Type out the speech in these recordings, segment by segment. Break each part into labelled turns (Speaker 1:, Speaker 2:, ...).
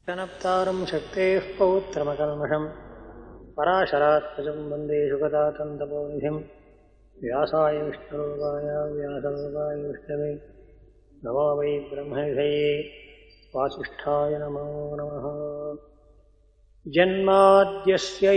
Speaker 1: क्षणप्तारं शक्तेः पौत्रमकल्मषम् पराशरात्मजं वन्दे शुकदातन्तपोनिधिं व्यासाय विष्णुरूपाय व्यासरूपाय विष्णवे नमो वै ब्रह्मविधये वासिष्ठाय नमो नमः जन्माद्यस्य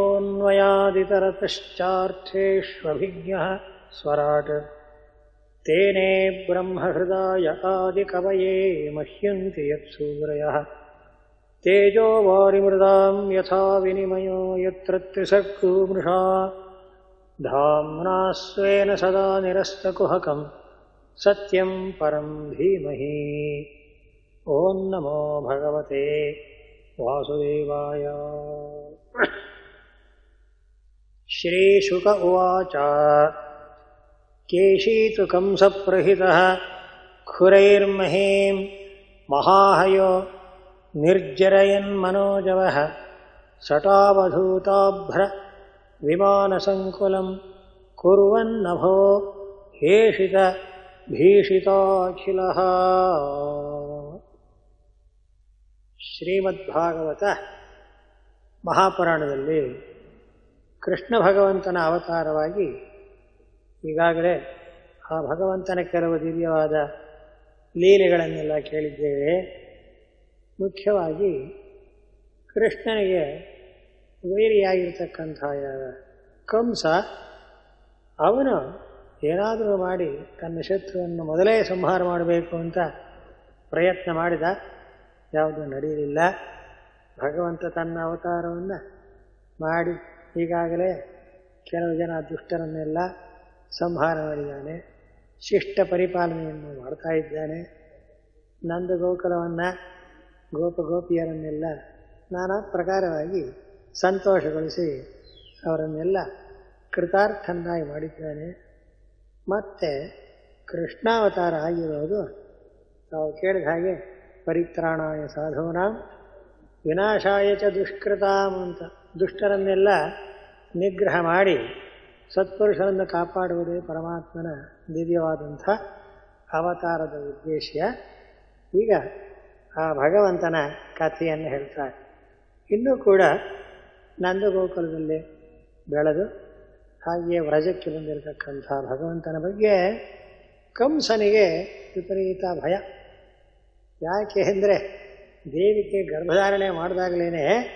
Speaker 1: यतोऽन्वयादितरतश्चार्थेष्वभिज्ञः स्वराट् तेने ब्रह्महृदाय आदिकवये मह्यन्ति यत्सूरयः तेजो वारिमृदां यथा विनिमयो यत्र त्रिसर्गूमृषा धाम्ना स्वेन सदा निरस्तकुहकं सत्यं परं धीमहि ॐ नमो भगवते वासुदेवाय श्रीशुक उवाच केशीतु कंसप्रहितः खुरैर्महीं महाहयो निर्जरयन्मनोजवः सटावधूताभ्र विमानसङ्कुलं कुर्वन्नभो हेषित ಭೀಷಿತಾಖಿಲಃ ಶ್ರೀಮದ್ಭಾಗವತ ಮಹಾಪುರಾಣದಲ್ಲಿ ಕೃಷ್ಣ ಭಗವಂತನ ಅವತಾರವಾಗಿ ಈಗಾಗಲೇ ಆ ಭಗವಂತನ ಕೆಲವು ದಿವ್ಯವಾದ ಲೀಲೆಗಳನ್ನೆಲ್ಲ ಕೇಳಿದ್ದೇವೆ ಮುಖ್ಯವಾಗಿ ಕೃಷ್ಣನಿಗೆ ವೈರಿಯಾಗಿರ್ತಕ್ಕಂಥ ಕಂಸ ಅವನು ಏನಾದರೂ ಮಾಡಿ ತನ್ನ ಶತ್ರುವನ್ನು ಮೊದಲೇ ಸಂಹಾರ ಮಾಡಬೇಕು ಅಂತ ಪ್ರಯತ್ನ ಮಾಡಿದ ಯಾವುದು ನಡೆಯಲಿಲ್ಲ ಭಗವಂತ ತನ್ನ ಅವತಾರವನ್ನು ಮಾಡಿ ಈಗಾಗಲೇ ಕೆಲವು ಜನ ದುಷ್ಟರನ್ನೆಲ್ಲ ಸಂಹಾರ ಮಾಡಿದ್ದಾನೆ ಶಿಷ್ಟ ಪರಿಪಾಲನೆಯನ್ನು ಮಾಡ್ತಾ ಇದ್ದಾನೆ ನಂದ ಗೋಕುಲವನ್ನು ಗೋಪ ಗೋಪಿಯರನ್ನೆಲ್ಲ ನಾನಾ ಪ್ರಕಾರವಾಗಿ ಸಂತೋಷಗೊಳಿಸಿ ಅವರನ್ನೆಲ್ಲ ಕೃತಾರ್ಥನ್ನಾಗಿ ಮಾಡಿದ್ದಾನೆ ಮತ್ತೆ ಕೃಷ್ಣಾವತಾರ ಆಗಿರೋದು ತಾವು ಕೇಳಿದ ಹಾಗೆ ಪರಿತ್ರಾಣಾಯ ಸಾಧೂನಾಂ ವಿನಾಶಾಯ ಚ ದುಷ್ಕೃತಾಂ ಅಂತ ದುಷ್ಟರನ್ನೆಲ್ಲ ನಿಗ್ರಹ ಮಾಡಿ ಸತ್ಪುರುಷರನ್ನು ಕಾಪಾಡುವುದೇ ಪರಮಾತ್ಮನ ದಿವ್ಯವಾದಂಥ ಅವತಾರದ ಉದ್ದೇಶ ಈಗ ಆ ಭಗವಂತನ ಕಥೆಯನ್ನು ಹೇಳ್ತಾರೆ ಇನ್ನೂ ಕೂಡ ನಂದಗೋಕುಲದಲ್ಲಿ ಬೆಳೆದು ಹಾಗೆಯೇ ವ್ರಜಕ್ಕೆ ಬಂದಿರತಕ್ಕಂಥ ಭಗವಂತನ ಬಗ್ಗೆ ಕಂಸನಿಗೆ ವಿಪರೀತ ಭಯ ಯಾಕೆ ಅಂದರೆ ದೇವಿಗೆ ಗರ್ಭಧಾರಣೆ ಮಾಡಿದಾಗಲೇ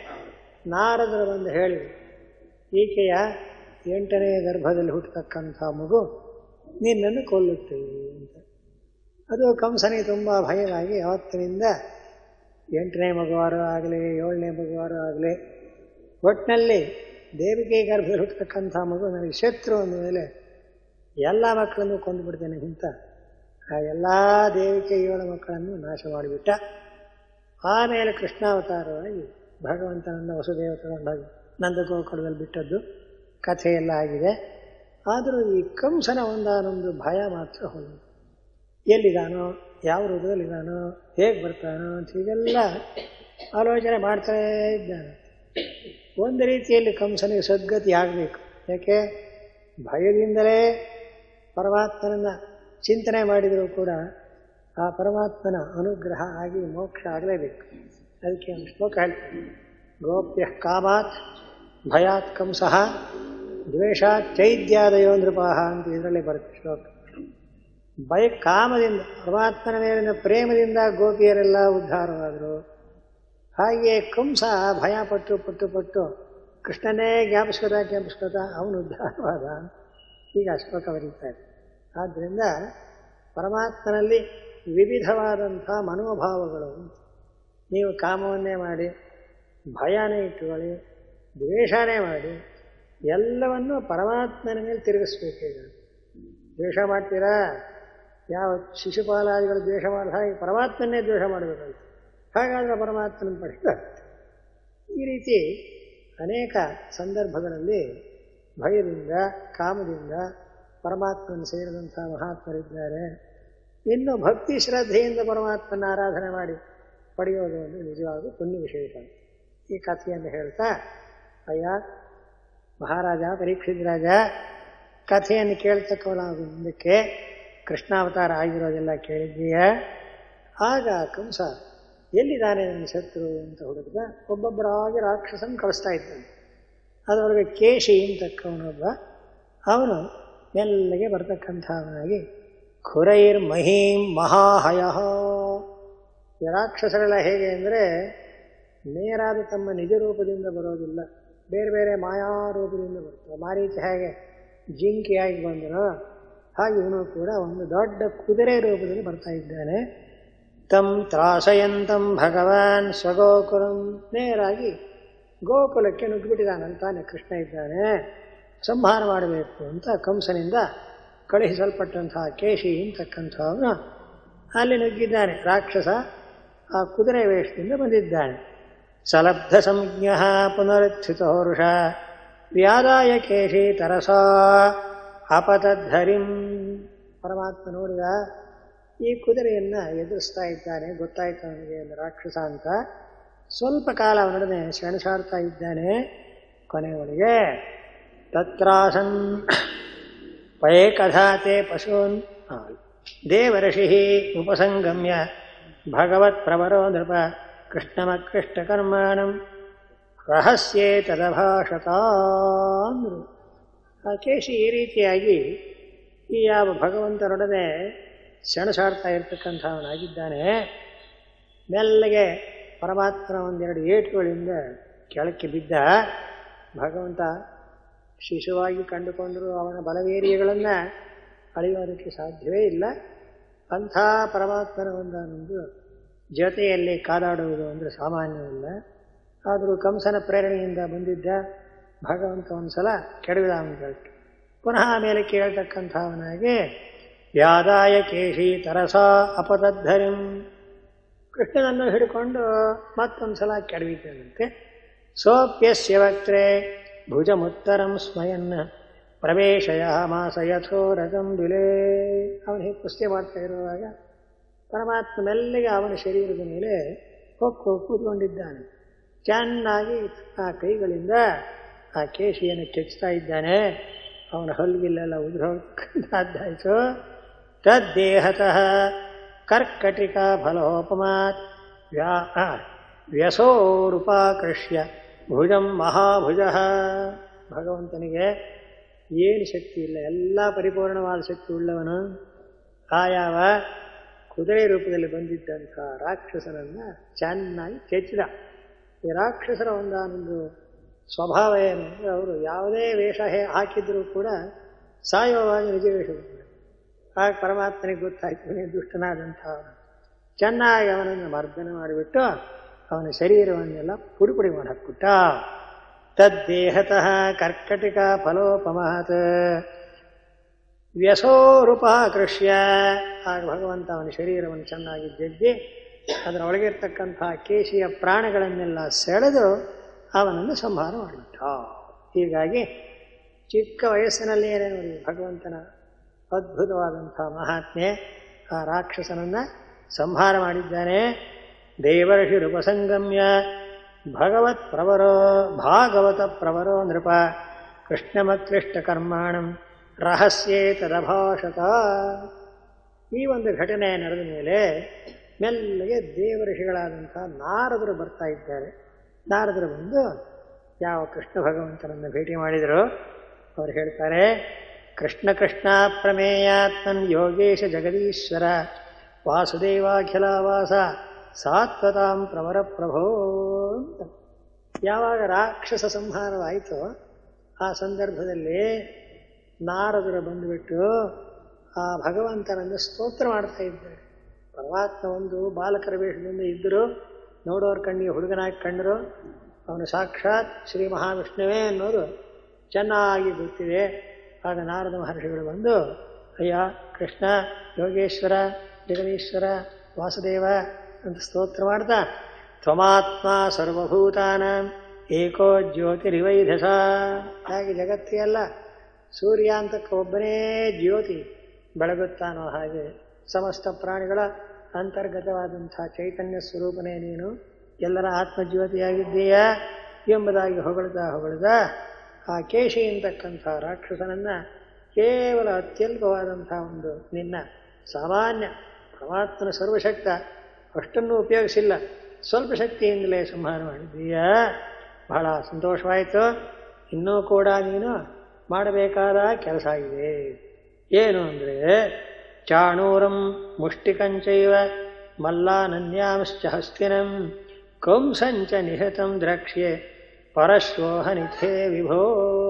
Speaker 1: ನಾರದರು ಬಂದು ಹೇಳಿ ಈಕೆಯ ಎಂಟನೇ ಗರ್ಭದಲ್ಲಿ ಹುಟ್ಟತಕ್ಕಂಥ ಮಗು ನಿನ್ನನ್ನು ಕೊಲ್ಲುತ್ತೇವೆ ಅಂತ ಅದು ಕಂಸನಿಗೆ ತುಂಬ ಭಯವಾಗಿ ಅವತ್ತಿನಿಂದ ಎಂಟನೇ ಮಗುವಾರು ಆಗಲಿ ಏಳನೇ ಮಗುವಾರು ಆಗಲಿ ಒಟ್ಟಿನಲ್ಲಿ ದೇವಿಗೆ ಗರ್ಭದಲ್ಲಿ ಹುಟ್ಟತಕ್ಕಂಥ ಮಗು ನನಗೆ ಶತ್ರು ಅಂದ ಮೇಲೆ ಎಲ್ಲ ಮಕ್ಕಳನ್ನು ಕೊಂದುಬಿಡ್ತೇನೆ ಅಂತ ಆ ಎಲ್ಲ ದೇವಿಕೆ ಏಳು ಮಕ್ಕಳನ್ನು ನಾಶ ಮಾಡಿಬಿಟ್ಟ ಆಮೇಲೆ ಕೃಷ್ಣಾವತಾರವಾಗಿ ಭಗವಂತನನ್ನು ವಸುದೇವ ತಗೊಂಡಾಗಿ ನಂದಗೋಕುಲದಲ್ಲಿ ಬಿಟ್ಟದ್ದು ಕಥೆಯೆಲ್ಲ ಆಗಿದೆ ಆದರೂ ಈ ಕಂಸನ ಒಂದಾನೊಂದು ಭಯ ಮಾತ್ರ ಹೋಗಿ ಎಲ್ಲಿದ್ದಾನೋ ಯಾವ ಹೃದಯದಲ್ಲಿದ್ದಾನೋ ಹೇಗೆ ಬರ್ತಾನೋ ಅಂತ ಹೀಗೆಲ್ಲ ಆಲೋಚನೆ ಮಾಡ್ತಾನೇ ಇದ್ದಾನೆ ಒಂದು ರೀತಿಯಲ್ಲಿ ಕಂಸನಿಗೆ ಸದ್ಗತಿ ಆಗಬೇಕು ಯಾಕೆ ಭಯದಿಂದಲೇ ಪರಮಾತ್ಮನನ್ನು ಚಿಂತನೆ ಮಾಡಿದರೂ ಕೂಡ ಆ ಪರಮಾತ್ಮನ ಅನುಗ್ರಹ ಆಗಿ ಮೋಕ್ಷ ಆಗಲೇಬೇಕು ಅದಕ್ಕೆ ಒಂದು ಶ್ಲೋಕ ಹೇಳ್ತೀನಿ ಗೋಪ್ಯ ಕಾಮಾತ್ ಭಯಾತ್ ಕಂಸಃ ದ್ವೇಷಾತ್ ಚೈದ್ಯಾದಯೋ ನೃಪಾಹ ಅಂತ ಇದರಲ್ಲಿ ಬರುತ್ತೆ ಶ್ಲೋಕ ಭಯ ಕಾಮದಿಂದ ಪರಮಾತ್ಮನ ಮೇಲಿನ ಪ್ರೇಮದಿಂದ ಗೋಪಿಯರೆಲ್ಲ ಉದ್ಧಾರವಾದರು ಹಾಗೆಯೇ ಕಂಸ ಭಯ ಪಟ್ಟು ಪಟ್ಟು ಪಟ್ಟು ಕೃಷ್ಣನೇ ಜ್ಞಾಪಿಸ್ಕೊತ ಜ್ಞಾಪಿಸ್ಕೊತ ಅವನು ಉದ್ಧಾರವಾದ ಈಗ ಶ್ಲೋಕ ಬರೀತಾರೆ ಆದ್ದರಿಂದ ಪರಮಾತ್ಮನಲ್ಲಿ ವಿವಿಧವಾದಂಥ ಮನೋಭಾವಗಳು ನೀವು ಕಾಮವನ್ನೇ ಮಾಡಿ ಭಯನೇ ಇಟ್ಟುಕೊಳ್ಳಿ ದ್ವೇಷನೇ ಮಾಡಿ ಎಲ್ಲವನ್ನೂ ಪರಮಾತ್ಮನ ಮೇಲೆ ತಿರುಗಿಸ್ಬೇಕೀಗ ದ್ವೇಷ ಮಾಡ್ತೀರಾ ಯಾವ ಶಿಶುಪಾಲಾದಿಗಳು ದ್ವೇಷ ಮಾಡಿದ ಹಾಗೆ ಪರಮಾತ್ಮನ್ನೇ ದ್ವೇಷ ಮಾಡಬೇಕಂತ ಹಾಗಾದರೆ ಪರಮಾತ್ಮನ ಪಡೆಯುತ್ತೆ ಈ ರೀತಿ ಅನೇಕ ಸಂದರ್ಭಗಳಲ್ಲಿ ಭಯದಿಂದ ಕಾಮದಿಂದ ಪರಮಾತ್ಮನ ಸೇರಿದಂಥ ಮಹಾತ್ಮರಿದ್ದಾರೆ ಇನ್ನು ಭಕ್ತಿ ಶ್ರದ್ಧೆಯಿಂದ ಪರಮಾತ್ಮನ ಆರಾಧನೆ ಮಾಡಿ ಪಡೆಯೋದು ಒಂದು ನಿಜವಾಗೂ ಪುಣ್ಯ ವಿಶೇಷ ಈ ಕಥೆಯನ್ನು ಹೇಳ್ತಾ ಅಯ್ಯ ಮಹಾರಾಜ ಪರೀಕ್ಷಿತ್ ರಾಜ ಕಥೆಯನ್ನು ಕೇಳ್ತಕ್ಕವನ ಮುಂದಕ್ಕೆ ಕೃಷ್ಣಾವತಾರ ಆಗಿರೋದೆಲ್ಲ ಕೇಳಿದ್ದೀಯ ಆಗ ಕಂಸ ಎಲ್ಲಿದ್ದಾನೆ ನನ್ನ ಶತ್ರು ಅಂತ ಹುಡುಕಿದ ಒಬ್ಬೊಬ್ಬರಾಗಿ ರಾಕ್ಷಸನ್ ಕಳಿಸ್ತಾ ಇದ್ದಾನೆ ಅದರೊಳಗೆ ಕೇಶಿ ಅಂತಕ್ಕವನೊಬ್ಬ ಅವನು ಮೆಲ್ಲಗೆ ಬರ್ತಕ್ಕಂಥವನಾಗಿ ಖುರೈರ್ ಮಹೀಂ ಮಹಾಹಯ ಈ ರಾಕ್ಷಸರೆಲ್ಲ ಹೇಗೆ ಅಂದರೆ ನೇರಾದ ತಮ್ಮ ನಿಜ ರೂಪದಿಂದ ಬರೋದಿಲ್ಲ ಬೇರೆ ಬೇರೆ ಮಾಯಾ ರೂಪದಿಂದ ಬರ್ತಾರೆ ಮಾರೀಚ ಹೇಗೆ ಜಿಂಕೆಯಾಗಿ ಬಂದನೋ ಹಾಗೆ ಇವನು ಕೂಡ ಒಂದು ದೊಡ್ಡ ಕುದುರೆ ರೂಪದಲ್ಲಿ ಬರ್ತಾ ಇದ್ದಾನೆ ತಂ ತ್ರಾಸಯಂತಂ ಭಗವಾನ್ ಸ್ವಗೋಕುಲಂ ನೇರಾಗಿ ಗೋಕುಲಕ್ಕೆ ನುಗ್ಗಿಬಿಟ್ಟಿದ್ದಾನಂತಾನೆ ಕೃಷ್ಣ ಇದ್ದಾನೆ ಸಂಹಾರ ಮಾಡಬೇಕು ಅಂತ ಕಂಸನಿಂದ ಕಳುಹಿಸಲ್ಪಟ್ಟಂತಹ ಕೇಶಿ ಅಂತಕ್ಕಂಥವನು ಅಲ್ಲಿ ನುಗ್ಗಿದ್ದಾನೆ ರಾಕ್ಷಸ ಆ ಕುದುರೆ ವೇಷದಿಂದ ಬಂದಿದ್ದಾನೆ ಸಲಬ್ಧ ಸಂಜ್ಞ ಪುನರುತ್ಥಿತೋರುಷ ವ್ಯಾದಾಯ ಕೇಶಿ ತರಸ ಅಪತದ್ಧರಿಂ ಪರಮಾತ್ಮ ನೋಡಿದ ಈ ಕುದುರೆಯನ್ನ ಎದುರಿಸ್ತಾ ಇದ್ದಾನೆ ಗೊತ್ತಾಯ್ತು ಅವನಿಗೆ ಒಂದು ರಾಕ್ಷಸ ಅಂತ ಸ್ವಲ್ಪ ಕಾಲ ಅವನೊಡನೆ ಸೆಣಸಾಡ್ತಾ ಇದ್ದಾನೆ ಕೊನೆಯವಳಿಗೆ ತತ್ರಾಸನ್ ಪಯೇಕಥಾತೆ ಪಶೂನ್ ದೇವರ್ಷಿ ಉಪಸಂಗಮ್ಯ ಭಗವತ್ ಪ್ರವರೋ ನೃಪ ಕೃಷ್ಣಮಕೃಷ್ಟಕರ್ಮಾಣಂ ರಹಸ್ಯೇ ತದಭಾಷತಾಂದ್ರು ಆ ಕೇಶಿ ಈ ರೀತಿಯಾಗಿ ಈ ಯಾವ ಭಗವಂತನೊಡನೆ ಸೆಣಸಾಡ್ತಾ ಇರ್ತಕ್ಕಂಥವನಾಗಿದ್ದಾನೆ ಮೆಲ್ಲಗೆ ಪರಮಾತ್ಮನ ಒಂದೆರಡು ಏಟುಗಳಿಂದ ಕೆಳಕ್ಕೆ ಬಿದ್ದ ಭಗವಂತ ಶಿಶುವಾಗಿ ಕಂಡುಕೊಂಡರೂ ಅವನ ಬಲವೇರಿಯಗಳನ್ನು ಅಳೆಯೋದಕ್ಕೆ ಸಾಧ್ಯವೇ ಇಲ್ಲ ಅಂಥ ಪರಮಾತ್ಮನ ಒಂದೊಂದು ಜೊತೆಯಲ್ಲಿ ಕಾದಾಡುವುದು ಅಂದರೆ ಸಾಮಾನ್ಯವಿಲ್ಲ ಆದರೂ ಕಂಸನ ಪ್ರೇರಣೆಯಿಂದ ಬಂದಿದ್ದ ಭಗವಂತ ಒಂದು ಸಲ ಕೆಡವಿದ ಅವನ ಕೆಳಕ್ಕೆ ಪುನಃ ಮೇಲೆ ಕೇಳ್ತಕ್ಕಂಥವನಾಗಿ ವ್ಯಾದಾಯ ಕೇಶಿ ತರಸ ಅಪತದ್ಧರಿಂ ಕೃಷ್ಣನನ್ನು ಹಿಡ್ಕೊಂಡು ಮತ್ತೊಂದು ಸಲ ಕೆಡವಿದ್ದಾನಂತೆ ಸೋಪ್ಯಸ್ಯ ವಕ್ರೆ ಭುಜಮುತ್ತರಂ ಸ್ಮಯನ್ ಪ್ರವೇಶಯ ಮಾಸ ಯಥೋ ರಥಂ ಬಿಲೇ ಅವನು ಹೀಗೆ ಕುಸ್ತಿ ಮಾಡ್ತಾ ಇರುವಾಗ ಪರಮಾತ್ಮ ಮೆಲ್ಲಿಗೆ ಅವನ ಶರೀರದ ಮೇಲೆ ಹೊಕ್ಕು ಕೂತ್ಕೊಂಡಿದ್ದಾನೆ ಚೆನ್ನಾಗಿ ಆ ಕೈಗಳಿಂದ ಆ ಕೇಶಿಯನ್ನು ಕೆಚ್ಚುತ್ತಾ ಇದ್ದಾನೆ ಅವನ ಹಲ್ಗಿಲ್ಲೆಲ್ಲ ಉದುರೋಗ್ತಕ್ಕಂಥದ್ದಾಯಿತು ತದ್ದೇಹತಃ ಕರ್ಕಟಿಕಾ ಫಲೋಪಮಾತ್ ವ್ಯಾ ವ್ಯಸೋರುಪಾಕೃಷ್ಯ ಭುಜಂ ಮಹಾಭುಜ ಭಗವಂತನಿಗೆ ಏನು ಶಕ್ತಿ ಇಲ್ಲ ಎಲ್ಲ ಪರಿಪೂರ್ಣವಾದ ಶಕ್ತಿ ಉಳ್ಳವನು ಆ ಯಾವ ಕುದುರೆ ರೂಪದಲ್ಲಿ ಬಂದಿದ್ದಂಥ ರಾಕ್ಷಸನನ್ನು ಚೆನ್ನಾಗಿ ಕೆಚ್ಚಿದ ಈ ರಾಕ್ಷಸರ ಒಂದಾನೊಂದು ಸ್ವಭಾವ ಏನು ಅಂದರೆ ಅವರು ಯಾವುದೇ ವೇಷ ಹಾಕಿದ್ರೂ ಕೂಡ ಸಾಯುವವಾಗಿ ನಿಜ ವೇಷ ಆಗ ಪರಮಾತ್ಮನಿಗೆ ಗೊತ್ತಾಯ್ತು ನೀನು ದುಷ್ಟನಾದಂಥ ಚೆನ್ನಾಗಿ ಅವನನ್ನು ಮರ್ದನ ಮಾಡಿಬಿಟ್ಟು ಅವನ ಶರೀರವನ್ನೆಲ್ಲ ಪುಡಿ ಪುಡಿ ಮಾಡಿ ಹಾಕ್ಬಿಟ್ಟ ತದ್ದೇಹತಃ ಕರ್ಕಟಿಕ ಫಲೋಪಮಹತ್ ವ್ಯಸೋರುಪಾಕೃಷ್ಯ ಆಗ ಭಗವಂತ ಅವನ ಶರೀರವನ್ನು ಚೆನ್ನಾಗಿ ಜಜ್ಜಿ ಅದರ ಒಳಗಿರ್ತಕ್ಕಂಥ ಕೇಶಿಯ ಪ್ರಾಣಗಳನ್ನೆಲ್ಲ ಸೆಳೆದು ಅವನನ್ನು ಸಂಹಾರ ಮಾಡಿಬಿಟ್ಟ ಹೀಗಾಗಿ ಚಿಕ್ಕ ವಯಸ್ಸಿನಲ್ಲಿಯೇ ನೋಡಿ ಭಗವಂತನ ಅದ್ಭುತವಾದಂಥ ಮಹಾತ್ಮೆ ಆ ರಾಕ್ಷಸನನ್ನು ಸಂಹಾರ ಮಾಡಿದ್ದಾನೆ ದೇವರ್ಷಿ ರೂಪಸಂಗಮ್ಯ ಭಗವತ್ ಪ್ರವರೋ ಭಾಗವತ ಪ್ರವರೋ ನೃಪ ಕೃಷ್ಣಮಕ್ಲಿಷ್ಟ ಕರ್ಮಾಣಂ ರಹಸ್ಯೇ ತದಭಾಷತ ಈ ಒಂದು ಘಟನೆ ನಡೆದ ಮೇಲೆ ಮೆಲ್ಲಗೆ ದೇವಋಷಿಗಳಾದಂಥ ನಾರದರು ಬರ್ತಾ ಇದ್ದಾರೆ ನಾರದರು ಬಂದು ಯಾವ ಕೃಷ್ಣ ಭಗವಂತನನ್ನು ಭೇಟಿ ಮಾಡಿದರು ಅವರು ಹೇಳ್ತಾರೆ ಕೃಷ್ಣ ಕೃಷ್ಣ ಪ್ರಮೇಯಾತ್ಮನ್ ಯೋಗೇಶ ಜಗದೀಶ್ವರ ವಾಸುದೇವಾಖಿಲಾವಾಸ ಸಾತ್ವತಾಂ ಪ್ರವರ ಪ್ರಭೋ ಅಂತ ಯಾವಾಗ ರಾಕ್ಷಸ ಸಂಹಾರವಾಯಿತೋ ಆ ಸಂದರ್ಭದಲ್ಲಿ ನಾರದರು ಬಂದುಬಿಟ್ಟು ಆ ಭಗವಂತನನ್ನು ಸ್ತೋತ್ರ ಮಾಡ್ತಾ ಇದ್ದಾರೆ ಪರಮಾತ್ಮ ಒಂದು ಬಾಲಕರ ವೇಷದಿಂದ ಇದ್ದರು ನೋಡೋರ ಕಣ್ಣಿಗೆ ಹುಡುಗನಾಗಿ ಕಂಡರು ಅವನು ಸಾಕ್ಷಾತ್ ಶ್ರೀ ಮಹಾವಿಷ್ಣುವೇ ಅನ್ನೋದು ಚೆನ್ನಾಗಿ ಗೊತ್ತಿದೆ ಆಗ ನಾರದ ಮಹರ್ಷಿಗಳು ಬಂದು ಅಯ್ಯ ಕೃಷ್ಣ ಯೋಗೇಶ್ವರ ಜಗದೀಶ್ವರ ವಾಸುದೇವ ಅಂತ ಸ್ತೋತ್ರ ಮಾಡ್ತಾ ತ್ವಮಾತ್ಮ ಸರ್ವಭೂತಾನ ಏಕೋ ಜ್ಯೋತಿರಿವೈಧಸ ಹಾಗೆ ಜಗತ್ತಿಗೆಲ್ಲ ಸೂರ್ಯ ಅಂತಕ್ಕ ಒಬ್ಬನೇ ಜ್ಯೋತಿ ಬೆಳಗುತ್ತಾನೋ ಹಾಗೆ ಸಮಸ್ತ ಪ್ರಾಣಿಗಳ ಅಂತರ್ಗತವಾದಂಥ ಚೈತನ್ಯ ಸ್ವರೂಪನೇ ನೀನು ಎಲ್ಲರ ಆತ್ಮಜ್ಯೋತಿಯಾಗಿದ್ದೀಯಾ ಎಂಬುದಾಗಿ ಹೊಗಳ್ತಾ ಹೊಗಳ್ದ ಆ ಕೇಶಿ ಅಂತಕ್ಕಂಥ ರಾಕ್ಷಸನನ್ನು ಕೇವಲ ಅತ್ಯಲ್ಪವಾದಂಥ ಒಂದು ನಿನ್ನ ಸಾಮಾನ್ಯ ಪರಮಾತ್ಮನ ಸರ್ವಶಕ್ತ ಅಷ್ಟನ್ನು ಉಪಯೋಗಿಸಿಲ್ಲ ಸ್ವಲ್ಪ ಶಕ್ತಿಯಿಂದಲೇ ಸಂಹಾರ ಮಾಡಿದ್ದೀಯ ಬಹಳ ಸಂತೋಷವಾಯಿತು ಇನ್ನೂ ಕೂಡ ನೀನು ಮಾಡಬೇಕಾದ ಕೆಲಸ ಆಗಿದೆ ಏನು ಅಂದರೆ ಚಾಣೂರಂ ಮುಷ್ಟಿಕಂಚೈವ ಮಲ್ಲಾನನ್ಯಾಂಶ್ಚ ಹಸ್ತಿನಂ ಕಂಸಂಚ ನಿಹತಂ ದ್ರಕ್ಷ್ಯೆ ಪರಶ್ವೋಹನಿಥೇ ವಿಭೋ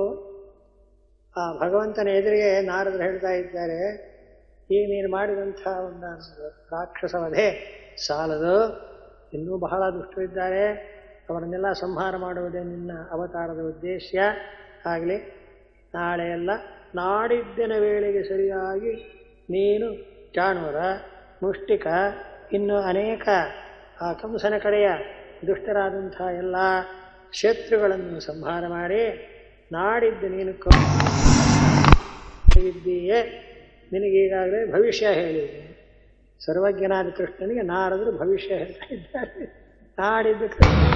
Speaker 1: ಆ ಭಗವಂತನ ಎದುರಿಗೆ ನಾರದರು ಹೇಳ್ತಾ ಇದ್ದಾರೆ ಈ ನೀನು ಮಾಡಿದಂಥ ಒಂದು ರಾಕ್ಷಸ ವಧೆ ಸಾಲದು ಇನ್ನೂ ಬಹಳ ದುಷ್ಟರಿದ್ದಾರೆ ಅವರನ್ನೆಲ್ಲ ಸಂಹಾರ ಮಾಡುವುದೇ ನಿನ್ನ ಅವತಾರದ ಉದ್ದೇಶ ಆಗಲಿ ನಾಳೆ ಎಲ್ಲ ನಾಡಿದ್ದಿನ ವೇಳೆಗೆ ಸರಿಯಾಗಿ ನೀನು ಚಾಣೂರ ಮುಷ್ಟಿಕ ಇನ್ನು ಅನೇಕ ಆ ಕಂಸನ ಕಡೆಯ ದುಷ್ಟರಾದಂಥ ಎಲ್ಲ ಶತ್ರುಗಳನ್ನು ಸಂಹಾರ ಮಾಡಿ ನಾಡಿದ್ದು ನೀನು ಇದ್ದೀಯೇ ನಿನಗೀಗಾಗಲೇ ಭವಿಷ್ಯ ಹೇಳಿದೆ ಸರ್ವಜ್ಞನಾದ ಕೃಷ್ಣನಿಗೆ ನಾರದರು ಭವಿಷ್ಯ ಹೇಳ್ತಾ ಇದ್ದಾರೆ ನಾಡಿದ್ದು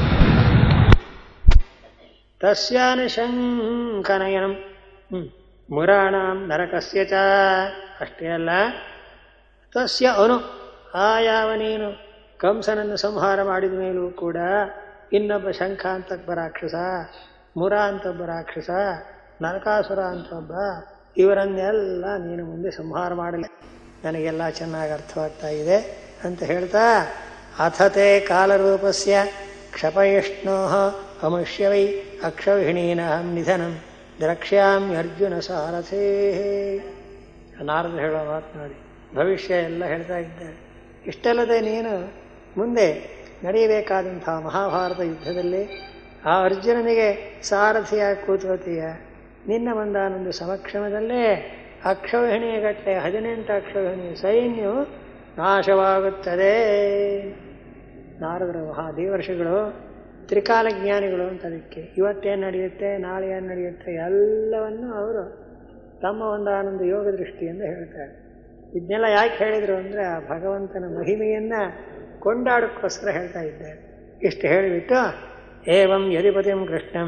Speaker 1: ತಸ್ಯಾನುಶಂಕನಯನಂ ಹ್ಮ್ ಮುರಾಣಾಂ ನರಕಸ್ಯ ಚ ಅಷ್ಟೇ ಅಲ್ಲ ತಸ್ಯ ಅನು ಆ ಯಾವ ನೀನು ಕಂಸನನ್ನು ಸಂಹಾರ ಮಾಡಿದ ಮೇಲೂ ಕೂಡ ಇನ್ನೊಬ್ಬ ಶಂಖ ಅಂತೊಬ್ಬ ರಾಕ್ಷಸ ಮುರ ಅಂತೊಬ್ಬ ರಾಕ್ಷಸ ನರಕಾಸುರ ಅಂತ ಒಬ್ಬ ಇವರನ್ನೆಲ್ಲ ನೀನು ಮುಂದೆ ಸಂಹಾರ ಮಾಡಲಿ ನನಗೆಲ್ಲ ಚೆನ್ನಾಗಿ ಅರ್ಥವಾಗ್ತಾ ಇದೆ ಅಂತ ಹೇಳ್ತಾ ಅಥತೆ ಕಾಲರೂಪಸ್ಯ ಕ್ಷಪಯಿಷ್ಣೋ ಅಮುಷ್ಯವೈ ಅಕ್ಷವಿಹೀನಹಂ ನಿಧನಂ ದ್ರಕ್ಷ್ಯಾಮಿ ಅರ್ಜುನ ಸಾರಥೇ ನಾರದ ಹೇಳೋ ಮಾತನಾಡಿ ಭವಿಷ್ಯ ಎಲ್ಲ ಹೇಳ್ತಾ ಇದ್ದಾರೆ ಇಷ್ಟಲ್ಲದೆ ನೀನು ಮುಂದೆ ನಡೆಯಬೇಕಾದಂಥ ಮಹಾಭಾರತ ಯುದ್ಧದಲ್ಲಿ ಆ ಅರ್ಜುನನಿಗೆ ಸಾರಥಿಯಾಗಿ ಕೂತ್ಕೋತೀಯ ನಿನ್ನ ಒಂದಾನೊಂದು ಸಮಕ್ಷಮದಲ್ಲೇ ಅಕ್ಷೌಹಿಣಿಯ ಗಟ್ಟಲೆ ಹದಿನೆಂಟು ಅಕ್ಷೌಹಿಣಿಯ ಸೈನ್ಯವು ನಾಶವಾಗುತ್ತದೆ ನಾರದರ ಮಹಾದೇವರ್ಷಿಗಳು ತ್ರಿಕಾಲ ಜ್ಞಾನಿಗಳು ಅಂತ ಅದಕ್ಕೆ ಇವತ್ತೇನು ನಡೆಯುತ್ತೆ ನಾಳೆ ಏನು ನಡೆಯುತ್ತೆ ಎಲ್ಲವನ್ನು ಅವರು ತಮ್ಮ ಒಂದಾನೊಂದು ಯೋಗ ದೃಷ್ಟಿಯಿಂದ ಹೇಳ್ತಾರೆ ಇದನ್ನೆಲ್ಲ ಯಾಕೆ ಹೇಳಿದರು ಅಂದರೆ ಆ ಭಗವಂತನ ಮಹಿಮೆಯನ್ನು ಕೊಂಡಾಡೋಕ್ಕೋಸ್ಕರ ಹೇಳ್ತಾ ಇದ್ದಾರೆ ಇಷ್ಟು ಹೇಳಿಬಿಟ್ಟು ಏವಂ ಯದಿಪತಿಂ ಕೃಷ್ಣಂ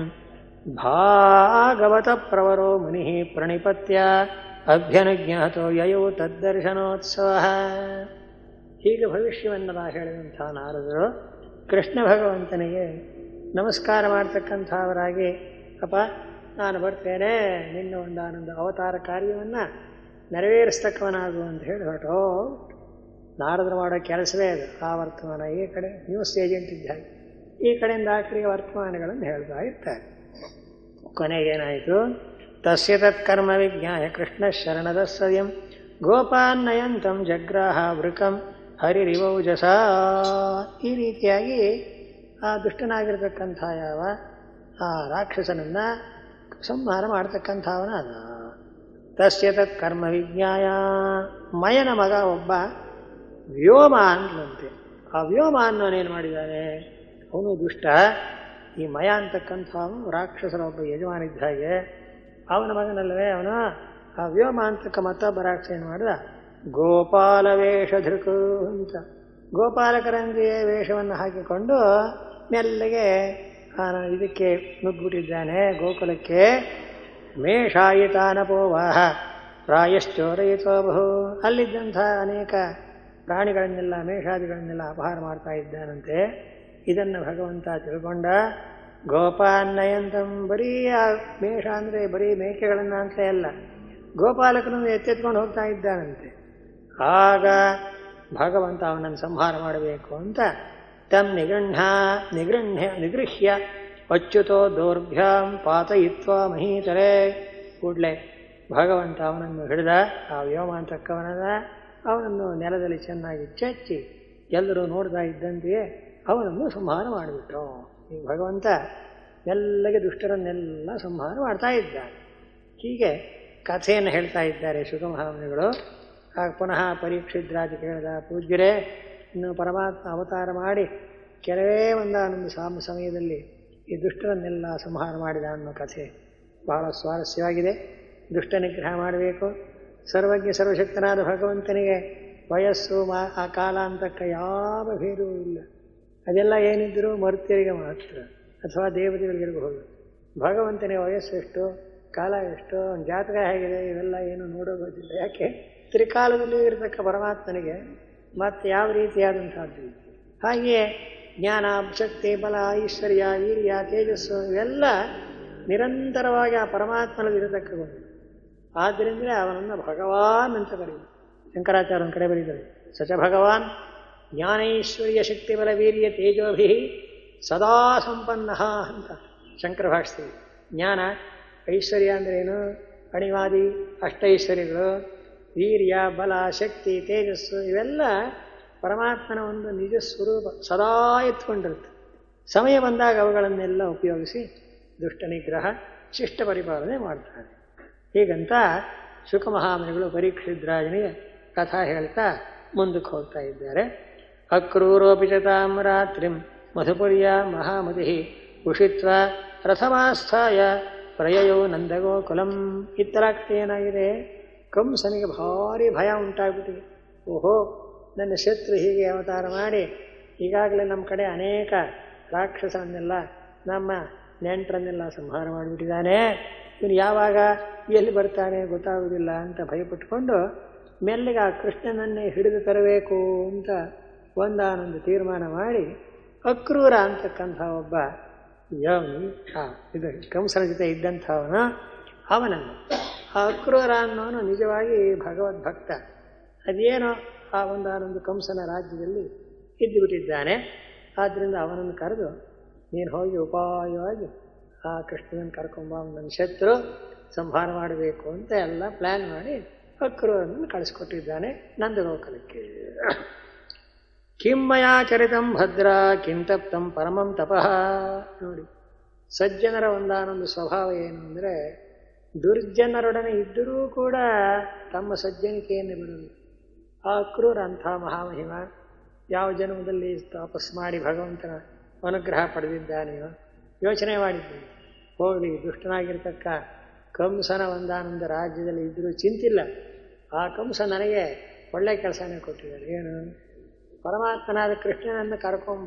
Speaker 1: ಭಾಗವತ ಪ್ರವರೋ ಮುನಿ ಪ್ರಣಿಪತ್ಯ ಅಭ್ಯನುಜ್ಞಾತೋ ಯಯೋ ತದ್ದರ್ಶನೋತ್ಸವ ಹೀಗೆ ಭವಿಷ್ಯವನ್ನೆಲ್ಲ ಹೇಳಿದಂಥ ನಾರದರು ಕೃಷ್ಣ ಭಗವಂತನಿಗೆ ನಮಸ್ಕಾರ ಮಾಡ್ತಕ್ಕಂಥವರಾಗಿ ಅಪ್ಪ ನಾನು ಬರ್ತೇನೆ ನಿನ್ನ ಒಂದಾನೊಂದು ಅವತಾರ ಕಾರ್ಯವನ್ನು ನೆರವೇರಿಸ್ತಕ್ಕವನಾಗು ಅಂತ ಹೇಳಿ ಹೊರಟೋ ನಾರದರು ಮಾಡೋ ಕೆಲಸವೇ ಅದು ಆ ವರ್ತಮಾನ ಈ ಕಡೆ ನ್ಯೂಸ್ ಏಜೆಂಟ್ ಇದ್ದ ಹಾಗೆ ಈ ಕಡೆಯಿಂದ ಆ ಕಡೆಗೆ ವರ್ತಮಾನಗಳನ್ನು ಹೇಳ್ತಾ ಇರ್ತಾರೆ ಕೊನೆಗೇನಾಯಿತು ತಸ್ಯ ತತ್ಕರ್ಮ ವಿಜ್ಞಾಯ ಕೃಷ್ಣ ಶರಣದ ಸವ್ಯಂ ಗೋಪಾನ್ನಯಂತಂ ಜಗ್ರಾಹ ವೃಕಂ ಹರಿರಿವೌಜಸ ಈ ರೀತಿಯಾಗಿ ಆ ದುಷ್ಟನಾಗಿರ್ತಕ್ಕಂಥ ಯಾವ ಆ ರಾಕ್ಷಸನನ್ನ ಸಂಹಾರ ಮಾಡ್ತಕ್ಕಂಥವನ ಅದ ತಸ್ಯ ತತ್ ಕರ್ಮ ವಿಜ್ಞಾಯ ಮಯನ ಮಗ ಒಬ್ಬ ವ್ಯೋಮ ಅಂತಂತೆ ಆ ವ್ಯೋಮ ಅನ್ನೋನೇನು ಮಾಡಿದ್ದಾನೆ ಅವನು ದುಷ್ಟ ಈ ಮಯ ಅಂತಕ್ಕಂಥವನು ರಾಕ್ಷಸರ ಒಬ್ಬ ಯಜಮಾನ ಇದ್ದ ಹಾಗೆ ಅವನ ಮಗನಲ್ಲವೇ ಅವನು ಆ ವ್ಯೋಮ ಅಂತಕ್ಕ ಮತ್ತೊಬ್ಬ ರಾಕ್ಷಸ ಏನು ಮಾಡಿದ ಗೋಪಾಲ ವೇಷಧೃಕು ಅಂತ ಗೋಪಾಲಕರಂತೆಯೇ ವೇಷವನ್ನು ಹಾಕಿಕೊಂಡು ಮೆಲ್ಲಗೆ ಇದಕ್ಕೆ ನುಗ್ಗಿಬಿಟ್ಟಿದ್ದಾನೆ ಗೋಕುಲಕ್ಕೆ ಮೇಷಾಯಿತಾನಪೋವಾಹ ಪ್ರಾಯಶ್ಚೋರಯಿತೋ ಬಹು ಅಲ್ಲಿದ್ದಂಥ ಅನೇಕ ಪ್ರಾಣಿಗಳನ್ನೆಲ್ಲ ಮೇಷಾದಿಗಳನ್ನೆಲ್ಲ ಅಪಹಾರ ಮಾಡ್ತಾ ಇದ್ದಾನಂತೆ ಇದನ್ನು ಭಗವಂತ ತಿಳ್ಕೊಂಡ ಗೋಪಾನ್ನಯಂತಂ ಬರೀ ಆ ಮೇಷ ಅಂದರೆ ಬರೀ ಮೇಕೆಗಳನ್ನು ಅಂತ ಅಲ್ಲ ಗೋಪಾಲಕನನ್ನು ಎತ್ತೆತ್ಕೊಂಡು ಹೋಗ್ತಾ ಇದ್ದಾನಂತೆ ಆಗ ಭಗವಂತ ಅವನನ್ನು ಸಂಹಾರ ಮಾಡಬೇಕು ಅಂತ ತಮ್ ನಿಗೃಹ್ಣ ನಿಗೃಹ್ಯ ನಿಗೃಹ್ಯ ಅಚ್ಯುತೋ ದೌರ್ಭ್ಯಾಂ ಪಾತಯಿತ್ವ ಮಹೀತರೆ ಕೂಡಲೇ ಭಗವಂತ ಅವನನ್ನು ಹಿಡಿದ ಆ ವ್ಯೋಮ ಅಂತಕ್ಕವನದ ಅವನನ್ನು ನೆಲದಲ್ಲಿ ಚೆನ್ನಾಗಿ ಚಚ್ಚಿ ಎಲ್ಲರೂ ನೋಡ್ತಾ ಇದ್ದಂತೆಯೇ ಅವನನ್ನು ಸಂಹಾರ ಮಾಡಿಬಿಟ್ರು ಈ ಭಗವಂತ ಮೆಲ್ಲಗೆ ದುಷ್ಟರನ್ನೆಲ್ಲ ಸಂಹಾರ ಮಾಡ್ತಾ ಇದ್ದಾನೆ ಹೀಗೆ ಕಥೆಯನ್ನು ಹೇಳ್ತಾ ಇದ್ದಾರೆ ಸುಖಮಹಾಮನಿಗಳು ಆಗ ಪುನಃ ಪರೀಕ್ಷಿದ್ರಾಜ ಕೇಳಿದ ಪೂಜ್ಯರೇ ಇನ್ನು ಪರಮಾತ್ಮ ಅವತಾರ ಮಾಡಿ ಕೆಲವೇ ಒಂದಾನೊಂದು ಸಾಮ ಸಮಯದಲ್ಲಿ ಈ ದುಷ್ಟರನ್ನೆಲ್ಲ ಸಂಹಾರ ಮಾಡಿದ ಅನ್ನೋ ಕಥೆ ಬಹಳ ಸ್ವಾರಸ್ಯವಾಗಿದೆ ದುಷ್ಟ ನಿಗ್ರಹ ಮಾಡಬೇಕು ಸರ್ವಜ್ಞ ಸರ್ವಶಕ್ತನಾದ ಭಗವಂತನಿಗೆ ವಯಸ್ಸು ಮಾ ಆ ಕಾಲ ಅಂತಕ್ಕ ಯಾವ ಭೇದವೂ ಇಲ್ಲ ಅದೆಲ್ಲ ಏನಿದ್ದರೂ ಮರ್ತ್ಯರಿಗೆ ಮಾತ್ರ ಅಥವಾ ದೇವತೆಗಳಿಗಿರಬಹುದು ಭಗವಂತನಿಗೆ ವಯಸ್ಸು ಎಷ್ಟು ಕಾಲ ಎಷ್ಟು ಜಾತಕ ಹೇಗಿದೆ ಇವೆಲ್ಲ ಏನು ನೋಡೋಗೋದಿಲ್ಲ ಯಾಕೆ ತ್ರಿಕಾಲದಲ್ಲಿ ಇರತಕ್ಕ ಪರಮಾತ್ಮನಿಗೆ ಮತ್ತೆ ಯಾವ ರೀತಿಯಾದಂಥದ್ದು ಹಾಗೆಯೇ ಜ್ಞಾನ ಶಕ್ತಿ ಬಲ ಐಶ್ವರ್ಯ ವೀರ್ಯ ತೇಜಸ್ಸು ಇವೆಲ್ಲ ನಿರಂತರವಾಗಿ ಆ ಪರಮಾತ್ಮನಲ್ಲಿರತಕ್ಕವು ಆದ್ದರಿಂದಲೇ ಅವನನ್ನು ಭಗವಾನ್ ಅಂತ ಕರೆಯುವುದು ಶಂಕರಾಚಾರ್ಯ ಒಂದು ಕಡೆ ಬರೀತಾರೆ ಸಚ ಭಗವಾನ್ ಜ್ಞಾನೈಶ್ವರ್ಯ ಶಕ್ತಿ ಬಲ ವೀರ್ಯ ತೇಜೋಭಿ ಸದಾ ಸಂಪನ್ನ ಅಂತ ಶಂಕರ ಭಾಷೆ ಜ್ಞಾನ ಐಶ್ವರ್ಯ ಅಂದ್ರೆ ಏನು ಅಣಿವಾದಿ ಅಷ್ಟೈಶ್ವರ್ಯಗಳು ವೀರ್ಯ ಬಲ ಶಕ್ತಿ ತೇಜಸ್ಸು ಇವೆಲ್ಲ ಪರಮಾತ್ಮನ ಒಂದು ನಿಜ ಸ್ವರೂಪ ಸದಾ ಎತ್ಕೊಂಡಿರುತ್ತೆ ಸಮಯ ಬಂದಾಗ ಅವುಗಳನ್ನೆಲ್ಲ ಉಪಯೋಗಿಸಿ ದುಷ್ಟ ನಿಗ್ರಹ ಶಿಷ್ಟ ಪರಿಪಾಲನೆ ಮಾಡ್ತಾರೆ ಹೀಗಂತ ಶುಕಮಹಾಮನಿಗಳು ಪರೀಕ್ಷಿದ್ರಾಜನಿಗೆ ಕಥಾ ಹೇಳ್ತಾ ಮುಂದಕ್ಕೆ ಹೋಗ್ತಾ ಇದ್ದಾರೆ ಅಕ್ರೂರೋಪಿ ಚ ತಾಂ ರಾತ್ರಿಂ ಮಧುಪುರ್ಯ ಮಹಾಮತಿ ಉಷಿತ್ವ ರಥಮಾಸ್ಥಾಯ ಪ್ರಯಯೋ ನಂದಗೋಕುಲಂ ಇತ್ತರಾಗ್ತಿ ಏನಾಗಿದೆ ಕಂಸನಿಗೆ ಭಾರಿ ಭಯ ಉಂಟಾಗ್ಬಿಟ್ಟಿದೆ ಓಹೋ ನನ್ನ ಶತ್ರು ಹೀಗೆ ಅವತಾರ ಮಾಡಿ ಈಗಾಗಲೇ ನಮ್ಮ ಕಡೆ ಅನೇಕ ರಾಕ್ಷಸರನ್ನೆಲ್ಲ ನಮ್ಮ ನೆಂಟರನ್ನೆಲ್ಲ ಸಂಹಾರ ಮಾಡಿಬಿಟ್ಟಿದ್ದಾನೆ ಇವನು ಯಾವಾಗ ಎಲ್ಲಿ ಬರ್ತಾನೆ ಗೊತ್ತಾಗುವುದಿಲ್ಲ ಅಂತ ಭಯಪಟ್ಟುಕೊಂಡು ಮೆಲ್ಲಿಗೆ ಆ ಕೃಷ್ಣನನ್ನೇ ಹಿಡಿದು ತರಬೇಕು ಅಂತ ಒಂದಾನೊಂದು ತೀರ್ಮಾನ ಮಾಡಿ ಅಕ್ರೂರ ಅಂತಕ್ಕಂಥ ಒಬ್ಬ ಯವನಿ ಆ ಇದು ಕಂಸನ ಜೊತೆ ಇದ್ದಂಥವನು ಅವನನ್ನು ಆ ಅಕ್ರೂರ ಅನ್ನೋನು ನಿಜವಾಗಿ ಭಗವದ್ಭಕ್ತ ಅದೇನೋ ಆ ಒಂದಾನೊಂದು ಕಂಸನ ರಾಜ್ಯದಲ್ಲಿ ಇದ್ದು ಬಿಟ್ಟಿದ್ದಾನೆ ಆದ್ದರಿಂದ ಅವನನ್ನು ಕರೆದು ನೀನು ಹೋಗಿ ಉಪಾಯವಾಗಿ ಆ ಕೃಷ್ಣನನ್ನು ಕರ್ಕೊಂಬ ನನ್ನ ಶತ್ರು ಸಂಹಾರ ಮಾಡಬೇಕು ಅಂತ ಎಲ್ಲ ಪ್ಲ್ಯಾನ್ ಮಾಡಿ ಅಕ್ರೂರನ್ನು ಕಳಿಸ್ಕೊಟ್ಟಿದ್ದಾನೆ ನಂದಗೋಕಲಕ್ಕೆ ಕಿಮ್ಮಯಾ ಚರಿತಂ ಭದ್ರ ಕಿಂತಪ್ತಂ ಪರಮಂ ತಪಃ ನೋಡಿ ಸಜ್ಜನರ ಒಂದಾನೊಂದು ಸ್ವಭಾವ ಏನು ಅಂದರೆ ದುರ್ಜನರೊಡನೆ ಇದ್ದರೂ ಕೂಡ ತಮ್ಮ ಸಜ್ಜನಿಕೆಯನ್ನು ಬಿಡುವುದು ಆ ಅಕ್ರೂರ ಅಂಥ ಮಹಾಮಹಿಮ ಯಾವ ಜನ್ಮದಲ್ಲಿ ತಪಸ್ ಮಾಡಿ ಭಗವಂತನ ಅನುಗ್ರಹ ಪಡೆದಿದ್ದಾನೆಯೋ ಯೋಚನೆ ಮಾಡಿದ್ದೀನಿ ಹೋಗಲಿ ದುಷ್ಟನಾಗಿರ್ತಕ್ಕ ಕಂಸನ ಒಂದಾನೊಂದು ರಾಜ್ಯದಲ್ಲಿ ಇದ್ದರೂ ಚಿಂತಿಲ್ಲ ಆ ಕಂಸ ನನಗೆ ಒಳ್ಳೆ ಕೆಲಸನೇ ಕೊಟ್ಟಿದ್ದಾರೆ ಏನು ಪರಮಾತ್ಮನಾದ ಕೃಷ್ಣನನ್ನು ಕರ್ಕೊಂಬ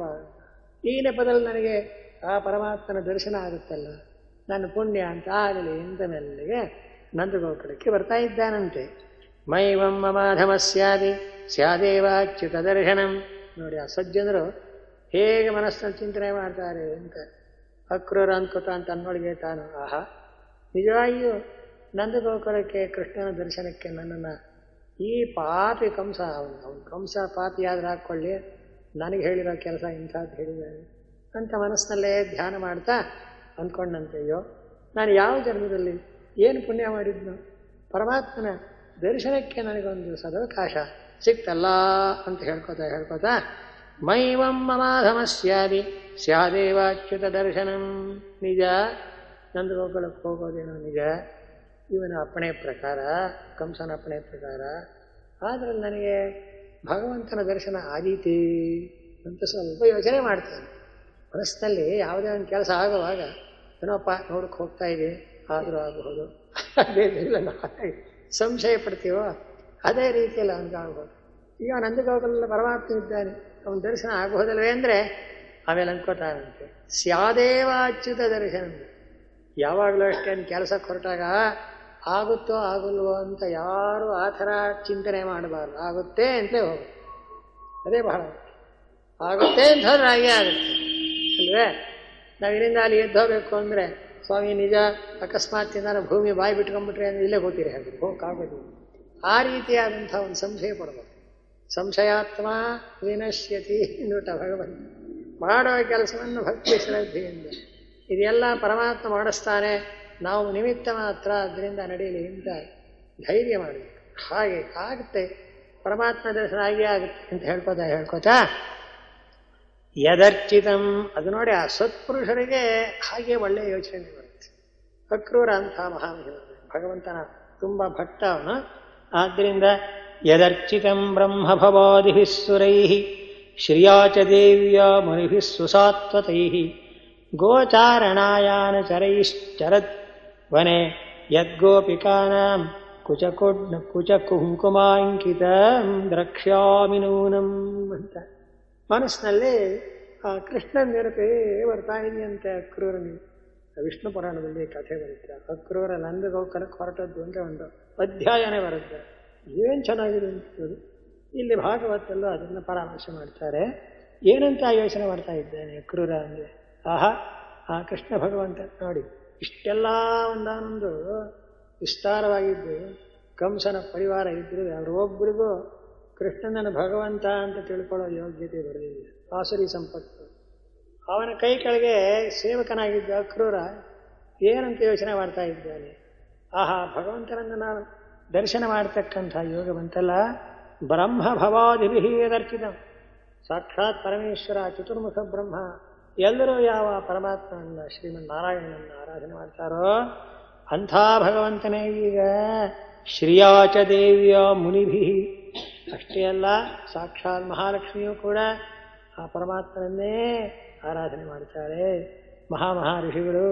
Speaker 1: ಈ ನೆಪದಲ್ಲಿ ನನಗೆ ಆ ಪರಮಾತ್ಮನ ದರ್ಶನ ಆಗುತ್ತಲ್ಲ ನನ್ನ ಪುಣ್ಯ ಅಂತ ಆಗಲಿ ಅಂತ ಮೆಲ್ಲಿಗೆ ನಂದಗೋಕುಲಕ್ಕೆ ಬರ್ತಾ ಇದ್ದಾನಂತೆ ಮೈವಂ ಮಮಾಧಮ ಸ್ಯಾದಿ ಸ್ಯಾದೇವ ಅಚ್ಯುತ ದರ್ಶನಂ ನೋಡಿ ಆ ಸಜ್ಜನರು ಹೇಗೆ ಮನಸ್ಸನ್ನು ಚಿಂತನೆ ಮಾಡ್ತಾರೆ ಅಂತ ಅಕ್ರೂರ ಅನ್ಕೋತ ಅಂತ ಅನ್ನೊಳಗೆ ತಾನು ಆಹಾ ನಿಜವಾಗಿಯೂ ನಂದಗೋಕುಲಕ್ಕೆ ಕೃಷ್ಣನ ದರ್ಶನಕ್ಕೆ ನನ್ನನ್ನು ಈ ಪಾಪಿ ಕಂಸ ಅವನು ಅವನು ಕಂಸ ಪಾಪಿಯಾದ್ರೆ ಹಾಕ್ಕೊಳ್ಳಿ ನನಗೆ ಹೇಳಿರೋ ಕೆಲಸ ಇಂಥದ್ದು ಹೇಳಿದ್ದಾನೆ ಅಂತ ಮನಸ್ಸಿನಲ್ಲೇ ಧ್ಯಾನ ಮಾಡ್ತಾ ಅಂದ್ಕೊಂಡಂತೆಯೋ ನಾನು ಯಾವ ಜನ್ಮದಲ್ಲಿ ಏನು ಪುಣ್ಯ ಮಾಡಿದ್ನು ಪರಮಾತ್ಮನ ದರ್ಶನಕ್ಕೆ ನನಗೊಂದು ಸದವಕಾಶ ಸಿಕ್ತಲ್ಲ ಅಂತ ಹೇಳ್ಕೊತಾ ಹೇಳ್ಕೊತಾ ಮೈವಂ ಮಮಾಧಮ ಸ್ಯಾದಿ ಸ್ಯಾದೇವಾಚ್ಯುತ ದರ್ಶನಂ ನಿಜ ನಂದಗೋಕುಲಕ್ಕೆ ಹೋಗೋದೇನೋ ನಿಜ ಇವನ ಅಪ್ಪಣೆ ಪ್ರಕಾರ ಕಂಸನ ಅಪ್ಪಣೆ ಪ್ರಕಾರ ಆದರೆ ನನಗೆ ಭಗವಂತನ ದರ್ಶನ ಆದೀತಿ ಅಂತ ಸ್ವಲ್ಪ ಯೋಚನೆ ಮಾಡ್ತಾನೆ ಮನಸ್ಸಿನಲ್ಲಿ ಯಾವುದೇ ಒಂದು ಕೆಲಸ ಆಗುವಾಗ ಏನೋಪ್ಪ ನೋಡಕ್ಕೆ ಹೋಗ್ತಾ ಇದೆ ಆದರೂ ಆಗಬಹುದು ಅದೇ ಇಲ್ಲ ನಾವೇ ಸಂಶಯ ಪಡ್ತೀವೋ ಅದೇ ರೀತಿಯಲ್ಲಿ ಅವನಿಗಾಗ್ಬೋದು ಈಗ ನಂದಗೋಕಲ್ಲ ಪರಮಾತ್ಮ ಇದ್ದಾನೆ ಅವನ ದರ್ಶನ ಆಗಬಹುದಲ್ವೇ ಅಂದರೆ ಆಮೇಲೆ ಅನ್ಕೋತಾನಂತೆ ಸ್ಯಾದೇವ ಅಚ್ಯುತ ದರ್ಶನ ಯಾವಾಗಲೂ ಅಷ್ಟೇನು ಕೆಲಸಕ್ಕೆ ಹೊರಟಾಗ ಆಗುತ್ತೋ ಆಗಲ್ವೋ ಅಂತ ಯಾರು ಆ ಥರ ಚಿಂತನೆ ಮಾಡಬಾರ್ದು ಆಗುತ್ತೆ ಅಂತಲೇ ಹೋಗುತ್ತೆ ಅದೇ ಬಹಳ ಆಗುತ್ತೆ ಅಂತ ಹೋದ್ರೆ ಹಾಗೆ ಆಗುತ್ತೆ ಅಲ್ವೇ ನಾವು ಇಲ್ಲಿಂದ ಅಲ್ಲಿ ಎದ್ದು ಹೋಗ್ಬೇಕು ಅಂದರೆ ಸ್ವಾಮಿ ನಿಜ ಅಕಸ್ಮಾತ್ ಏನಾರು ಭೂಮಿ ಬಾಯಿ ಬಿಟ್ಕೊಂಡ್ಬಿಟ್ರೆ ಅಂದ್ರೆ ಇಲ್ಲೇ ಹೋಗ್ತೀರಿ ಹಾಗೆ ಹೋಗಕ್ಕಾಗೋದು ಆ ರೀತಿಯಾದಂಥ ಒಂದು ಸಂಶಯ ಪಡ್ಬೇಕು ಸಂಶಯಾತ್ಮ ವಿನಶ್ಯತಿ ಎನ್ನುಟ ಭಗವಂತ ಮಾಡುವ ಕೆಲಸವನ್ನು ಭಕ್ತಿ ಶ್ರದ್ಧೆಯಿಂದ ಇದೆಲ್ಲ ಪರಮಾತ್ಮ ಮಾಡಿಸ್ತಾನೆ ನಾವು ನಿಮಿತ್ತ ಮಾತ್ರ ಅದರಿಂದ ನಡೆಯಲಿ ಅಂತ ಧೈರ್ಯ ಮಾಡಬೇಕು ಹಾಗೆ ಆಗುತ್ತೆ ಪರಮಾತ್ಮ ದರ್ಶನ ಆಗೇ ಆಗುತ್ತೆ ಅಂತ ಹೇಳ್ಕೋತಾ ಹೇಳ್ಕೋತಾ ಯದರ್ಚಿತಂ ಅದು ನೋಡಿ ಆ ಸತ್ಪುರುಷರಿಗೆ ಹಾಗೆ ಒಳ್ಳೆಯ ಯೋಚನೆ ಬರುತ್ತೆ ಅಕ್ರೂರ ಅಂತ ಮಹಾಮಹಿಮ ಭಗವಂತನ ತುಂಬ ಭಕ್ತ ಅವನು ಆದ್ದರಿಂದ ಯದರ್ಚಿತಂ ಬ್ರಹ್ಮಭವಾದಿಭಿಃ ಸುರೈಃ ಶ್ರಿಯಾ ಚ ದೇವ್ಯಾ ಮುನಿಭಿಃ ಸುಸಾತ್ವತೈಃ ಗೋಚಾರಣಾಯಾನಚರೈಶ್ಚರದ್ ವನೆ ಯದ್ಗೋಪಿಕಾನಾಂ ಕುಚಕುಡ್ ಕುಚಕುಂಕುಮಾಂಕಿತ ದ್ರಕ್ಷ್ಯಾಮಿ ನೂನಂ ಅಂತ ಮನಸ್ಸಿನಲ್ಲಿ ಆ ಕೃಷ್ಣನ ನೆನಪೇ ಬರ್ತಾ ಇದೆಯಂತೆ ಅಕ್ರೂರನಿಗೆ ವಿಷ್ಣು ಪುರಾಣದಲ್ಲಿ ಕಥೆ ಬರುತ್ತೆ ಅಕ್ರೂರ ನಂದಗೋಕರಕ್ಕೆ ಹೊರಟದ್ದು ಅಂತ ಒಂದು ಅಧ್ಯಾಯನೇ ಬರುತ್ತೆ ಏನು ಚೆನ್ನಾಗಿದೆ ಅಂತದ್ದು ಇಲ್ಲಿ ಭಾಗವತಲ್ಲೂ ಅದನ್ನು ಪರಾಮರ್ಶೆ ಮಾಡ್ತಾರೆ ಏನಂತ ಯೋಚನೆ ಮಾಡ್ತಾ ಇದ್ದಾನೆ ಕ್ರೂರ ಅಂದರೆ ಆಹಾ ಆ ಕೃಷ್ಣ ಭಗವಂತ ನೋಡಿ ಇಷ್ಟೆಲ್ಲ ಒಂದಾನೊಂದು ವಿಸ್ತಾರವಾಗಿದ್ದು ಕಂಸನ ಪರಿವಾರ ಇದ್ದರೂ ಅವರೊಬ್ಬರಿಗೂ ಕೃಷ್ಣನನ್ನು ಭಗವಂತ ಅಂತ ತಿಳ್ಕೊಳ್ಳೋ ಯೋಗ್ಯತೆ ಬರಲಿಲ್ಲ ಆಸುರಿ ಸಂಪತ್ತು ಅವನ ಕೈ ಕೆಳಗೆ ಸೇವಕನಾಗಿದ್ದ ಅಕ್ರೂರ ಏನಂತ ಯೋಚನೆ ಮಾಡ್ತಾ ಇದ್ದಾನೆ ಆಹಾ ಭಗವಂತನನ್ನು ನಾನು ದರ್ಶನ ಮಾಡತಕ್ಕಂಥ ಯೋಗ ಬಂತಲ್ಲ ಬ್ರಹ್ಮ ಭವಾದಿಭಿ ದರ್ಶಿತ ಸಾಕ್ಷಾತ್ ಪರಮೇಶ್ವರ ಚತುರ್ಮುಖ ಬ್ರಹ್ಮ ಎಲ್ಲರೂ ಯಾವ ಪರಮಾತ್ಮನನ್ನ ಶ್ರೀಮನ್ ನಾರಾಯಣನನ್ನು ಆರಾಧನೆ ಮಾಡ್ತಾರೋ ಅಂಥ ಭಗವಂತನೇ ಈಗ ಶ್ರೀಯಾಚ ದೇವಿಯ ಮುನಿಭಿ ಅಷ್ಟೇ ಅಲ್ಲ ಸಾಕ್ಷಾತ್ ಮಹಾಲಕ್ಷ್ಮಿಯೂ ಕೂಡ ಆ ಪರಮಾತ್ಮನನ್ನೇ ಆರಾಧನೆ ಮಾಡ್ತಾರೆ ಮಹಾಮಹಾ ಋಷಿಗಳು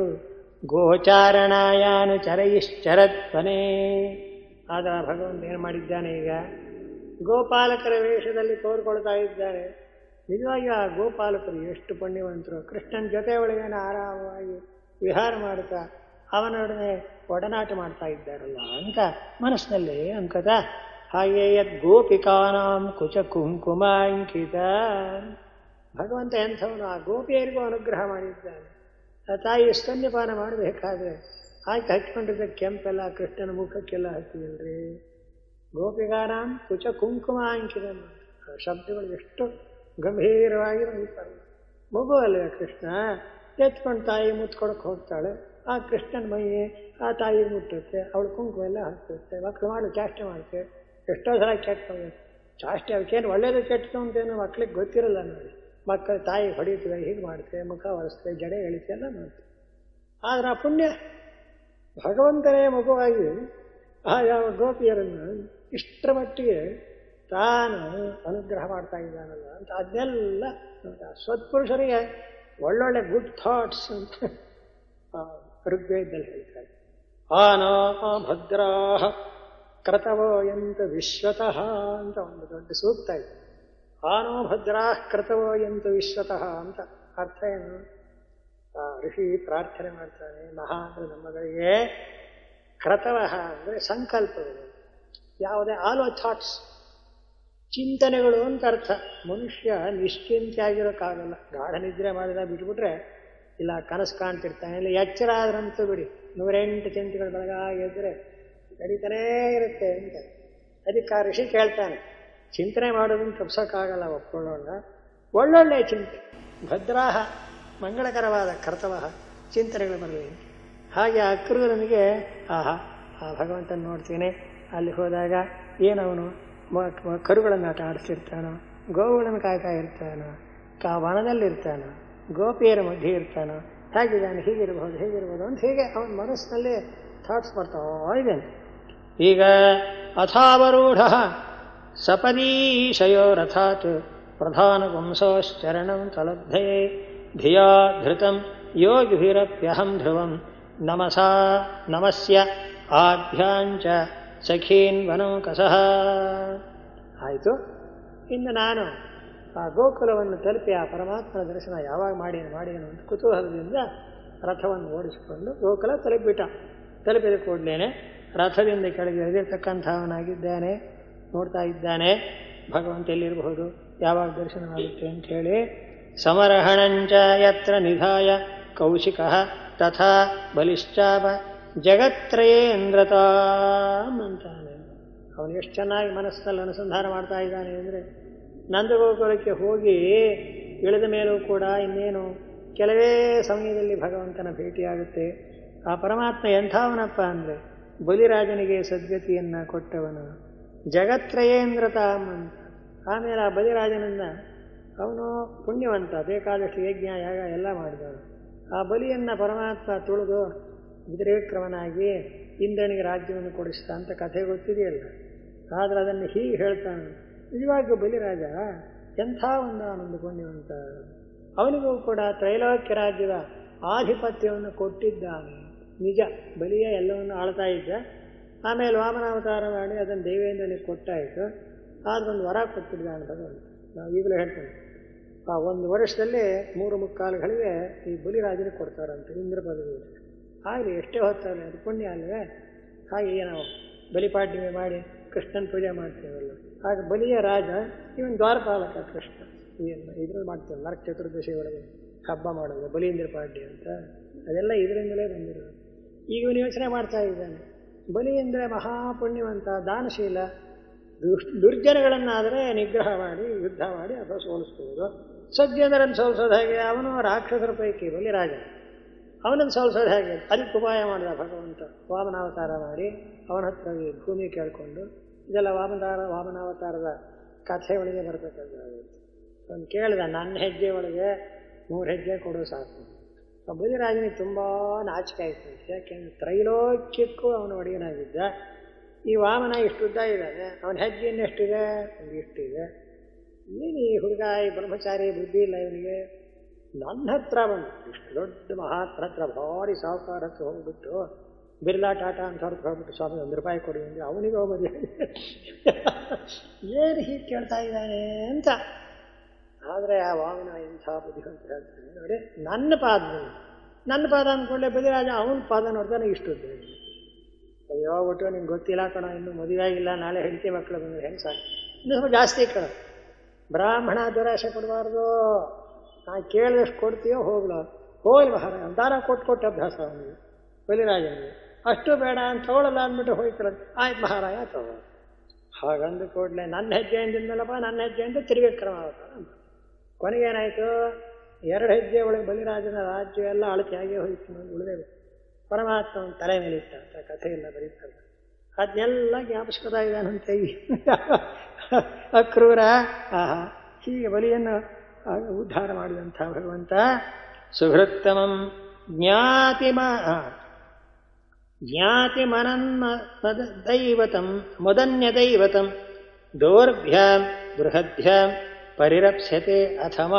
Speaker 1: ಗೋಚಾರಣಾಯಾನು ಚರಯಿಶ್ಚರತ್ವನೇ ಆದ ಭಗವಂತ ಏನು ಮಾಡಿದ್ದಾನೆ ಈಗ ಗೋಪಾಲಕರ ವೇಷದಲ್ಲಿ ತೋರ್ಕೊಳ್ತಾ ಇದ್ದಾರೆ ನಿಜವಾಗಿ ಆ ಗೋಪಾಲಕರು ಎಷ್ಟು ಪುಣ್ಯವಂತರು ಕೃಷ್ಣನ ಜೊತೆ ಒಳಗೇನೆ ಆರಾಮವಾಗಿ ವಿಹಾರ ಮಾಡ್ತಾ ಅವನೊಡನೆ ಒಡನಾಟ ಮಾಡ್ತಾ ಇದ್ದಾರಲ್ಲ ಅಂತ ಮನಸ್ಸಿನಲ್ಲಿ ಅನ್ಕತ ಹಾಗೆ ಯದ್ ಗೋಪಿಕಾನಾಂ ಕುಚ ಕುಂಕುಮಾಂಕಿತ ಭಗವಂತ ಎಂಥವನು ಆ ಗೋಪಿಯರಿಗೂ ಅನುಗ್ರಹ ಮಾಡಿದ್ದಾನೆ ಆ ತಾಯಿ ಸ್ತನ್ಯಪಾನ ಮಾಡಬೇಕಾದ್ರೆ ಆಯ್ಕೆ ಹಚ್ಕೊಂಡಿದ್ದ ಕೆಂಪೆಲ್ಲ ಕೃಷ್ಣನ ಮುಖಕ್ಕೆಲ್ಲ ಹಚ್ಚಿದಲ್ರಿ ಗೋಪಿಗಾರಾಮ್ ಕುಚ ಕುಂಕುಮ ಅಂಕಿದ ಶಬ್ದಗಳು ಎಷ್ಟು ಗಂಭೀರವಾಗಿ ನಡೀತಾರೆ ಮಗು ಅಲ್ವೇ ಕೃಷ್ಣ ಎತ್ಕೊಂಡು ತಾಯಿ ಮುತ್ಕೊಡಕ್ಕೆ ಹೋಗ್ತಾಳೆ ಆ ಕೃಷ್ಣನ ಮೈ ಆ ತಾಯಿ ಮುಟ್ಟುತ್ತೆ ಅವಳು ಕುಂಕುಮ ಎಲ್ಲ ಹಾಕ್ತಿರುತ್ತೆ ಮಕ್ಕಳು ಮಾಡು ಚಾಷ್ಟೆ ಮಾಡುತ್ತೆ ಎಷ್ಟೋ ಸಲ ಕೆಟ್ಟ ಚಾಷ್ಟೆ ಅವಕ್ಕೇನು ಒಳ್ಳೇದು ಕೆಟ್ಟದು ಅಂತೇನು ಮಕ್ಳಿಗೆ ಗೊತ್ತಿರಲ್ಲ ನೋಡಿ ಮಕ್ಕಳು ತಾಯಿ ಹೊಡಿತವೆ ಹೀಗೆ ಮಾಡ್ತೇವೆ ಮುಖ ಒರೆಸ್ತೇವೆ ಜಡೆ ಎಳಿತೆ ಎಲ್ಲ ಮಾಡ್ತೇವೆ ಆದ್ರೆ ಆ ಪುಣ್ಯ ಭಗವಂತನೇ ಮಗುವಾಗಿ ಆ ಯಾವ ಗೋಪಿಯರನ್ನು ಇಷ್ಟರ ಮಟ್ಟಿಗೆ ತಾನು ಅನುಗ್ರಹ ಮಾಡ್ತಾ ಇದ್ದಾನಲ್ಲ ಅಂತ ಅದನ್ನೆಲ್ಲ ಸತ್ಪುರುಷರಿಗೆ ಒಳ್ಳೊಳ್ಳೆ ಗುಡ್ ಥಾಟ್ಸ್ ಅಂತ ಋಗ್ವೇದದಲ್ಲಿ ಹೇಳ್ತಾರೆ ಆನೋ ಭದ್ರಾ ಕ್ರತವೋ ಎಂತ ವಿಶ್ವತಃ ಅಂತ ಒಂದು ದೊಡ್ಡ ಸೂಕ್ತ ಇದೆ ಆನೋ ಭದ್ರಾ ಕ್ರತವೋ ಎಂತ ವಿಶ್ವತಃ ಅಂತ ಅರ್ಥ ಏನು ಆ ಋಷಿ ಪ್ರಾರ್ಥನೆ ಮಾಡ್ತಾನೆ ಮಹಾ ಅಂದರೆ ನಮ್ಮಗಳಿಗೆ ಕ್ರತವಹ ಅಂದರೆ ಸಂಕಲ್ಪಗಳು ಯಾವುದೇ ಆಲೋ ಥಾಟ್ಸ್ ಚಿಂತನೆಗಳು ಅಂತ ಅರ್ಥ ಮನುಷ್ಯ ನಿಶ್ಚಿಂತೆಯಾಗಿರೋಕ್ಕಾಗಲ್ಲ ಗಾಢ ನಿದ್ರೆ ಮಾಡಿದ ಬಿಟ್ಬಿಟ್ರೆ ಇಲ್ಲ ಕನಸು ಕಾಣ್ತಿರ್ತಾನೆ ಇಲ್ಲ ಎಚ್ಚರ ಆದ್ರಂತೂ ಬಿಡಿ ನೂರೆಂಟು ಚಿಂತೆಗಳು ಬೆಳಗಾಗಿ ಎದ್ರೆ ನಡೀತಾನೇ ಇರುತ್ತೆ ಅಂತ ಅದಕ್ಕೆ ಆ ಋಷಿ ಕೇಳ್ತಾನೆ ಚಿಂತನೆ ಮಾಡೋದನ್ನು ತಪ್ಸೋಕ್ಕಾಗಲ್ಲ ಒಪ್ಕೊಳ್ಳೋಣ ಒಳ್ಳೊಳ್ಳೆ ಚಿಂತೆ ಭದ್ರಾಹ ಮಂಗಳಕರವಾದ ಕರ್ತವ ಚಿಂತನೆಗಳು ಬರಲಿ ಹಾಗೆ ಆ ಕ್ರೂರನಿಗೆ ಆಹಾ ಆ ಭಗವಂತನ ನೋಡ್ತೀನಿ ಅಲ್ಲಿ ಹೋದಾಗ ಏನವನು ಕರುಗಳನ್ನು ಆಟ ಆಡಿಸ್ತಿರ್ತಾನೋ ಗೋವುಗಳನ್ನು ಕಾಯ್ತಾ ಇರ್ತಾನೋ ಕಾ ವನದಲ್ಲಿರ್ತಾನೋ ಗೋಪಿಯರ ಮಧ್ಯೆ ಇರ್ತಾನೋ ಹೇಗಿದ್ದಾನೆ ಹೀಗಿರ್ಬೋದು ಹೇಗಿರ್ಬೋದು ಅಂತ ಹೀಗೆ ಅವನ ಮನಸ್ಸಿನಲ್ಲಿ ಥಾಟ್ಸ್ ಬರ್ತಾ ಇದ್ದಾನೆ ಈಗ ಅಥಾವರೂಢ ಸಪದೀಶಯೋರಥಾತ್ ಪ್ರಧಾನ ವಂಶೋಶ್ಚರಣಂ ತಲಬ್ಧೇ ಧಿಯಾ ಧೃತಂ ಯೋಗಿಭಿರಪ್ಯಹಂ ಧ್ರುವಂ ನಮಸಾ ನಮಸ್ಯ ಆಭ್ಯಾಂಚ ಸಖೀನ್ ವನೌಕಸಃ ಆಯಿತು ಇನ್ನು ನಾನು ಆ ಗೋಕುಲವನ್ನು ತಲುಪಿ ಆ ಪರಮಾತ್ಮನ ದರ್ಶನ ಯಾವಾಗ ಮಾಡೇನು ಮಾಡೇನು ಅಂತ ಕುತೂಹಲದಿಂದ ರಥವನ್ನು ಓಡಿಸಿಕೊಂಡು ಗೋಕುಲ ತಲುಪಿಬಿಟ್ಟ ತಲುಪಿದ ಕೂಡಲೇ ರಥದಿಂದ ಕೆಳಗೆ ಇಳಿದಿರ್ತಕ್ಕಂಥವನಾಗಿದ್ದಾನೆ ನೋಡ್ತಾ ಇದ್ದಾನೆ ಭಗವಂತ ಎಲ್ಲಿರಬಹುದು ಯಾವಾಗ ದರ್ಶನವಾಗುತ್ತೆ ಅಂತ ಹೇಳಿ ಸಮರಹಣಂಚ ಯತ್ರ ನಿಧಾಯ ಕೌಶಿಕ ತಥಾ ಬಲಿಶ್ಚಾಪ ಜಗತ್ರಯೇಂದ್ರತಾಮ್ ಅಂತಾನೆ ಅವನು ಎಷ್ಟು ಚೆನ್ನಾಗಿ ಮನಸ್ಸಿನಲ್ಲಿ ಅನುಸಂಧಾನ ಮಾಡ್ತಾ ಇದ್ದಾನೆ ಅಂದರೆ ನಂದಗೋಕುಲಕ್ಕೆ ಹೋಗಿ ಇಳಿದ ಮೇಲೂ ಕೂಡ ಇನ್ನೇನು ಕೆಲವೇ ಸಮಯದಲ್ಲಿ ಭಗವಂತನ ಭೇಟಿಯಾಗುತ್ತೆ ಆ ಪರಮಾತ್ಮ ಎಂಥವನಪ್ಪ ಅಂದರೆ ಬಲಿರಾಜನಿಗೆ ಸದ್ಗತಿಯನ್ನು ಕೊಟ್ಟವನು ಜಗತ್ರಯೇಂದ್ರತಾಮ್ ಅಂತ ಆಮೇಲೆ ಆ ಬಲಿರಾಜನನ್ನ ಅವನು ಪುಣ್ಯವಂತ ಬೇಕಾದಷ್ಟು ಯಜ್ಞ ಯಾಗ ಎಲ್ಲ ಮಾಡಿದವನು ಆ ಬಲಿಯನ್ನು ಪರಮಾತ್ಮ ತುಳಿದು ವಿಕ್ರಮನಾಗಿ ಇಂದ್ರನಿಗೆ ರಾಜ್ಯವನ್ನು ಕೊಡಿಸ್ತಾ ಅಂತ ಕಥೆ ಗೊತ್ತಿದೆಯಲ್ಲ ಆದರೆ ಅದನ್ನು ಹೀಗೆ ಹೇಳ್ತಾನೆ ನಿಜವಾಗಿಯೂ ಬಲಿರಾಜ ಎಂಥ ಒಂದು ಆನಂದ ಪುಣ್ಯವಂತ ಅವನಿಗೂ ಕೂಡ ತ್ರೈಲೋಕ್ಯ ರಾಜ್ಯದ ಆಧಿಪತ್ಯವನ್ನು ಕೊಟ್ಟಿದ್ದಾನೆ ನಿಜ ಬಲಿಯ ಎಲ್ಲವನ್ನು ಆಳ್ತಾ ಇದ್ದ ಆಮೇಲೆ ವಾಮನಾವತಾರ ಮಾಡಿ ಅದನ್ನು ದೇವೇಂದ್ರನಿಗೆ ಕೊಟ್ಟಾಯಿತು ಆದ್ರೆ ಒಂದು ವರ ಕೊಟ್ಟಿದ್ದಾನೆ ಭಗವಂತ ನಾವು ಈಗಲೂ ಹೇಳ್ತೇನೆ ಆ ಒಂದು ವರ್ಷದಲ್ಲಿ ಮೂರು ಮುಕ್ಕಾಲುಗಳಿಗೆ ಈ ಬಲಿರಾಜನಿಗೆ ಕೊಡ್ತಾರಂತೆ ಇಂದ್ರ ಪದವಿ ಆಗಲಿ ಎಷ್ಟೇ ಹೊತ್ತಾಗಲಿ ಅದು ಪುಣ್ಯ ಅಲ್ವೇ ಹಾಗೆ ನಾವು ಬಲಿಪಾಡ್ಯಮೆ ಮಾಡಿ ಕೃಷ್ಣನ ಪೂಜೆ ಮಾಡ್ತೇವಲ್ಲ ಆಗ ಬಲಿಯ ರಾಜ ಇವನ್ ದ್ವಾರಪಾಲಕ ಕೃಷ್ಣ ಇದ್ರಲ್ಲಿ ಮಾಡ್ತೇವೆ ನರಕ ಚತುರ್ದಶಿ ಒಳಗೆ ಹಬ್ಬ ಮಾಡೋದು ಬಲೀಂದ್ರ ಪಾಡ್ಯ ಅಂತ ಅದೆಲ್ಲ ಇದರಿಂದಲೇ ಬಂದಿರೋದು ಈಗ ಇವನು ಯೋಚನೆ ಮಾಡ್ತಾ ಇದ್ದಾನೆ ಬಲಿ ಅಂದರೆ ಮಹಾಪುಣ್ಯವಂತ ದಾನಶೀಲ ದುಷ್ ದುರ್ಜನಗಳನ್ನಾದರೆ ನಿಗ್ರಹ ಮಾಡಿ ಯುದ್ಧ ಮಾಡಿ ಅಥವಾ ಸೋಲಿಸ್ಬೋದು ಸಜ್ಜನರನ್ನು ಸೋಲಿಸೋದು ಹೇಗೆ ಅವನು ರಾಕ್ಷಸರ ಪೈಕಿ ಬಲಿರಾಜ ಅವನನ್ನು ಸೋಲಿಸೋದು ಹೇಗೆ ಅದಕ್ಕೆ ಉಪಾಯ ಮಾಡಿದ ಭಗವಂತ ವಾಮನಾವತಾರ ಮಾಡಿ ಅವನ ಹತ್ರ ಈ ಭೂಮಿ ಕೇಳಿಕೊಂಡು ಇದೆಲ್ಲ ವಾಮನಾರ ವಾಮನಾವತಾರದ ಕಥೆ ಒಳಗೆ ಬರಬೇಕಾಗುತ್ತೆ ಅವನು ಕೇಳಿದ ನನ್ನ ಹೆಜ್ಜೆ ಒಳಗೆ ಮೂರು ಹೆಜ್ಜೆ ಕೊಡು ಸಾಕು ಆ ಬಲಿರಾಜನಿಗೆ ತುಂಬ ನಾಚಿಕೆ ಆಯಿತು ಯಾಕೆಂದ್ರೆ ತ್ರೈಲೋಕ್ಯಕ್ಕೂ ಅವನು ಒಡೆಯನಾಗಿದ್ದ ಈ ವಾಮನ ಇಷ್ಟುದ್ದ ಇದ್ದಾನೆ ಅವನ ಹೆಜ್ಜೆ ಇನ್ನೆಷ್ಟಿದೆ ಒಂದು ಇಷ್ಟಿದೆ ಏನು ಈ ಹುಡುಗ ಈ ಬ್ರಹ್ಮಚಾರಿ ಬುದ್ಧಿ ಇಲ್ಲ ಇವನಿಗೆ ನನ್ನ ಹತ್ರ ಬಂದು ಇಷ್ಟು ದೊಡ್ಡ ಮಹಾತ್ಮ ಹತ್ರ ಭಾರಿ ಸಾಹುಕಾರ ಹತ್ರ ಹೋಗ್ಬಿಟ್ಟು ಬಿರ್ಲಾ ಟಾಟಾ ಅಂತ ಹೊರತು ಹೋಗ್ಬಿಟ್ಟು ಸ್ವಾಮಿ ಒಂದು ರೂಪಾಯಿ ಕೊಡಿ ಅಂದರೆ ಅವನಿಗೆ ಹೋಗೋದು ಏನು ಹೀಗೆ ಕೇಳ್ತಾ ಇದ್ದಾನೆ ಅಂತ ಆದರೆ ಆ ವಾಮನ ಇಂಥ ಬುದ್ಧಿವಂತ ಹೇಳ್ತಾನೆ ನೋಡಿ ನನ್ನ ಪಾದ ನನ್ನ ಪಾದ ಅಂದ್ಕೊಂಡೆ ಬಲಿರಾಜ ಅವನ ಪಾದ ನೋಡ್ತಾನೆ ಇಷ್ಟು ಅಯ್ಯೋ ಒಟ್ಟು ನಿಂಗೆ ಗೊತ್ತಿಲ್ಲ ಕಣ ಇನ್ನು ಮದುವೆ ಆಗಿಲ್ಲ ನಾಳೆ ಹೆಂಡತಿ ಮಕ್ಕಳು ಬಂದರೆ ಹೆಂಗೆ ಸಾಕು ಇನ್ನು ಸ್ವಲ್ಪ ಜಾಸ್ತಿ ಕಣ ಬ್ರಾಹ್ಮಣ ದುರಾಶೆ ಕೊಡಬಾರ್ದು ನಾ ಕೇಳಿದಷ್ಟು ಕೊಡ್ತೀಯೋ ಹೋಗ್ಲೋ ಹೋಗ್ಲಿ ಮಹಾರಾಜ ದಾರ ಕೊಟ್ಟು ಕೊಟ್ಟು ಅಭ್ಯಾಸ ಅವನಿಗೆ ಬಲಿರಾಜನಿಗೆ ಅಷ್ಟು ಬೇಡ ಅಂತ ತಗೊಳ್ಳಲ್ಲ ಅಂದ್ಬಿಟ್ಟು ಹೋಯ್ತಾರ ಆಯ್ತು ಮಹಾರಾಜ ತಗೋ ಹಾಗಂದು ಕೂಡಲೇ ನನ್ನ ಹೆಜ್ಜೆ ಅಂದಿದ್ನಲ್ಲಪ್ಪ ನನ್ನ ಹೆಜ್ಜೆ ಅಂತ ತಿರುಗಿ ಕ್ರಮ ಆಗ್ತಾನೆ ಕೊನೆಗೇನಾಯಿತು ಎರಡು ಹೆಜ್ಜೆ ಒಳಗೆ ಬಲಿರಾಜನ ರಾಜ್ಯ ಎಲ್ಲ ಅಳತೆಯಾಗಿ ಹೋಯಿತು ಉಳಿದೇ ಪರಮಾತ್ಮ ತಲೆ ಮೇಲಿಟ್ಟ ಅಂತ ಕಥೆ ಎಲ್ಲ ಬರೀತಾರೆ ಅದನ್ನೆಲ್ಲ ಜ್ಞಾಪಿಸ್ಕೊತಾ ಇದ್ದಾನಂತೆ ಈ ಅಕ್ರೂರ ಆಹಾ ಹೀಗೆ ಬಲಿಯನ್ನು ಉದ್ಧಾರ ಮಾಡಿದಂಥ ಭಗವಂತ ಸುಹೃತ್ತಮಂ ಜ್ಞಾತಿಮ ಜ್ಞಾತಿ ಮನನ್ಮ ದೈವತಂ ಮುದನ್ಯ ದೈವತಂ ದೌರ್ಭ್ಯಾಂ ಬೃಹದ್ಭ್ಯಾಂ ಪರಿರಪ್ಸ್ಯತೆ ಅಥಮಾ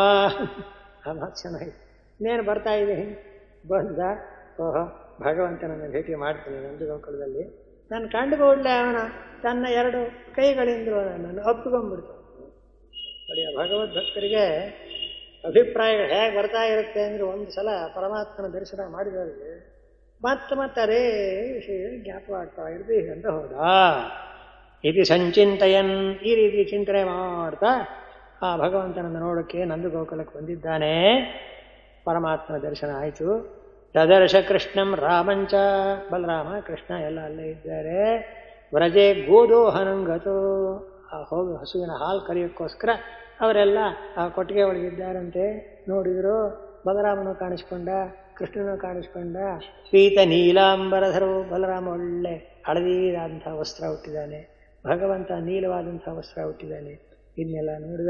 Speaker 1: ಆ ಚೆನ್ನಾಗಿದೆ ಇನ್ನೇನು ಬರ್ತಾ ಇದೆ ಬಂದ ಓಹೋ ಭಗವಂತನನ್ನು ಭೇಟಿ ಮಾಡ್ತೀನಿ ನಂದು ಗೋಕುಲದಲ್ಲಿ ನಾನು ಕಂಡುಕೊಳ್ಳೆ ಅವನ ತನ್ನ ಎರಡು ಕೈಗಳಿಂದಲೂ ನನ್ನನ್ನು ಒಪ್ಪಿಕೊಂಡ್ಬಿಡ್ತು ನೋಡಿ ಆ ಭಗವದ್ ಭಕ್ತರಿಗೆ ಅಭಿಪ್ರಾಯಗಳು ಹೇಗೆ ಬರ್ತಾ ಇರುತ್ತೆ ಅಂದರೆ ಒಂದು ಸಲ ಪರಮಾತ್ಮನ ದರ್ಶನ ಮಾಡಿದವರಿಗೆ ಮತ್ತೆ ಮತ್ತೆ ಅದೇ ವಿಷಯ ಜ್ಞಾಪಕ ಆಗ್ತಾ ಇರ್ದು ಅಂತ ಹೋದ ಇದು ಸಂಚಿಂತಯನ್ ಈ ರೀತಿ ಚಿಂತನೆ ಮಾಡ್ತಾ ಆ ಭಗವಂತನನ್ನು ನೋಡೋಕ್ಕೆ ನಂದು ಗೋಕುಲಕ್ಕೆ ಬಂದಿದ್ದಾನೆ ಪರಮಾತ್ಮನ ದರ್ಶನ ಆಯಿತು ತದರ್ಶ ಕೃಷ್ಣಂ ರಾಮಂಚ ಬಲರಾಮ ಕೃಷ್ಣ ಎಲ್ಲ ಅಲ್ಲೇ ಇದ್ದಾರೆ ವ್ರಜೆ ಗೋದೋಹನಂಗತು ಆ ಹೋಗಿ ಹಸುವಿನ ಹಾಲು ಕರೆಯೋಕ್ಕೋಸ್ಕರ ಅವರೆಲ್ಲ ಆ ಕೊಟ್ಟಿಗೆ ಒಳಗಿದ್ದಾರಂತೆ ನೋಡಿದ್ರು ಬಲರಾಮನು ಕಾಣಿಸ್ಕೊಂಡ ಕೃಷ್ಣನು ಕಾಣಿಸ್ಕೊಂಡ ಪೀತ ನೀಲಾಂಬರಧರು ಬಲರಾಮ ಒಳ್ಳೆ ಹಳದಿಯಾದಂಥ ವಸ್ತ್ರ ಹುಟ್ಟಿದ್ದಾನೆ ಭಗವಂತ ನೀಲವಾದಂಥ ವಸ್ತ್ರ ಹುಟ್ಟಿದ್ದಾನೆ ಇದನ್ನೆಲ್ಲ ನೋಡಿದ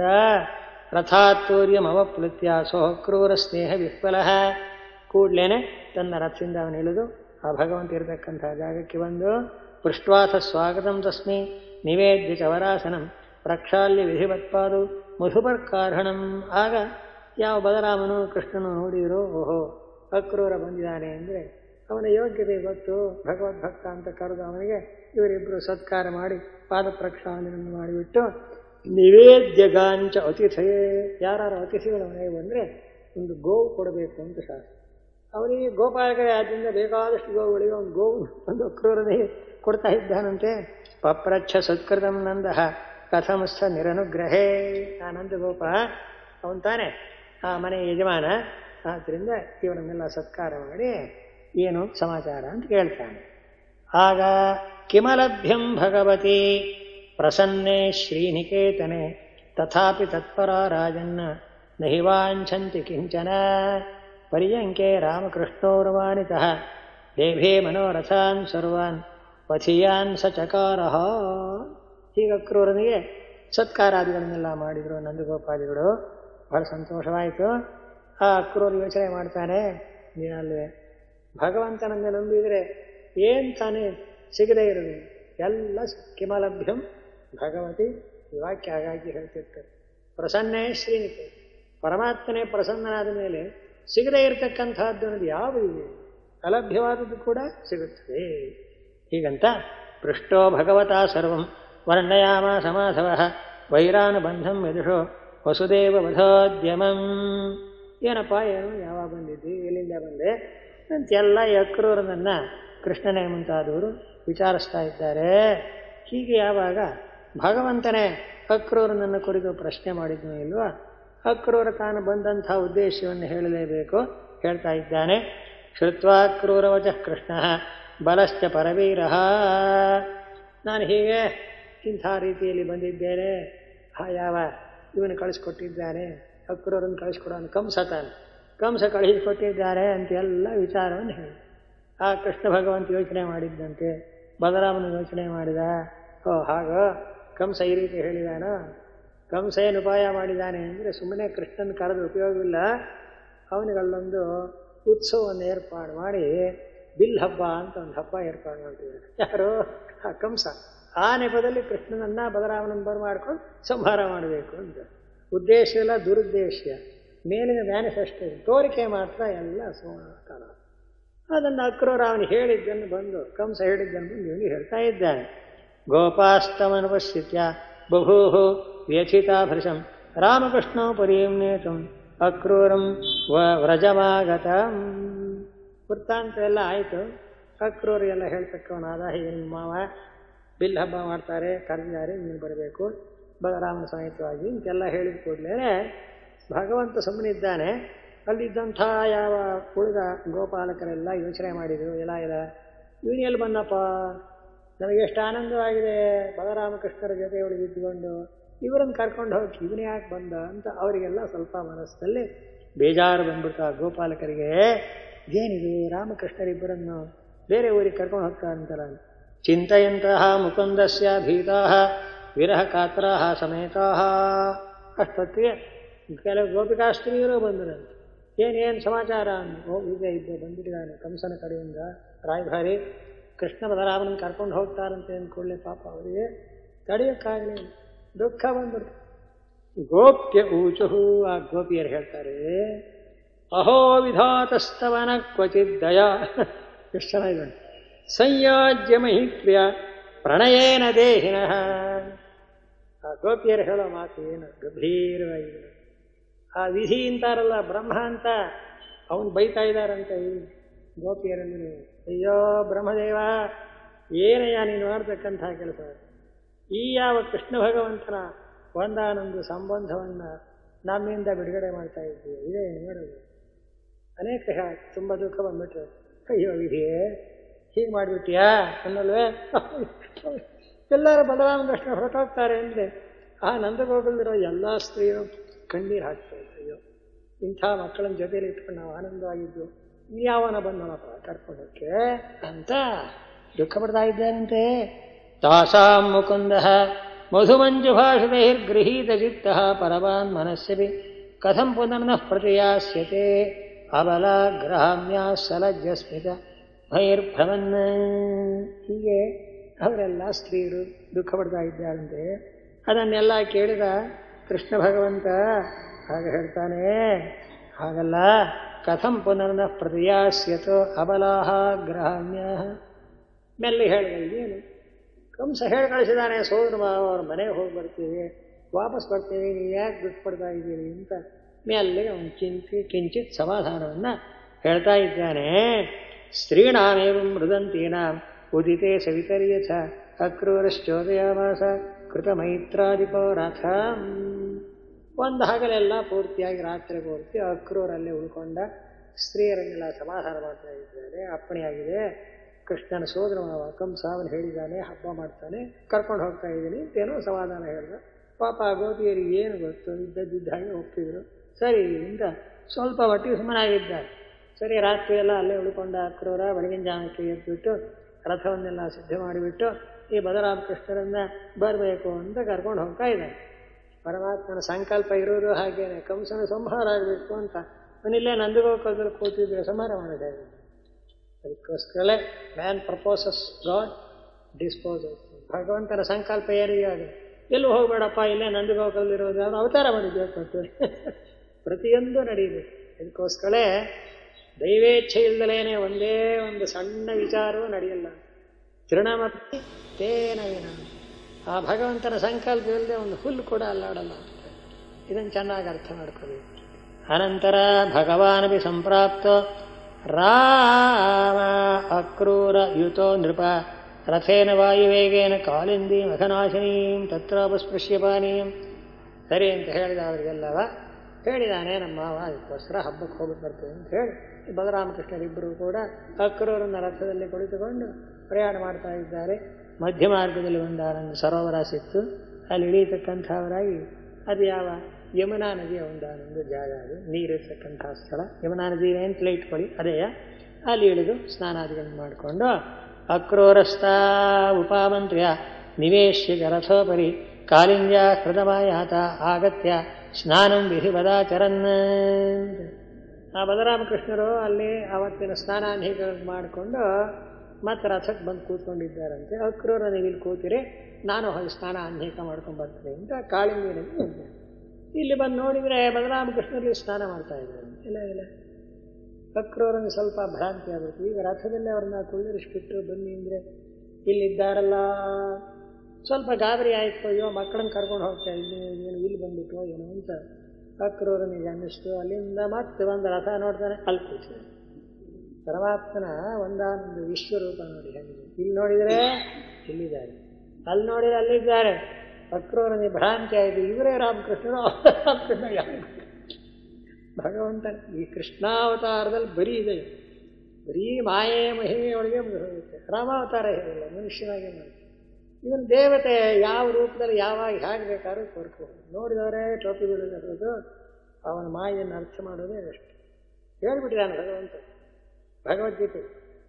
Speaker 1: ರಥಾತ್ತೂರ್ಯಂ ಅವಪ್ಲುತ್ಯ ಸೋಹಕ್ರೂರ ಸ್ನೇಹ ವಿಫಲ ಕೂಡ್ಲೇನೆ ತನ್ನ ರಥದಿಂದ ಅವನು ಇಳಿದು ಆ ಭಗವಂತ ಇರತಕ್ಕಂಥ ಜಾಗಕ್ಕೆ ಬಂದು ಪೃಷ್ಟ್ವಾಥ ಸ್ವಾಗತಂ ತಸ್ಮೈ ನಿವೇದ್ಯ ಚವರಾಸನಂ ಪ್ರಕ್ಷಾಲ್ಯ ವಿಧಿವತ್ಪಾದು ಮಧುಪರ್ಕಾರ್ಹಣಂ ಆಗ ಯಾವ ಬಲರಾಮನು ಕೃಷ್ಣನು ನೋಡಿದ್ರು ಓಹೋ ಅಕ್ರೂರ ಬಂದಿದ್ದಾನೆ ಅಂದರೆ ಅವನ ಯೋಗ್ಯತೆ ಗೊತ್ತು ಭಗವದ್ಭಕ್ತ ಅಂತ ಕರೆದು ಅವನಿಗೆ ಇವರಿಬ್ಬರು ಸತ್ಕಾರ ಮಾಡಿ ಪಾದ ಪ್ರಕ್ಷಾಳನೆಯನ್ನು ಮಾಡಿಬಿಟ್ಟು ನಿವೇದ್ಯಗಾಂಚ ಅತಿಥಯೇ ಯಾರು ಅತಿಥಿಗಳು ಮನೆಗೆ ಬಂದರೆ ಒಂದು ಗೋವು ಕೊಡಬೇಕು ಅಂತ ಶಾಸ್ತ್ರ ಅವನಿಗೆ ಗೋಪಾಲಕರೇ ಆದ್ದರಿಂದ ಬೇಕಾದಷ್ಟು ಗೋವುಗಳಿಗೆ ಒಂದು ಗೋವು ಒಂದು ಅಕ್ರೂರನಿಗೆ ಕೊಡ್ತಾ ಇದ್ದಾನಂತೆ ಪಪ್ರಚ್ಛ ಸತ್ಕೃತಂ ನಂದ ಕಥಮಸ್ಥ ನಿರನುಗ್ರಹೇ ಆ ನಂದಗೋಪ ಅವನ್ ತಾನೆ ಆ ಮನೆ ಯಜಮಾನ ಆದ್ದರಿಂದ ಇವರನ್ನೆಲ್ಲ ಸತ್ಕಾರ ಮಾಡಿ ಏನು ಸಮಾಚಾರ ಅಂತ ಕೇಳ್ತಾನೆ ಆಗ ಕಿಮಲಭ್ಯಂ ಭಗವತಿ ಪ್ರಸನ್ನೆ ಶ್ರೀನಿಕೇತನೆ ತಥಾಪಿ ತತ್ಪರ ರಾಜನ್ನ ನಹಿ ವಾಂಛಂತಿ ಕಿಂಚನ ಪರ್ಯಂಕೆ ರಾಮಕೃಷ್ಣೋರ್ವಾನಿತಃ ದೇಭೇ ಮನೋರಥಾನ್ ಸರ್ವಾನ್ ಪಥಿಯಾನ್ ಸ ಚಕಾರ ಹೀಗ ಕ್ರೂರನಿಗೆ ಸತ್ಕಾರಾದಿಗಳನ್ನೆಲ್ಲ ಮಾಡಿದರು ನಂದಗೋಪಾದಿಗಳು ಬಹಳ ಸಂತೋಷವಾಯಿತು ಆ ಕ್ರೂರು ಯೋಚನೆ ಮಾಡ್ತಾನೆ ನೀನಲ್ವೇ ಭಗವಂತನನ್ನೇ ನಂಬಿದರೆ ಏನು ತಾನೇ ಸಿಗದೇ ಇರೋದು ಎಲ್ಲ ಕಿಮಲಭ್ಯಂ ಭಗವತಿ ಈ ವಾಕ್ಯ ಹಾಗಾಗಿ ಹೇಳ್ತಿರ್ತಾರೆ ಪ್ರಸನ್ನೇ ಶ್ರೀನಿಕೆ ಪರಮಾತ್ಮನೇ ಪ್ರಸನ್ನನಾದ ಮೇಲೆ ಸಿಗದೇ ಇರತಕ್ಕಂಥದ್ದು ಅನ್ನೋದು ಯಾವುದಿದೆ ಅಲಭ್ಯವಾದದ್ದು ಕೂಡ ಸಿಗುತ್ತದೆ ಹೀಗಂತ ಪೃಷ್ಟೋ ಭಗವತಾ ಸರ್ವಂ ವರ್ಣಯಾಮ ಸಮಾಧವ ವೈರಾನುಬಂಧಂ ಯದುಷೋ ವಸುದೇವ ವಧೋದ್ಯಮಂ ಏನಪ್ಪ ಏನು ಯಾವಾಗ ಬಂದಿದ್ದಿ ಎಲ್ಲಿಂದ ಬಂದೆ ಅಂತೆಲ್ಲ ಯಕ್ರೂರನನ್ನ ಕೃಷ್ಣನೇ ಮುಂತಾದವರು ವಿಚಾರಿಸ್ತಾ ಇದ್ದಾರೆ ಹೀಗೆ ಯಾವಾಗ ಭಗವಂತನೇ ಅಕ್ರೂರನನ್ನು ಕುರಿತು ಪ್ರಶ್ನೆ ಮಾಡಿದ್ನೋ ಇಲ್ವಾ ಅಕ್ರೂರ ತಾನು ಬಂದಂಥ ಉದ್ದೇಶವನ್ನು ಹೇಳಲೇಬೇಕು ಹೇಳ್ತಾ ಇದ್ದಾನೆ ಶ್ರುತ್ವಾ ಕ್ರೂರವಚ ಕೃಷ್ಣ ಬಲಶ್ಚ ಪರವೀರ ನಾನು ಹೀಗೆ ಇಂಥ ರೀತಿಯಲ್ಲಿ ಬಂದಿದ್ದೇನೆ ಆ ಯಾವ ಇವನು ಕಳಿಸ್ಕೊಟ್ಟಿದ್ದಾನೆ ಅಕ್ರೂರನ್ನು ಕಳಿಸ್ಕೊಡೋನು ಕಂಸ ತಾನು ಕಂಸ ಕಳಿಸಿಕೊಟ್ಟಿದ್ದಾರೆ ಅಂತ ಎಲ್ಲ ವಿಚಾರವನ್ನು ಹೇಳಿ ಆ ಕೃಷ್ಣ ಭಗವಂತ ಯೋಚನೆ ಮಾಡಿದ್ದಂತೆ ಬಲರಾಮನ ಯೋಚನೆ ಮಾಡಿದ ಓ ಹಾಗೋ ಕಂಸ ಈ ರೀತಿ ಹೇಳಿದಾನೋ ಕಂಸ ಏನು ಉಪಾಯ ಮಾಡಿದ್ದಾನೆ ಅಂದರೆ ಸುಮ್ಮನೆ ಕೃಷ್ಣನ ಕರೆದು ಉಪಯೋಗವಿಲ್ಲ ಅವನಿಗಳಲ್ಲೊಂದು ಉತ್ಸವವನ್ನು ಏರ್ಪಾಡು ಮಾಡಿ ಬಿಲ್ ಹಬ್ಬ ಅಂತ ಒಂದು ಹಬ್ಬ ಏರ್ಪಾಡು ಮಾಡ್ತಿದ್ದಾನೆ ಯಾರು ಆ ಕಂಸ ಆ ನೆಪದಲ್ಲಿ ಕೃಷ್ಣನನ್ನ ಬಲರಾಮನನ್ನು ಬರ ಮಾಡ್ಕೊಂಡು ಸಂಹಾರ ಮಾಡಬೇಕು ಅಂತ ಉದ್ದೇಶ ಇಲ್ಲ ದುರುದ್ದೇಶ ಮೇಲಿನ ಮ್ಯಾನಿಫೆಸ್ಟೇಷನ್ ತೋರಿಕೆ ಮಾತ್ರ ಎಲ್ಲ ಸೋಮಾಕಾರ ಅದನ್ನು ಅಕ್ರೂರ ಅವನು ಹೇಳಿದ್ದನ್ನು ಬಂದು ಕಂಸ ಹೇಳಿದ್ದನ್ನು ಬಂದು ಇವನಿಗೆ ಹೇಳ್ತಾ ಇದ್ದಾನೆ ಗೋಪಾಸ್ತಮನುಪಸ್ಥಿತ್ಯ ಬಭೂಹು ವ್ಯಥಿತಾಭೃಶಂ ರಾಮಕೃಷ್ಣೋ ಪರೀಂ ನೇತಂ ಅಕ್ರೂರಂ ವ ವ್ರಜಮಾಗತ ವೃತ್ತಾಂತ ಎಲ್ಲ ಆಯಿತು ಅಕ್ರೂರು ಎಲ್ಲ ಹೇಳ್ತಕ್ಕವನಾದ ಹೀಗೆ ನಿಮ್ಮ ಮಾವ ಬಿಲ್ ಹಬ್ಬ ಮಾಡ್ತಾರೆ ಕರೆದಿದ್ದಾರೆ ನೀನು ಬರಬೇಕು ಬಲರಾಮನ ಸಮೇತವಾಗಿ ಅಂತೆಲ್ಲ ಹೇಳಿದ ಕೂಡಲೇ ಭಗವಂತ ಸುಮ್ಮನಿದ್ದಾನೆ ಅಲ್ಲಿದ್ದಂಥ ಯಾವ ಉಳಿದ ಗೋಪಾಲಕರೆಲ್ಲ ಯೋಚನೆ ಮಾಡಿದರು ಎಲ್ಲ ಇಲ್ಲ ಇವನು ಎಲ್ಲಿ ಬಂದಪ್ಪ ನಮಗೆ ಎಷ್ಟು ಆನಂದವಾಗಿದೆ ಬಲರಾಮಕೃಷ್ಣರ ಜೊತೆ ಒಳಗೆ ಇದ್ದುಕೊಂಡು ಇವರನ್ನು ಕರ್ಕೊಂಡು ಹೋಗಿ ಇವನು ಯಾಕೆ ಬಂದ ಅಂತ ಅವರಿಗೆಲ್ಲ ಸ್ವಲ್ಪ ಮನಸ್ಸಲ್ಲಿ ಬೇಜಾರು ಬಂದ್ಬಿಡ್ತು ಆ ಗೋಪಾಲಕರಿಗೆ ಏನಿದೆ ರಾಮಕೃಷ್ಣರಿಬ್ಬರನ್ನು ಬೇರೆ ಊರಿಗೆ ಕರ್ಕೊಂಡು ಹೋಗ್ತಾರಂತಲ್ಲ ಚಿಂತೆಯಂತಹ ಮುಕುಂದಸ್ಯ ಭೀತಾ ವಿರಹ ಕಾತ್ರ ಸಮೇತ ಅಷ್ಟೊತ್ತಿಗೆ ಕೆಲವು ಗೋಪಿಕಾಸ್ತ್ರೀಯರು ಬಂದರಂತೆ ಏನೇನು ಸಮಾಚಾರ ಓ ಈಗ ಇದ್ದ ಬಂದ್ಬಿಟ್ಟಿದ್ದಾನೆ ಕಂಸನ ಕಡೆಯಿಂದ ರಾಯಭಾರಿ ಕೃಷ್ಣ ಬಲರಾಮನ ಕರ್ಕೊಂಡು ಹೋಗ್ತಾರಂತೆ ಅಂದ್ಕೊಳ್ಳಿ ಪಾಪ ಅವರಿಗೆ ತಡೆಯೋಕ್ಕಾಗಲಿ ದುಃಖ ಬಂದ್ಬಿಡ್ತು ಗೋಪ್ಯ ಊಚು ಆ ಗೋಪಿಯರು ಹೇಳ್ತಾರೆ ಅಹೋ ವಿಧಾತಸ್ತವನ ಕ್ವಚಿತ್ ದಯ ಎಷ್ಟು ಚೆನ್ನಾಗಿದೆ ಸಂಯೋಜ್ಯ ಮಹಿಪ್ರಿಯ ಪ್ರಣಯೇನ ದೇಹಿನಃ ಆ ಗೋಪಿಯರು ಹೇಳೋ ಮಾತು ಏನು ಗಂಭೀರವಾಗಿದೆ ಆ ವಿಧಿ ಅಂತಾರಲ್ಲ ಬ್ರಹ್ಮ ಅಂತ ಅವನು ಬೈತಾ ಇದ್ದಾರಂತೆ ಈ ಗೋಪಿಯರನ್ನು ಅಯ್ಯೋ ಬ್ರಹ್ಮದೇವ ಏನಯ್ಯ ನೀನು ಮಾಡ್ತಕ್ಕಂಥ ಕೆಲಸ ಈ ಯಾವ ಕೃಷ್ಣ ಭಗವಂತನ ಒಂದಾನೊಂದು ಸಂಬಂಧವನ್ನು ನಮ್ಮಿಂದ ಬಿಡುಗಡೆ ಮಾಡ್ತಾ ಇದ್ದೀವಿ ಇದೇ ನೋಡೋದು ಅನೇಕ ತುಂಬ ದುಃಖ ಬಂದ್ಬಿಟ್ರು ಅಯ್ಯೋ ವಿಧಿಯೇ ಹೀಗೆ ಮಾಡಿಬಿಟ್ಟಿಯಾ ಅನ್ನಲ್ವೇ ಎಲ್ಲರೂ ಬಲರಾಮ ಕೃಷ್ಣ ಹೊರಟೋಗ್ತಾರೆ ಅಂದರೆ ಆ ನಂದಗೋಗಲಿರೋ ಎಲ್ಲ ಸ್ತ್ರೀಯರು ಕಣ್ಣೀರು ಹಾಕ್ತಾ ಇದ್ರು ಅಯ್ಯೋ ಇಂಥ ಮಕ್ಕಳನ್ನ ಜೊತೆಲಿ ಇಟ್ಕೊಂಡು ನಾವು ಆನಂದವಾಗಿದ್ದು ಯಾವನ ಬಂದನಪ್ಪ ಕರ್ಕೊಂಡೋಕ್ಕೆ ಅಂತ ದುಃಖ ಪಡ್ತಾ ಇದ್ದಾನಂತೆ ತಾಸಾಂ ಮುಕುಂದ ಮಧುಮಂಜುಭಾಷಿತೈರ್ಗೃಹೀತ ಚಿತ್ತ ಪರವಾನ್ ಮನಸ್ಸವಿ ಕಥಂ ಪುನರ್ನಃ ಪ್ರತಿಯಾಸ್ಯತೆ ಅಬಲ ಗ್ರಹಾಮ್ಯ ಸಲಜ್ಜ ಸ್ಮಿತ ಭೈರ್ಭ್ರಮನ್ ಹೀಗೆ ಅವರೆಲ್ಲ ಸ್ತ್ರೀಯರು ದುಃಖ ಪಡ್ತಾ ಇದ್ದಾರಂತೆ ಅದನ್ನೆಲ್ಲ ಕೇಳಿದ ಕೃಷ್ಣ ಭಗವಂತ ಹಾಗೆ ಹೇಳ್ತಾನೆ ಹಾಗಲ್ಲ ಕಥಂ ಪುನರ್ನ ಪ್ರತಿಯಾಸ್ಯತೋ ಅಬಲಾಹ ಗ್ರಹಾಮ್ಯ ಮೆಲ್ಲಿ ಹೇಳಿದ ಏನು ಕಂಸ ಹೇಳಿ ಕಳಿಸಿದಾನೆ ಸೋದರ ಮಾವ ಅವ್ರ ಮನೆಗೆ ಹೋಗಿ ಬರ್ತೀವಿ ವಾಪಸ್ ಬರ್ತೀವಿ ನೀವು ಯಾಕೆ ದುಡ್ಡು ಪಡ್ತಾ ಇದ್ದೀರಿ ಅಂತ ಮೆಲ್ಲಿಗೆ ಅವನು ಚಿಂತಿ ಕಿಂಚಿತ್ ಸಮಾಧಾನವನ್ನು ಹೇಳ್ತಾ ಇದ್ದಾನೆ ಸ್ತ್ರೀಣಾಮೇವ ಮೃದಂತೀನಾಂ ಉದಿತೆ ಸವಿತರ್ಯಥ ಅಕ್ರೂರಶ್ಚೋದಯಾಮಾಸ ಕೃತ ಮೈತ್ರಾದಿಪೋ ರಥ ಒಂದು ಹಗಲೆಲ್ಲ ಪೂರ್ತಿಯಾಗಿ ರಾತ್ರಿ ಪೂರ್ತಿ ಅಕ್ರೂರಲ್ಲೇ ಉಳ್ಕೊಂಡ ಸ್ತ್ರೀಯರನ್ನೆಲ್ಲ ಸಮಾಧಾನ ಮಾಡ್ತಾ ಇದ್ದಾರೆ ಅಪ್ಪಣೆಯಾಗಿದೆ ಕೃಷ್ಣನ ಸೋದರ ಮಾವ ಕಂಸ ಅವನು ಹೇಳಿದ್ದಾನೆ ಹಬ್ಬ ಮಾಡ್ತಾನೆ ಕರ್ಕೊಂಡು ಹೋಗ್ತಾ ಇದ್ದೀನಿ ಏನೋ ಸಮಾಧಾನ ಹೇಳಿದ ಪಾಪ ಆ ಗೋಪಿಯರಿಗೆ ಏನು ಗೊತ್ತು ಇದ್ದದ್ದಿದ್ದ ಹಾಗೆ ಹೋಗ್ತಿದ್ರು ಸರಿ ಅಂತ ಸ್ವಲ್ಪ ಮಟ್ಟಿಗೆ ಸುಮ್ಮನಾಗಿದ್ದಾರೆ ಸರಿ ರಾತ್ರಿ ಎಲ್ಲ ಅಲ್ಲೇ ಉಳ್ಕೊಂಡ ಅಕ್ರೂರ ಬೆಳಗಿನ ಜಾಮಕ್ಕೆ ಎದ್ಬಿಟ್ಟು ರಥವನ್ನೆಲ್ಲ ಸಿದ್ಧ ಮಾಡಿಬಿಟ್ಟು ಈ ಬಲರಾಮಕೃಷ್ಣರನ್ನ ಬರಬೇಕು ಅಂತ ಕರ್ಕೊಂಡು ಹೋಗ್ತಾ ಇದ್ದಾನೆ ಪರಮಾತ್ಮನ ಸಂಕಲ್ಪ ಇರೋದು ಹಾಗೇನೆ ಕಂಸನ ಸಂಹಾರ ಆಗಬೇಕು ಅಂತ ಅವನಿಲ್ಲೇ ನಂದಗೋಕದಲ್ಲಿ ಕೂತಿದ್ರೆ ಸಂಹಾರ ಮಾಡಿದೆ ಅದಕ್ಕೋಸ್ಕರಲೇ ಮ್ಯಾನ್ ಪ್ರಪೋಸಸ್ ಗಾಡ್ ಡಿಸ್ಪೋಸಸ್ ಭಗವಂತನ ಸಂಕಲ್ಪ ಏನಿದೆಯೋ ಅದು ಎಲ್ಲೂ ಹೋಗಬೇಡಪ್ಪ ಇಲ್ಲೇ ನಂದಗೋಕಲ್ಲಿರೋದು ಅವನು ಅವತಾರ ಮಾಡಿದ್ದೆ ಪ್ರತಿಯೊಂದು ನಡೆಯಬೇಕು ಅದಕ್ಕೋಸ್ಕರಲೇ ದೈವೇಚ್ಛೆ ಇಲ್ಲದೇನೆ ಒಂದೇ ಒಂದು ಸಣ್ಣ ವಿಚಾರವೂ ನಡೆಯಲ್ಲ ತೃಣಮಪಿ ತೇನ ವಿನ ಆ ಭಗವಂತನ ಸಂಕಲ್ಪ ಇಲ್ಲದೆ ಒಂದು ಹುಲ್ಲು ಕೂಡ ಅಲ್ಲಾಡಲ್ಲ ಅಂತ ಇದನ್ನು ಚೆನ್ನಾಗಿ ಅರ್ಥ ಮಾಡ್ಕೋಬೇಕು ಅನಂತರ ಭಗವಾನಪಿ ಸಂಪ್ರಾಪ್ತೋ ರಾಮ ಅಕ್ರೂರ ಯುತೋ ನೃಪ ರಥೇನ ವಾಯುವೇಗೇನ ಕಾಲಿಂದಿ ಮಖನಾಶಿನೀಂ ತತ್ರಾಪಸ್ಪೃಶ್ಯ ಪಾನೀಯಂ ಸರಿ ಅಂತ ಹೇಳಿದ ಅವರಿಗೆಲ್ಲವ ಹೇಳಿದಾನೆ ನಮ್ಮ ಮಾವ ಅದಕ್ಕೋಸ್ಕರ ಹಬ್ಬಕ್ಕೆ ಹೋಗಿ ಬರ್ತೀವಿ ಅಂತ ಹೇಳಿ ಈ ಬಲರಾಮಕೃಷ್ಣರಿಬ್ಬರು ಕೂಡ ಅಕ್ರೂರನ್ನ ರಥದಲ್ಲಿ ಕುಳಿತುಕೊಂಡು ಪ್ರಯಾಣ ಮಾಡ್ತಾ ಇದ್ದಾರೆ ಮಧ್ಯ ಮಾರ್ಗದಲ್ಲಿ ಒಂದು ಆನಂದ ಸರೋವರ ಸಿಕ್ತು ಅಲ್ಲಿ ಇಳಿಯತಕ್ಕಂಥವರಾಗಿ ಅದು ಯಾವ ಯಮುನಾ ನದಿಯ ಒಂದಾನೊಂದು ಜಾಗ ಅದು ನೀರಿರ್ತಕ್ಕಂಥ ಸ್ಥಳ ಯಮುನಾ ನದಿ ಅಂತಲೇ ಇಟ್ಕೊಳ್ಳಿ ಅದೇ ಅಲ್ಲಿ ಇಳಿದು ಸ್ನಾನಾದಿಗಳನ್ನು ಮಾಡಿಕೊಂಡು ಅಕ್ರೂರಸ್ತಾ ಉಪಾಮಂತ್ರ್ಯ ನಿವೇಶ್ಯ ರಥೋಪರಿ ಕಾಲಿಂಜ ಹೃದಮಾಯಾತ ಆಗತ್ಯ ಸ್ನಾನಂ ವಿಧಿವದಾಚರನ್ ಆ ಬಲರಾಮಕೃಷ್ಣರು ಅಲ್ಲಿ ಅವತ್ತಿನ ಸ್ನಾನಾಧಿಗಳನ್ನು ಮಾಡಿಕೊಂಡು ಮತ್ತೆ ರಥಕ್ಕೆ ಬಂದು ಕೂತ್ಕೊಂಡಿದ್ದಾರಂತೆ ಅಕ್ರೂರ ನೀವು ಇಲ್ಲಿ ಕೂತಿರಿ ನಾನು ಹೋಗಿ ಸ್ನಾನ ಅನೇಕ ಮಾಡ್ಕೊಂಡು ಬರ್ತೀನಿ ಅಂತ ಕಾಳಿಂಗಿನಲ್ಲಿ ಬಂದೆ ಇಲ್ಲಿ ಬಂದು ನೋಡಿದರೆ ಬಲರಾಮಕೃಷ್ಣರಲ್ಲಿ ಸ್ನಾನ ಮಾಡ್ತಾ ಇದ್ದಾರೆ ಇಲ್ಲ ಇಲ್ಲ ಅಕ್ರೂರನಿಗೆ ಸ್ವಲ್ಪ ಭ್ರಾಂತಿ ಆಗುತ್ತೆ ಈಗ ರಥದಲ್ಲಿ ಅವ್ರನ್ನ ಕುಳ್ಳಿರಿಸ್ಬಿಟ್ಟು ಬನ್ನಿ ಅಂದರೆ ಇಲ್ಲಿದ್ದಾರಲ್ಲ ಸ್ವಲ್ಪ ಗಾಬರಿ ಆಯಿತು ಅಯ್ಯೋ ಮಕ್ಕಳನ್ನ ಕರ್ಕೊಂಡು ಹೋಗ್ತಾ ಇದ್ದೀನಿ ಏನು ಇಲ್ಲಿ ಬಂದ್ಬಿಟ್ಟು ಏನೋ ಅಂತ ಅಕ್ರೂರನಿಗೆ ಅನ್ನಿಸ್ತು ಅಲ್ಲಿಂದ ಮತ್ತೆ ಒಂದು ರಥ ನೋಡ್ತಾನೆ ಅಲ್ಲಿ ಕೂತಿದೆ ಪರಮಾತ್ಮನ ಒಂದಾನೊಂದು ವಿಶ್ವರೂಪ ನೋಡಿ ಹೆಂಗಿದೆ ಇಲ್ಲಿ ನೋಡಿದರೆ ಇಲ್ಲಿದ್ದಾರೆ ಅಲ್ಲಿ ನೋಡಿದರೆ ಅಲ್ಲಿದ್ದಾರೆ ಅಕ್ರೂರನಿಗೆ ಭ್ರಾಂತಿ ಆಯಿತು ಇವರೇ ರಾಮಕೃಷ್ಣರು ಅವರೇ ರಾಮಕೃಷ್ಣ ಯಾರು ಭಗವಂತನ ಈ ಕೃಷ್ಣಾವತಾರದಲ್ಲಿ ಬರೀ ಇದೆ ಬರೀ ಮಾಯೆ ಮಹಿಮೆಯೊಳಗೆ ಮುಗಿದೋಗುತ್ತೆ ರಾಮಾವತಾರ ಹೇಳಿಲ್ಲ ಮನುಷ್ಯನಾಗೆ ಮಾಡಿ ಇವನು ದೇವತೆ ಯಾವ ರೂಪದಲ್ಲಿ ಯಾವಾಗ ಹೇಗೆ ಬೇಕಾದ್ರೂ ತೋರ್ಕೋಬೋದು ನೋಡಿದವರೇ ಟೋಪಿ ಬಿಡೋದು ಅವನ ಮಾಯೆಯನ್ನು ಅರ್ಥ ಮಾಡೋದೇ ಅಷ್ಟು ಹೇಳ್ಬಿಟ್ಟಿದ್ದಾನೆ ಭಗವಂತ ಭಗವದ್ಗೀತೆ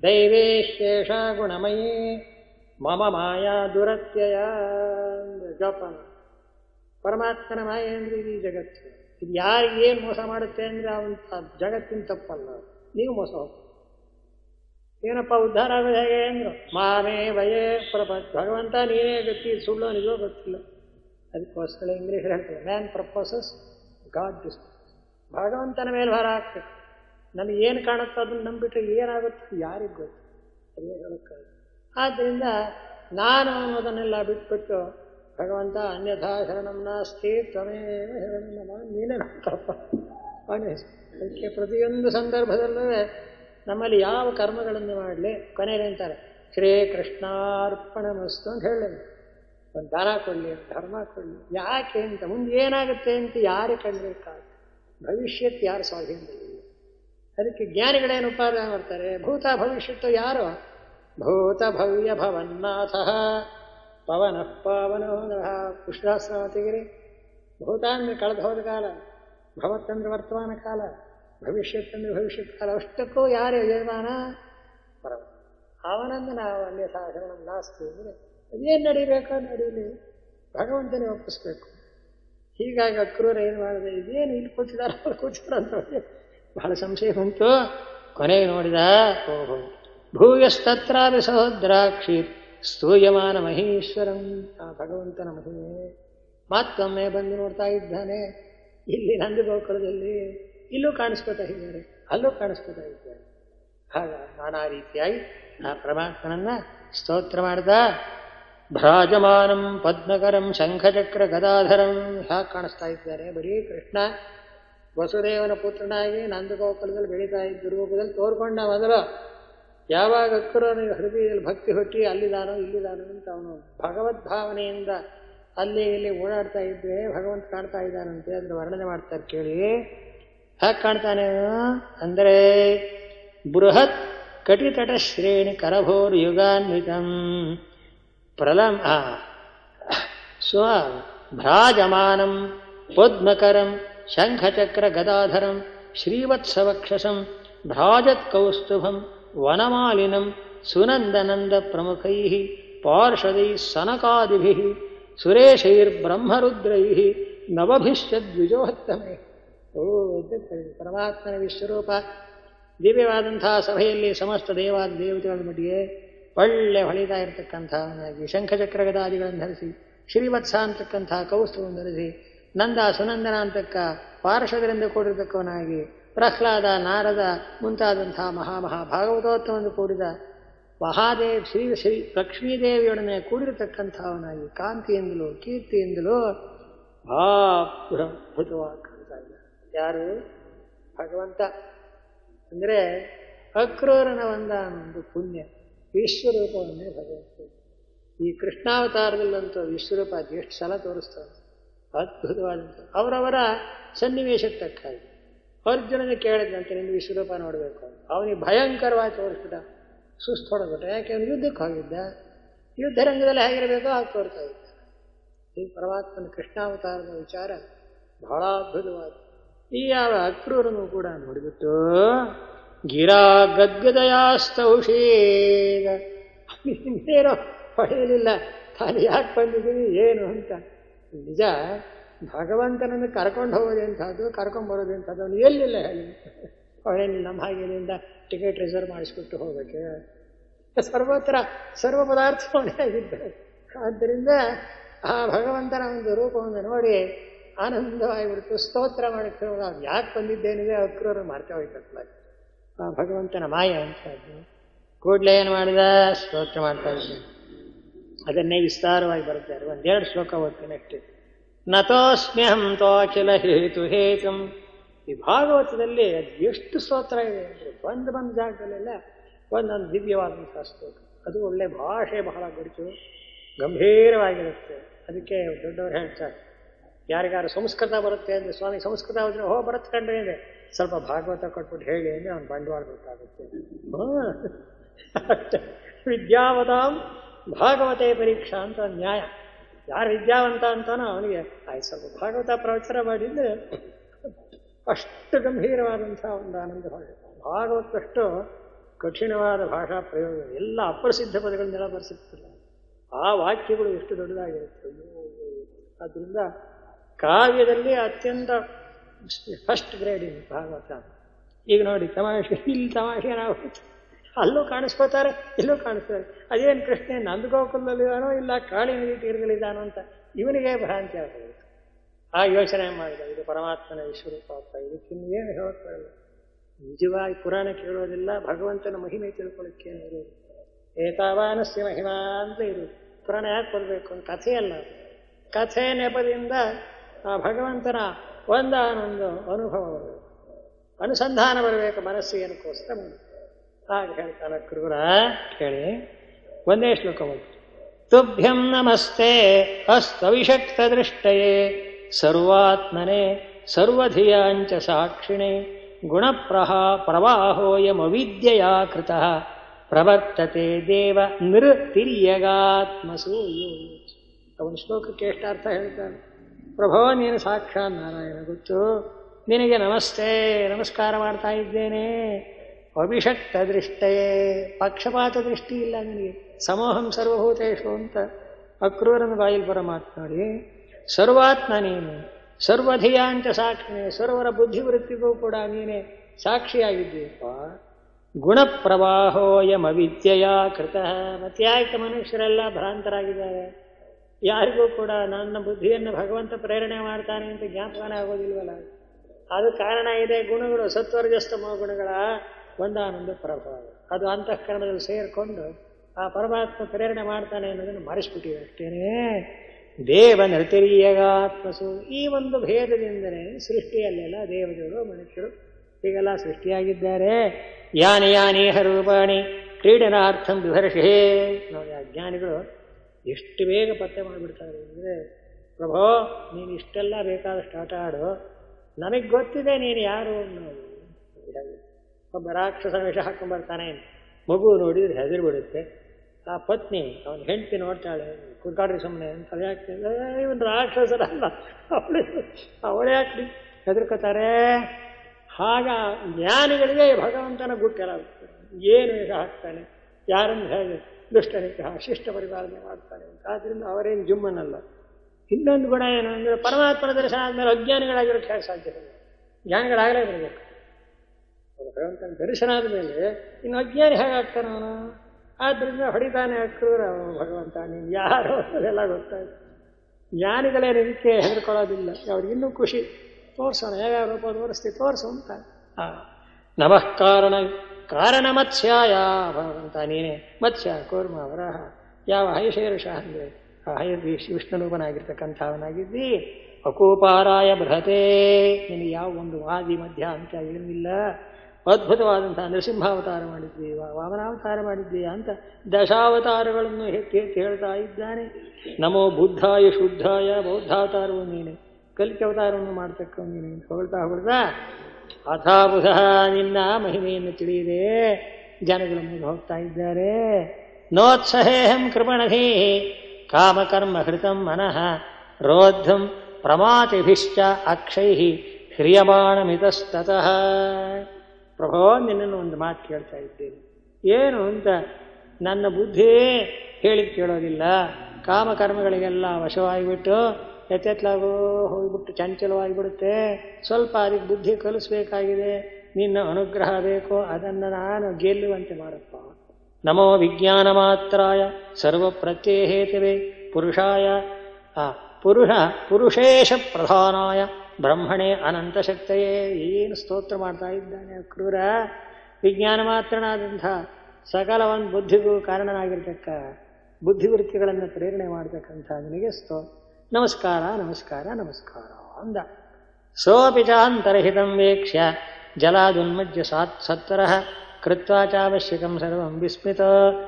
Speaker 1: ದೈವೇಶೇಷ ಗುಣಮಯೇ ಮಮ ಮಾಯಾ ದುರತ್ಯಯ ಅಂದ್ರೆ ಜೋಪಾನ ಪರಮಾತ್ಮನ ಮಾಯೆ ಅಂದ್ರೆ ಈ ಜಗತ್ತು ಇದು ಯಾರಿಗೆ ಏನು ಮೋಸ ಮಾಡುತ್ತೆ ಅಂದ್ರೆ ಅವನ ಜಗತ್ತಿನ ತಪ್ಪಲ್ಲ ನೀವು ಮೋಸ ಹೋಗ್ತೀವಿ ಏನಪ್ಪ ಉದ್ಧಾರ ಆಗೋದು ಹೇಗೆ ಅಂದ್ರು ಮಾಮೇ ವಯೇ ಪ್ರಪಂಚ ಭಗವಂತ ನೀನೇ ಗತಿ ಸುಳ್ಳು ನಿಜವೋ ಗೊತ್ತಿಲ್ಲ ಅದಕ್ಕೋಸ್ಕರ ಇಂಗ್ಲೀಷ್ ಹೇಳ್ತಾರೆ ಮ್ಯಾನ್ ಪ್ರಪೋಸಸ್ ಗಾಡ್ ಡಿಸ್ ಭಗವಂತನ ಮೇಲೆ ಭಾರ ಹಾಕ್ಬೇಕು ನಮಗೆ ಏನು ಕಾಣುತ್ತೋ ಅದನ್ನು ನಂಬಿಟ್ರೆ ಏನಾಗುತ್ತೆ ಯಾರಿಗೆ ಗೊತ್ತು ಅದೇ ಹೇಳಕ್ಕಾಗ ಆದ್ದರಿಂದ ನಾನು ಅನ್ನೋದನ್ನೆಲ್ಲ ಬಿಟ್ಬಿಟ್ಟು ಭಗವಂತ ಅನ್ಯಥಾ ಶರಣಂ ನಾಸ್ತಿ ತ್ವಮೇ ಶರಣಂ ನಮ ನೀನೇ ನಂತಪ್ಪ ಅವನೇ ಅದಕ್ಕೆ ಪ್ರತಿಯೊಂದು ಸಂದರ್ಭದಲ್ಲೂ ನಮ್ಮಲ್ಲಿ ಯಾವ ಕರ್ಮಗಳನ್ನು ಮಾಡಲಿ ಕೊನೆಗೆ ಅಂತಾರೆ ಶ್ರೀ ಕೃಷ್ಣಾರ್ಪಣಮಸ್ತು ಅಂತ ಹೇಳಿ ಒಂದು ದಾನ ಕೊಡಲಿ ಧರ್ಮ ಕೊಡಲಿ ಯಾಕೆ ಅಂತ ಮುಂದೆ ಏನಾಗುತ್ತೆ ಅಂತ ಯಾರು ಕಂಡ್ಬೇಕಾಗ ಭವಿಷ್ಯತ್ ಯಾರು ಸ್ವಾಧೀನದಲ್ಲಿ ಅದಕ್ಕೆ ಜ್ಞಾನಿಗಳೇನು ಉಪಾದಾನ ಮಾಡ್ತಾರೆ ಭೂತ ಭವಿಷ್ಯತ್ತು ಯಾರು ಭೂತ ಭವ್ಯ ಭವನ್ನಾಥ ಪವನ ಪಾವನೋ ಕೃಷ್ಣಾಶ್ರಮ ತೆಗಿರಿ ಭೂತ ಅಂದ್ರೆ ಕಳೆದು ಹೋದ ಕಾಲ ಭವತ್ತಂದ್ರೆ ವರ್ತಮಾನ ಕಾಲ ಭವಿಷ್ಯತ್ ಅಂದ್ರೆ ಭವಿಷ್ಯತ್ ಕಾಲ ಅಷ್ಟಕ್ಕೂ ಯಾರು ಯಜಮಾನ ಪರಮ ಅವನನ್ನು ನಾವು ಅನ್ಯ ಸಾಧನ ನಾಸ್ತಿ ಅಂದರೆ ಅದೇನು ನಡಿಬೇಕೋ ನಡೀಲಿ ಭಗವಂತನೇ ಒಪ್ಪಿಸ್ಬೇಕು ಹೀಗಾಗಿ ಅಕ್ರೂರ ಏನು ಮಾಡಿದೆ ಇದೇನು ಇಲ್ಲಿ ಕೂತಿದಾರ ಅಲ್ಲಿ ಕೂತಿದಾರ ಅಂತ ಅವ್ರಿಗೆ ಬಹಳ ಸಂಶಯ ಬಂತು ಕೊನೆಗೆ ನೋಡಿದ ಓಹೋ ಭೂಯಸ್ತತ್ರಾಪಿ ಸಹೋದ್ರಾಕ್ಷಿ ಸ್ತೂಯಮಾನ ಮಹೇಶ್ವರಂ ಆ ಭಗವಂತನ ಮಹಿಮೆ ಮತ್ತೊಮ್ಮೆ ಬಂದು ನೋಡ್ತಾ ಇದ್ದಾನೆ ಇಲ್ಲಿ ನಂದಗೋಕುಲದಲ್ಲಿ ಇಲ್ಲೂ ಕಾಣಿಸ್ಕೊತಾ ಇದ್ದಾರೆ ಅಲ್ಲೂ ಕಾಣಿಸ್ಕೊತಾ ಇದ್ದಾರೆ ಹಾಗ ನಾನಾ ರೀತಿಯಾಗಿ ಆ ಪರಮಾತ್ಮನನ್ನ ಸ್ತೋತ್ರ ಮಾಡಿದ ಭ್ರಾಜಮಾನಂ ಪದ್ಮಕರಂ ಶಂಖಚಕ್ರ ಗದಾಧರಂ ಹ್ಯಾಗೆ ಕಾಣಿಸ್ತಾ ಇದ್ದಾರೆ ಬರೀ ಕೃಷ್ಣ ವಸುದೇವನ ಪುತ್ರನಾಗಿ ನಂದಗೋಕುಲದಲ್ಲಿ ಬೆಳೀತಾ ಇದ್ದ ರೂಪದಲ್ಲಿ ತೋರ್ಕೊಂಡ ಮೊದಲು ಯಾವಾಗ ಅಕ್ಕರನ ಹೃದಯದಲ್ಲಿ ಭಕ್ತಿ ಹುಟ್ಟಿ ಅಲ್ಲಿದಾನೋ ಇಲ್ಲಿದಾನೋ ಅಂತ ಅವನು ಭಗವದ್ಭಾವನೆಯಿಂದ ಅಲ್ಲಿ ಇಲ್ಲಿ ಓಡಾಡ್ತಾ ಇದ್ದೆ ಭಗವಂತ ಕಾಣ್ತಾ ಇದ್ದಾನಂತೆ ಅದ್ರ ವರ್ಣನೆ ಮಾಡ್ತಾರೆ ಕೇಳಿ ಹ್ಯಾಕೆ ಕಾಣ್ತಾನೆ ಅಂದರೆ ಬೃಹತ್ ಕಟಿತಟ ಶ್ರೇಣಿ ಕರಭೋರ್ ಯುಗಾನ್ವಿತಂ ಪ್ರಲಂ ಸ್ವ ಭ್ರಾಜಮಾನಂ ಪದ್ಮಕರಂ ಶಂಖಚಕ್ರ ಗದಾಧರಂ ಶ್ರೀವತ್ಸವಕ್ಷಸಂ ಭ್ರಾಜತ್ ಕೌಸ್ತುಭಂ ವನಮಾಲಿನಂ ಸುನಂದನಂದ ಪ್ರಮುಖೈ ಪಾರ್ಷದೈ ಸನಕಾದಿಭಿ ಸುರೇಶೈರ್ಬ್ರಹ್ಮರುದ್ರೈ ನವಭಿಶ್ಚ ದ್ವಿಜೋತ್ತಮೆ ಓ ಪರಮಾತ್ಮನ ವಿಶ್ವರೂಪ ದಿವ್ಯವಾದಂತಹ ಸಭೆಯಲ್ಲಿ ಸಮಸ್ತ ದೇವಾದ ದೇವತೆಗಳ ಮಟ್ಟಿಗೆ ಒಳ್ಳೆ ಹೊಳಿತಾ ಇರತಕ್ಕಂಥವನಾಗಿ ಶಂಖಚಕ್ರ ಗದಾದಿಗಳನ್ನು ಧರಿಸಿ ಶ್ರೀವತ್ಸ ಅಂತಕ್ಕಂಥ ಕೌಸ್ತುವನ್ನು ಧರಿಸಿ ನಂದ ಸುನಂದನ ಅಂತಕ್ಕ ಪಾರ್ಷದರಿಂದ ಕೂಡಿರತಕ್ಕವನಾಗಿ ಪ್ರಹ್ಲಾದ ನಾರದ ಮುಂತಾದಂತಹ ಮಹಾಮಹಾ ಭಾಗವತೋತ್ತಮಎಂದು ಕೂಡಿದ ಮಹಾದೇವ್ ಶ್ರೀ ಶ್ರೀ ಲಕ್ಷ್ಮೀದೇವಿಯೊಡನೆ ಕೂಡಿರತಕ್ಕಂಥವನಾಗಿ ಕಾಂತಿಯಿಂದಲೂ ಕೀರ್ತಿಯಿಂದಲೂ ಅದ್ಭುತವಾಗಿ ಕಾಣ್ತಾ ಇದ್ದ ಯಾರು ಭಗವಂತ ಅಂದರೆ ಅಕ್ರೂರನ ಒಂದಾನೊಂದು ಪುಣ್ಯ ವಿಶ್ವರೂಪವನ್ನೇ ಭಗವಂತ ಈ ಕೃಷ್ಣಾವತಾರದಲ್ಲಂತೂ ವಿಶ್ವರೂಪ ಎಷ್ಟು ಸಲ ತೋರಿಸ್ತಾನೆ ಅದ್ಭುತವಾದಂಥ ಅವರವರ ಸನ್ನಿವೇಶಕ್ಕೆ ತಕ್ಕ ಹಾಗೆ ಅರ್ಜುನನ ಕೇಳಿದಂತೆ ನಿಮ್ಗೆ ವಿಶ್ವರೂಪ ನೋಡಬೇಕು ಅಂತ ಅವನಿಗೆ ಭಯಂಕರವಾಗಿ ತೋರಿಸ್ಬಿಟ್ಟ ಸುಸ್ತು ಹೊಡೆದ್ಬಿಟ್ಟ ಯಾಕೆ ಅವನು ಯುದ್ಧಕ್ಕೆ ಹೋಗಿದ್ದ ಯುದ್ಧ ರಂಗದಲ್ಲಿ ಹೇಗಿರಬೇಕೋ ಹಾಗೆ ತೋರ್ತಾ ಇದ್ದ ಈ ಪರಮಾತ್ಮನ ಕೃಷ್ಣಾವತಾರದ ವಿಚಾರ ಬಹಳ ಅದ್ಭುತವಾದ ಈ ಯಾವ ಅಕ್ರೂರನ್ನು ಕೂಡ ನೋಡಿಬಿಟ್ಟು ಗಿರಾ ಗದ್ಗದಯಾಸ್ತೌಷೇದ ಇನ್ನೇನೋ ಹೊಳೆಯಲಿಲ್ಲ ತಾನು ಯಾಕೆ ಬಂದಿದ್ದೀನಿ ಏನು ಅಂತ ನಿಜ ಭಗವಂತನನ್ನು ಕರ್ಕೊಂಡು ಹೋಗೋದು ಎಂಥದ್ದು ಕರ್ಕೊಂಡು ಬರೋದು ಎಂಥದ್ದು ಅವನು ಎಲ್ಲಿಲ್ಲ ಹೇಳಿ ಅವಳೇನು ನಮ್ಮ ಹಾಗೇನಿಂದ ಟಿಕೆಟ್ ರಿಸರ್ವ್ ಮಾಡಿಸ್ಬಿಟ್ಟು ಹೋಗಕ್ಕೆ ಸರ್ವತ್ರ ಸರ್ವ ಪದಾರ್ಥವನ್ನೇ ಆಗಿದ್ದಾರೆ ಆದ್ದರಿಂದ ಆ ಭಗವಂತನ ಒಂದು ರೂಪವನ್ನು ನೋಡಿ ಆನಂದವಾಗಿಬಿಡ್ತು ಸ್ತೋತ್ರ ಮಾಡಕ್ಕೆ ಹೋಗ ಯಾಕೆ ಬಂದಿದ್ದೇನಿದೆ ಅಕ್ರೂರು ಮಾಡ್ತಾ ಹೋಯ್ತಲ್ಲ ಆ ಭಗವಂತನ ಮಾಯ ಅಂತ ಅದು ಕೂಡಲೇ ಏನು ಮಾಡಿದ ಸ್ತೋತ್ರ ಮಾಡ್ತಾ ಇದ್ದಾನೆ ಅದನ್ನೇ ವಿಸ್ತಾರವಾಗಿ ಬರುತ್ತಾರೆ ಒಂದೆರಡು ಶ್ಲೋಕ ಓದ್ತೀನಿ ಅಷ್ಟೇ ನತೋಸ್ಮ್ಯಹಂ ತೋಖಿಲ ಹೇತು ಹೇತಂ ಈ ಭಾಗವತದಲ್ಲಿ ಅದು ಎಷ್ಟು ಸ್ತೋತ್ರ ಇದೆ ಅಂದರೆ ಬಂದು ಬಂದ ಜಾಗದಲ್ಲೆಲ್ಲ ಒಂದೊಂದು ದಿವ್ಯವಾದಂತಹ ಸ್ತೋತ್ರ ಅದು ಒಳ್ಳೆ ಭಾಷೆ ಬಹಳ ಗಡಿತು ಗಂಭೀರವಾಗಿರುತ್ತೆ ಅದಕ್ಕೆ ದೊಡ್ಡವರು ಹೇಳ್ತಾರೆ ಯಾರಿಗಾರು ಸಂಸ್ಕೃತ ಬರುತ್ತೆ ಅಂದರೆ ಸ್ವಾಮಿ ಸಂಸ್ಕೃತ ಹೋದ್ರೆ ಹೋ ಬರುತ್ತೆ ಕಂಡ್ರೆ ಇದೆ ಸ್ವಲ್ಪ ಭಾಗವತ ಕೊಟ್ಬಿಟ್ಟು ಹೇಳಿ ಅಂದರೆ ಅವ್ನು ಬಂಡವಾಳ ಗೊತ್ತಾಗುತ್ತೆ ವಿದ್ಯಾವತಾಂ ಭಾಗವತೆ ಪರೀಕ್ಷಾ ಅಂತ ಒಂದು ನ್ಯಾಯ ಯಾರು ವಿದ್ಯಾವಂತ ಅಂತಾನೋ ಅವನಿಗೆ ಆಯ್ತು ಸ್ವಲ್ಪ ಭಾಗವತ ಪ್ರವಚನ ಮಾಡಿದ್ರೆ ಅಷ್ಟು ಗಂಭೀರವಾದಂಥ ಒಂದು ಆನಂದ ಭಾಷೆ ಭಾಗವತಷ್ಟು ಕಠಿಣವಾದ ಭಾಷಾ ಪ್ರಯೋಗ ಎಲ್ಲ ಅಪ್ರಸಿದ್ಧ ಪದಗಳನ್ನೆಲ್ಲ ಬರೆಸಿರ್ತಾರೆ ಆ ವಾಕ್ಯಗಳು ಎಷ್ಟು ದೊಡ್ಡದಾಗಿರುತ್ತೆ ಆದ್ದರಿಂದ ಕಾವ್ಯದಲ್ಲಿ ಅತ್ಯಂತ ಫಸ್ಟ್ ಗ್ರೇಡಿಂಗ್ ಭಾಗವತ ಈಗ ನೋಡಿ ತಮಾಷೆ ಇಲ್ಲಿ ತಮಾಷೆ ನಾವು ಅಲ್ಲೂ ಕಾಣಿಸ್ಕೋತಾರೆ ಇಲ್ಲೂ ಕಾಣಿಸ್ತಾರೆ ಅದೇನು ಕೃಷ್ಣ ನಂದಗೋಕುಲದಲ್ಲಿದ್ದಾನೋ ಇಲ್ಲ ಕಾಳಿ ನದಿ ತೀರದಲ್ಲಿದ್ದಾನೋ ಅಂತ ಇವನಿಗೆ ಭ್ರಾಂತಿ ಆಗ್ತದೆ ಆ ಯೋಚನೆ ಮಾಡಿದ ಇದು ಪರಮಾತ್ಮನ ವಿಶ್ವರೂಪ ಅಂತ ಇದಕ್ಕಿನ್ನೇನು ಹೇಳೋಕ್ಕಾಗಲ್ಲ ನಿಜವಾಗಿ ಪುರಾಣ ಕೇಳೋದಿಲ್ಲ ಭಗವಂತನ ಮಹಿಮೆ ತಿಳ್ಕೊಳ್ಳಿಕ್ಕೆ ಇರೋದು ಏತಾವಾನಸ್ಯ ಮಹಿಮಾ ಅಂತ ಇದು ಪುರಾಣ ಯಾಕೆ ಬರಬೇಕು ಅಂತ ಕಥೆಯಲ್ಲ ಕಥೆ ನೆಪದಿಂದ ಆ ಭಗವಂತನ ಒಂದಾನೊಂದು ಅನುಭವ ಬರಬೇಕು ಅನುಸಂಧಾನ ಬರಬೇಕು ಮನಸ್ಸಿಗೆ ಏನಕ್ಕೋಸ್ಕರ ಹಾಗೆ ಹೇಳ್ತಾನೆ ಕ್ರೂರ ಕೇಳಿ ಒಂದೇ ಶ್ಲೋಕ ಓದಿ ತುಭ್ಯಂ ನಮಸ್ತೆ ಹಸ್ತವಿಷಕ್ತ ದೃಷ್ಟಯೇ ಸರ್ವಾತ್ಮನೆ ಸರ್ವಧಿಯಾಂಚ ಸಾಕ್ಷಿಣೆ ಗುಣಪ್ರಹಾ ಪ್ರವಾಹೋಯಮವಿದ್ಯೆಯಾ ಕೃತಃ ಪ್ರವರ್ತತೆ ದೇವ ನೃತಿರ್ಯಗಾತ್ಮಸು ಅವನ ಶ್ಲೋಕಕ್ಕೆ ಎಷ್ಟು ಅರ್ಥ ಹೇಳ್ತಾನೆ ಪ್ರಭೋ ನೀನು ಸಾಕ್ಷಾತ್ ನಾರಾಯಣ ಗೊತ್ತು ನಿನಗೆ ನಮಸ್ತೆ ನಮಸ್ಕಾರ ಮಾಡ್ತಾ ಇದ್ದೇನೆ ಅಭಿಷಕ್ತ ದೃಷ್ಟಯೇ ಪಕ್ಷಪಾತ ದೃಷ್ಟಿ ಇಲ್ಲ ನಿನಗೆ ಸಮೋಹಂ ಸರ್ವಭೂತೇಶು ಅಂತ ಅಕ್ರೂರನ ಬಾಯಲ್ಲಿ ಬರ ಮಾತನಾಡಿ ಸರ್ವಾತ್ಮ ನೀನು ಸರ್ವಧಿಯಾಂಚ ಸಾಕ್ಷಿನೇ ಸರ್ವರ ಬುದ್ಧಿವೃತ್ತಿಗೂ ಕೂಡ ನೀನೇ ಸಾಕ್ಷಿಯಾಗಿದ್ದೀಯಪ್ಪ ಗುಣಪ್ರವಾಹೋಯಮವಿದ್ಯೆಯ ಕೃತಃ ಮತ್ತೆ ಯಾಕೆ ಮನುಷ್ಯರೆಲ್ಲ ಭ್ರಾಂತರಾಗಿದ್ದಾರೆ ಯಾರಿಗೂ ಕೂಡ ನನ್ನ ಬುದ್ಧಿಯನ್ನು ಭಗವಂತ ಪ್ರೇರಣೆ ಮಾಡ್ತಾನೆ ಅಂತ ಜ್ಞಾಪಕನೇ ಆಗೋದಿಲ್ವಲ್ಲ ಅದು ಕಾರಣ ಇದೆ ಗುಣಗಳು ಸತ್ವರ್ಜಸ್ತಮ ಗುಣಗಳ ಒಂದಾನೊಂದು ಪ್ರಭಾವ ಅದು ಅಂತಃಕರಣದಲ್ಲಿ ಸೇರಿಕೊಂಡು ಆ ಪರಮಾತ್ಮ ಪ್ರೇರಣೆ ಮಾಡ್ತಾನೆ ಅನ್ನೋದನ್ನು ಮರೆಸ್ಬಿಟ್ಟಿವೆ ಅಷ್ಟೇನೇ ದೇವ ನೃತಿರಿಯಗಾತ್ಮಸು ಈ ಒಂದು ಭೇದದಿಂದಲೇ ಸೃಷ್ಟಿಯಲ್ಲೆಲ್ಲ ದೇವತೆಗಳು ಮನುಷ್ಯರು ಹೀಗೆಲ್ಲ ಸೃಷ್ಟಿಯಾಗಿದ್ದಾರೆ ಯಾನಿ ಯಾನೇಹ ರೂಪಾಣಿ ಕ್ರೀಡನಾರ್ಥಂ ವಿಭರ್ಷೇ ನೋಡಿ ಆ ಜ್ಞಾನಿಗಳು ಎಷ್ಟು ಬೇಗ ಪತ್ತೆ ಮಾಡಿಬಿಡ್ತಾರೆ ಅಂದರೆ ಪ್ರಭೋ ನೀನು ಇಷ್ಟೆಲ್ಲ ಬೇಕಾದಷ್ಟು ಆಟ ಆಡು ನನಗೆ ಗೊತ್ತಿದೆ ನೀನು ಯಾರು ಅನ್ನೋದು ಒಬ್ಬ ರಾಕ್ಷಸ ವೇಷ ಹಾಕೊಂಡ್ಬರ್ತಾನೆ ಮಗು ನೋಡಿದ್ರೆ ಹೆದರಿ ಬಿಡುತ್ತೆ ಆ ಪತ್ನಿ ಅವನ ಹೆಂಡತಿ ನೋಡ್ತಾಳೆ ಕುಡ್ಕಾಡ್ರಿ ಸುಮ್ಮನೆ ಅಂತ ಅದ್ಯಾಕೆ ಇವನು ರಾಕ್ಷಸರಲ್ಲ ಅವಳು ಅವಳು ಯಾಕೆ ಹೆದರ್ಕೋತಾರೆ ಆಗ ಜ್ಞಾನಿಗಳಿಗೆ ಭಗವಂತನ ಗುಟ್ಟೆಲ್ಲ ಏನು ವೇಷ ಹಾಕ್ತಾನೆ ಯಾರನ್ನು ಹೇಗೆ ದುಷ್ಟನಿಗೆ ಶಿಷ್ಟ ಪರಿಪಾಲನೆ ಮಾಡ್ತಾನೆ ಅಂತ ಆದ್ದರಿಂದ ಅವರೇನು ಜುಮ್ಮನಲ್ಲ ಇನ್ನೊಂದು ಗುಣ ಏನು ಅಂದರೆ ಪರಮಾತ್ಮನ ದರ್ಶನ ಆದಮೇಲೆ ಅಜ್ಞಾನಿಗಳಾಗಿರೋಕ್ಕೆ ಹೇಗೆ ಸಾಧ್ಯ ಇಲ್ಲ ಜ್ಞಾನಿಗಳಾಗಲೇ ಬರಬೇಕು ಭಗವಂತನ ದರ್ಶನ ಆದಮೇಲೆ ಇನ್ನು ಅಜ್ಞಾನಿ ಹೇಗಾಗ್ತಾನೆ ಅವನು ಆದ್ದರಿಂದ ಹೊಡಿತಾನೆ ಅಕ್ರೂರ ಅವನು ಭಗವಂತ ನೀನು ಯಾರು ಅದೆಲ್ಲ ಗೊತ್ತಾಯ್ತು ಜ್ಞಾನಿಗಳೇ ಇದಕ್ಕೆ ಹೆದರ್ಕೊಳ್ಳೋದಿಲ್ಲ ಅವ್ರಿಗೆ ಇನ್ನೂ ಖುಷಿ ತೋರ್ಸೋಣ ಯಾವ್ಯಾವ ರೂಪ ತೋರಿಸ್ತೀವಿ ತೋರಿಸು ಅಂತ ನಮಃ ಕಾರಣ ಕಾರಣ ಮತ್ಸ್ಯಾಯ ಭಗವಂತ ನೀನೇ ಮತ್ಸ್ಯ ಕೂರ್ಮ ವರಹ ಯಾವ ಹೈಶೇರುಷ ಅಂದರೆ ಹೈ ವಿಷ್ಣುರೂಪನಾಗಿರ್ತಕ್ಕಂಥವನಾಗಿದ್ದಿ ಅಕೂಪಾರಾಯ ಬೃಹತೆ ನಿನಗೆ ಯಾವ ಒಂದು ವಾದಿ ಮಧ್ಯ ಅಂತ ಏನೂ ಇಲ್ಲ ಅದ್ಭುತವಾದಂತಹ ನರಸಿಂಹಾವತಾರ ಮಾಡಿದ್ವಿ ವಾ- ವಾಮನಾವತಾರ ಮಾಡಿದ್ವಿ ಅಂತ ದಶಾವತಾರಗಳನ್ನು ಎತ್ತಿ ಎತ್ತಿ ಹೇಳ್ತಾ ಇದ್ದಾನೆ ನಮೋ ಬುದ್ಧಾಯ ಶುದ್ಧಾಯ ಬೌದ್ಧಾವತಾರವು ನೀನೆ ಕಲಿಕೆ ಅವತಾರವನ್ನು ಮಾಡ್ತಕ್ಕ ನೀನೆ ಅಂತ ಹೊಗಳ್ತಾ ಹೊಗಳ್ತಾ ಅಥಾಬುಧ ನಿನ್ನ ಮಹಿಮೆಯನ್ನು ತಿಳಿಯದೆ ಜನಗಳು ಮುಂದೆ ಹೋಗ್ತಾ ಇದ್ದಾರೆ ನೋತ್ಸಹೇಹಂ ಕೃಪಣಧೀ ಕಾಮಕರ್ಮ ಹೃತಂ ಮನಃ ರೋದ್ಧಂ ಪ್ರಮಾತಿಭಿಶ್ಚ ಅಕ್ಷೈ ಹ್ರಿಯಮಾಣಮಿತಸ್ತತಃ ಪ್ರಭೋ ನಿನ್ನನ್ನು ಒಂದು ಮಾತು ಕೇಳ್ತಾ ಇದ್ದೇನೆ ಏನು ಅಂತ ನನ್ನ ಬುದ್ಧಿ ಹೇಳಿದ್ ಕೇಳೋದಿಲ್ಲ ಕಾಮಕರ್ಮಗಳಿಗೆಲ್ಲ ವಶವಾಗಿಬಿಟ್ಟು ಎತ್ತೆತ್ಲಾಗೋ ಹೋಗ್ಬಿಟ್ಟು ಚಂಚಲವಾಗಿಬಿಡುತ್ತೆ ಸ್ವಲ್ಪ ಅದಕ್ಕೆ ಬುದ್ಧಿ ಕಲಿಸ್ಬೇಕಾಗಿದೆ ನಿನ್ನ ಅನುಗ್ರಹ ಬೇಕು ಅದನ್ನು ನಾನು ಗೆಲ್ಲುವಂತೆ ಮಾಡಪ್ಪ ನಮೋ ವಿಜ್ಞಾನ ಮಾತ್ರಾಯ ಸರ್ವ ಪ್ರತ್ಯೇಹೇತವೇ ಪುರುಷಾಯ ಆ, ಪುರುಷ ಪುರುಷೇಶ ಪ್ರಧಾನಾಯ ಬ್ರಹ್ಮಣೇ ಅನಂತ ಶಕ್ತಯೇ ಏನು ಸ್ತೋತ್ರ ಮಾಡ್ತಾ ಇದ್ದಾನೆ ಕ್ರೂರ ವಿಜ್ಞಾನ ಮಾತ್ರನಾದಂಥ ಸಕಲ ಒಂದು ಬುದ್ಧಿಗೂ ಕಾರಣನಾಗಿರ್ತಕ್ಕ ಬುದ್ಧಿವೃತ್ತಿಗಳನ್ನು ಪ್ರೇರಣೆ ಮಾಡತಕ್ಕಂಥ ನಿನಗೆ ಸ್ತೋ ನಮಸ್ಕಾರ ನಮಸ್ಕಾರ ನಮಸ್ಕಾರ ಅಂದ ಸೋಪಿ ಚಾಂತರಹಿತಂ ವೇಕ್ಷ್ಯ ಜಲಾದುನ್ಮಜ್ಯ ಸಾತ್ ಸತ್ವರಃ ಕೃತ್ವಾ ಚಾವಶ್ಯಕಂ ಸರ್ವಂ ವಿಸ್ಮಿತ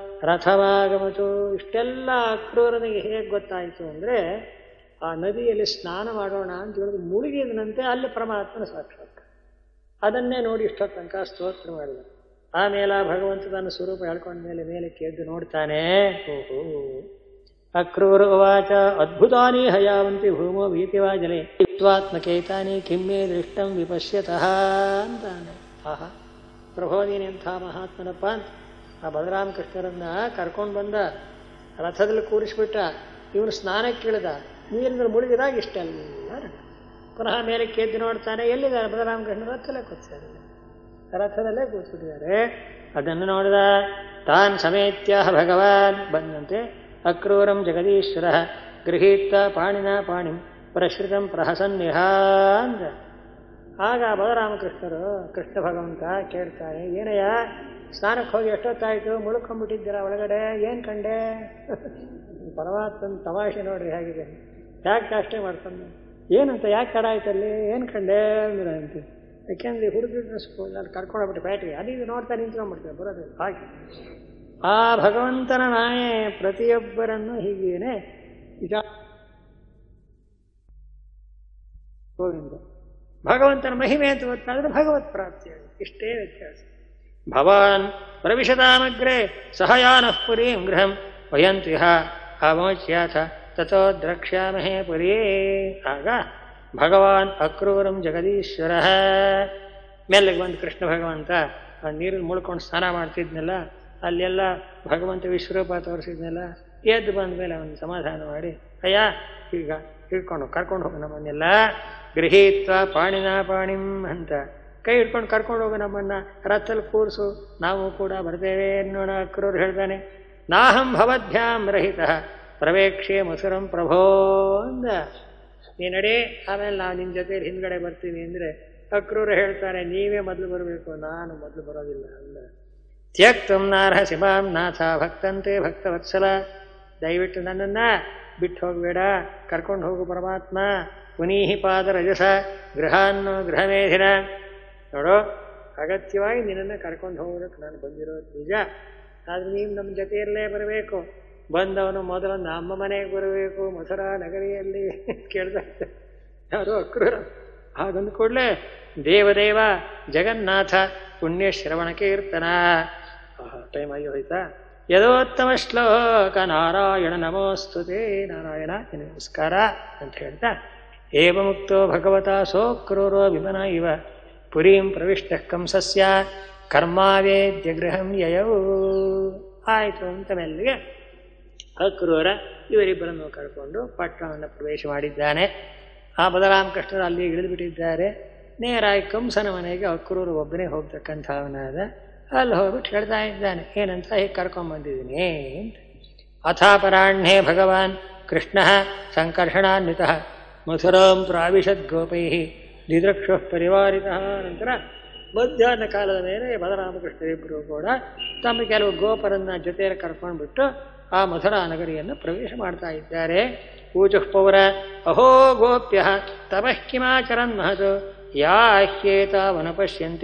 Speaker 1: ರಥವಾಗಮತು ಇಷ್ಟೆಲ್ಲ ಅಕ್ರೂರನಿಗೆ ಹೇಗೆ ಗೊತ್ತಾಯಿತು ಅಂದರೆ ಆ ನದಿಯಲ್ಲಿ ಸ್ನಾನ ಮಾಡೋಣ ಅಂತ ಹೇಳಿದ್ರು ಮುಳುಗಿದನಂತೆ ಅಲ್ಲಿ ಪರಮಾತ್ಮನ ಸಾಕ್ಷಾತ್ ಅದನ್ನೇ ನೋಡಿ ಇಷ್ಟ ತನಕ ಸ್ತೋತ್ರ ಮಾಡಿದ ಆಮೇಲೆ ಆ ಭಗವಂತ ತನ್ನ ಸ್ವರೂಪ ಹೇಳ್ಕೊಂಡ ಮೇಲೆ ಮೇಲೆ ಕೆದ್ದು ನೋಡ್ತಾನೆ ಓಹೋ ಅಕ್ರೂರ ಉವಾಚ ಅದ್ಭುತಾನಿ ಹಯಾವಂತಿ ಭೂಮೋ ಭೀತಿವಾ ಜಲೆ ತ್ವಾತ್ಮಕೇತಾನಿ ಕಿಮ್ಮೆ ದೃಷ್ಟಂ ವಿಪಶ್ಯತಃ ಅಂತಾನೆ ಆಹಾ ಪ್ರಭೋ ನೀನೆಂಥ ಮಹಾತ್ಮನಪ್ಪ ಅಂತ ಆ ಬಲರಾಮಕೃಷ್ಣರನ್ನ ಕರ್ಕೊಂಡು ಬಂದ ರಥದಲ್ಲಿ ಕೂರಿಸ್ಬಿಟ್ಟ ಇವನು ಸ್ನಾನಕ್ಕೆ ಇಳಿದ ನೀರಿನಲ್ಲಿ ಮುಳುಗಿದಾಗ ಇಷ್ಟೆಲ್ಲ ನಡೆ. ಪುನಃ ಮೇಲೆ ಕೆದ್ದು ನೋಡ್ತಾನೆ ಎಲ್ಲಿದ್ದಾರೆ ಬಲರಾಮಕೃಷ್ಣ ರಥದಲ್ಲೇ ಕೂತ್ತಾರೆ ರಥದಲ್ಲೇ ಕೂತ್ಬಿಟ್ಟಿದ್ದಾರೆ ಅದನ್ನು ನೋಡಿದ ತಾನ್ ಸಮೇತ್ಯ ಭಗವಾನ್ ಬಂದಂತೆ ಅಕ್ರೂರಂ ಜಗದೀಶ್ವರ ಗೃಹೀತ ಪಾಣಿನ ಪಾಣಿಂ ಪ್ರಶ್ರಿತಂ ಪ್ರಹಸನ್ನಿಹ ಅಂದ ಆಗ ಬಲರಾಮಕೃಷ್ಣರು ಕೃಷ್ಣ ಭಗವಂತ ಕೇಳ್ತಾರೆ ಏನಯ್ಯ ಸ್ನಾನಕ್ಕೆ ಹೋಗಿ ಎಷ್ಟೊತ್ತಾಯಿತು ಮುಳುಕೊಂಡ್ಬಿಟ್ಟಿದ್ದೀರಾ ಒಳಗಡೆ ಏನು ಕಂಡೆ ಪರಮಾತ್ಮನ ತಮಾಷೆ ನೋಡ್ರಿ ಹೇಗಿದೆ ಯಾಕೆ ಅಷ್ಟೇ ಮಾಡ್ತಾನೆ ಏನಂತ ಯಾಕೆ ತಡ ಆಯ್ತಲ್ಲಿ ಏನು ಕಂಡೆ ಅಂದ್ರೆ ಅಂತ ಯಾಕೆಂದ್ರೆ ಹುಡುಗಿದ್ರೆ ಅಲ್ಲಿ ಕರ್ಕೊಂಡೋಗ್ಬಿಟ್ಟು ಬ್ಯಾಟ್ರಿ ಅದು ನೋಡ್ತಾ ನಿಂತ್ಕೊಂಡ್ಬಿಡ್ತಾರೆ ಬರೋದಿಲ್ಲ ಹಾಗೆ ಆ ಭಗವಂತನ ನಾಯೇ ಪ್ರತಿಯೊಬ್ಬರನ್ನು ಹೀಗೇನೆ ವಿಚಾರ ಗೋವಿಂದ ಭಗವಂತನ ಮಹಿಮೆ ಅಂತ ಗೊತ್ತಾದ್ರೆ ಭಗವತ್ ಪ್ರಾಪ್ತಿ ಇಷ್ಟೇ ವ್ಯತ್ಯಾಸ ಭವಾನ್ ಪ್ರವಿಶತಾಮಗ್ರೆ ಸಹಯಾನಃ ಪುರೀಂ ಗೃಹಂ ವಯಂತಿಹ ಅಮೋಚ್ಯಾಥ ತಥೋ ದ್ರಕ್ಷ್ಯಾಮಹೇ ಪುರೇ ಆಗ ಭಗವಾನ್ ಅಕ್ರೂರಂ ಜಗದೀಶ್ವರ ಮೆಲ್ಲಗೆ ಬಂದು ಕೃಷ್ಣ ಭಗವಂತ ಆ ನೀರಲ್ಲಿ ಮುಳ್ಕೊಂಡು ಸ್ನಾನ ಮಾಡ್ತಿದ್ನಲ್ಲ ಅಲ್ಲೆಲ್ಲ ಭಗವಂತ ವಿಶ್ವರೂಪ ತೋರಿಸಿದ್ನಲ್ಲ ಎದ್ದು ಬಂದ ಮೇಲೆ ಅವನು ಸಮಾಧಾನ ಮಾಡಿ ಅಯ್ಯ ಈಗ ಹಿಡ್ಕೊಂಡು ಕರ್ಕೊಂಡು ಹೋಗು ನಮ್ಮನ್ನೆಲ್ಲ ಗೃಹೀತ್ವ ಪಾಣಿನ ಪಾಣಿಂ ಅಂತ ಕೈ ಹಿಡ್ಕೊಂಡು ಕರ್ಕೊಂಡು ಹೋಗು ನಮ್ಮನ್ನ ರಥದಲ್ಲಿ ಕೂರಿಸು ನಾವು ಕೂಡ ಬರ್ತೇವೆ ಅನ್ನೋಣ ಅಕ್ರೂರು ಹೇಳ್ತಾನೆ ನಾಹಂ ಭವದ್ಭ್ಯಾಂ ರಹಿತ ಪ್ರವೇಕ್ಷೆ ಮಸುರಂ ಪ್ರಭೋ ಅಂದ ನೀ ನಡಿ ಆಮೇಲೆ ನಾವು ನಿನ್ನ ಜೊತೆಲಿ ಹಿಂದ್ಗಡೆ ಬರ್ತೀನಿ ಅಂದರೆ ಅಕ್ರೂರು ಹೇಳ್ತಾರೆ ನೀವೇ ಮೊದಲು ಬರಬೇಕು ನಾನು ಮೊದಲು ಬರೋದಿಲ್ಲ ಅಂದ ತ್ಯಕ್ತಂ ನಾರ್ಹಸಿ ಮಾಂ ನಾಥ ಭಕ್ತಂತೆ ಭಕ್ತವತ್ಸಲ ದಯವಿಟ್ಟು ನನ್ನನ್ನ ಬಿಟ್ಟು ಹೋಗಬೇಡ ಕರ್ಕೊಂಡು ಹೋಗು ಪರಮಾತ್ಮ ಪುನೀಹಿ ಪಾದ ರಜಸ ಗೃಹಾನ್ನು ಗೃಹಮೇಧಿನ ನೋಡು ಅಗತ್ಯವಾಗಿ ನಿನ್ನನ್ನು ಕರ್ಕೊಂಡು ಹೋಗೋದಕ್ಕೆ ನಾನು ಬಂದಿರೋದು ನಿಜ ಆದ್ರೆ ನೀವು ನಮ್ಮ ಜೊತೆಯಲ್ಲೇ ಬರಬೇಕು ಬಂದವನು ಮೊದಲು ನಮ್ಮ ಮನೆಗೆ ಬರಬೇಕು ಮಥುರಾ ನಗರಿಯಲ್ಲಿ ಕೇಳ್ತಾ ಇದ್ದ ಯಾರು ಅಕ್ರೂರ ಹಾಗಂದ ಕೂಡಲೇ ದೇವದೇವ ಜಗನ್ನಾಥ ಪುಣ್ಯ ಶ್ರವಣ ಕೀರ್ತನ ಟೈಮ್ ಆಗಿ ಹೋಯ್ತಾ ಯದೋತ್ತಮ ಶ್ಲೋಕ ನಾರಾಯಣ ನಮೋಸ್ತುತೆ ನಾರಾಯಣ ನಿನಗೆ ನಮಸ್ಕಾರ ಅಂತ ಹೇಳ್ತಾ ಏವ ಮುಕ್ತೋ ಭಗವತ ಸೋಕ್ರೂರೋ ವಿಮನ ಇವ ಪುರೀಂ ಪ್ರವಿಷ್ಟ ಕಂಸಸ್ಯ ಕರ್ಮಾವೇದ್ಯ ಗೃಹಂ ಯಯೌ ಆಯಿತು ಅಂತ ಮೆಲ್ಲಿಗೆ ಅಕ್ರೂರ ಇವರಿಬ್ಬರನ್ನು ಕರ್ಕೊಂಡು ಪಟ್ಟಣವನ್ನು ಪ್ರವೇಶ ಮಾಡಿದ್ದಾನೆ ಆ ಬಲರಾಮಕೃಷ್ಣರು ಅಲ್ಲಿ ಇಳಿದುಬಿಟ್ಟಿದ್ದಾರೆ ನೇರಾಗಿ ಕಂಸನ ಮನೆಗೆ ಅಕ್ರೂರು ಒಬ್ಬನೇ ಹೋಗ್ತಕ್ಕಂಥವನಾದ ಅಲ್ಲಿ ಹೋಗ್ಬಿಟ್ಟು ಹೇಳ್ತಾ ಇದ್ದಾನೆ ಏನಂತ ಹೀಗೆ ಕರ್ಕೊಂಬಂದಿದ್ದೀನಿ ಅಂತ ಅಥಾಪರಾಹ್ಣೇ ಭಗವಾನ್ ಕೃಷ್ಣ ಸಂಕರ್ಷಣಾನ್ವಿತ ಮಥುರಾಂ ಪ್ರಾವಿಶದ್ ಗೋಪೈ ದಿದೃಕ್ಷ ಪರಿವಾರಿತ ನಂತರ ಮಧ್ಯಾಹ್ನ ಕಾಲದ ಮೇಲೆ ಬಲರಾಮಕೃಷ್ಣರಿಬ್ಬರು ಕೂಡ ತಮ್ಮ ಕೆಲವು ಗೋಪರನ್ನ ಜೊತೆಯಲ್ಲಿ ಕರ್ಕೊಂಡ್ಬಿಟ್ಟು ಆ ಮಥುರಾ ನಗರಿಯನ್ನು ಪ್ರವೇಶ ಮಾಡ್ತಾ ಇದ್ದಾರೆ ಊಚುಃ ಪೌರ ಅಹೋ ಗೋಪ್ಯ ತಪಃ ಕಿಮಾಚರನ್ ಮಹತ್ ಯಾ ಹ್ಯೇತಾವನ ಪಶ್ಯಂತಿ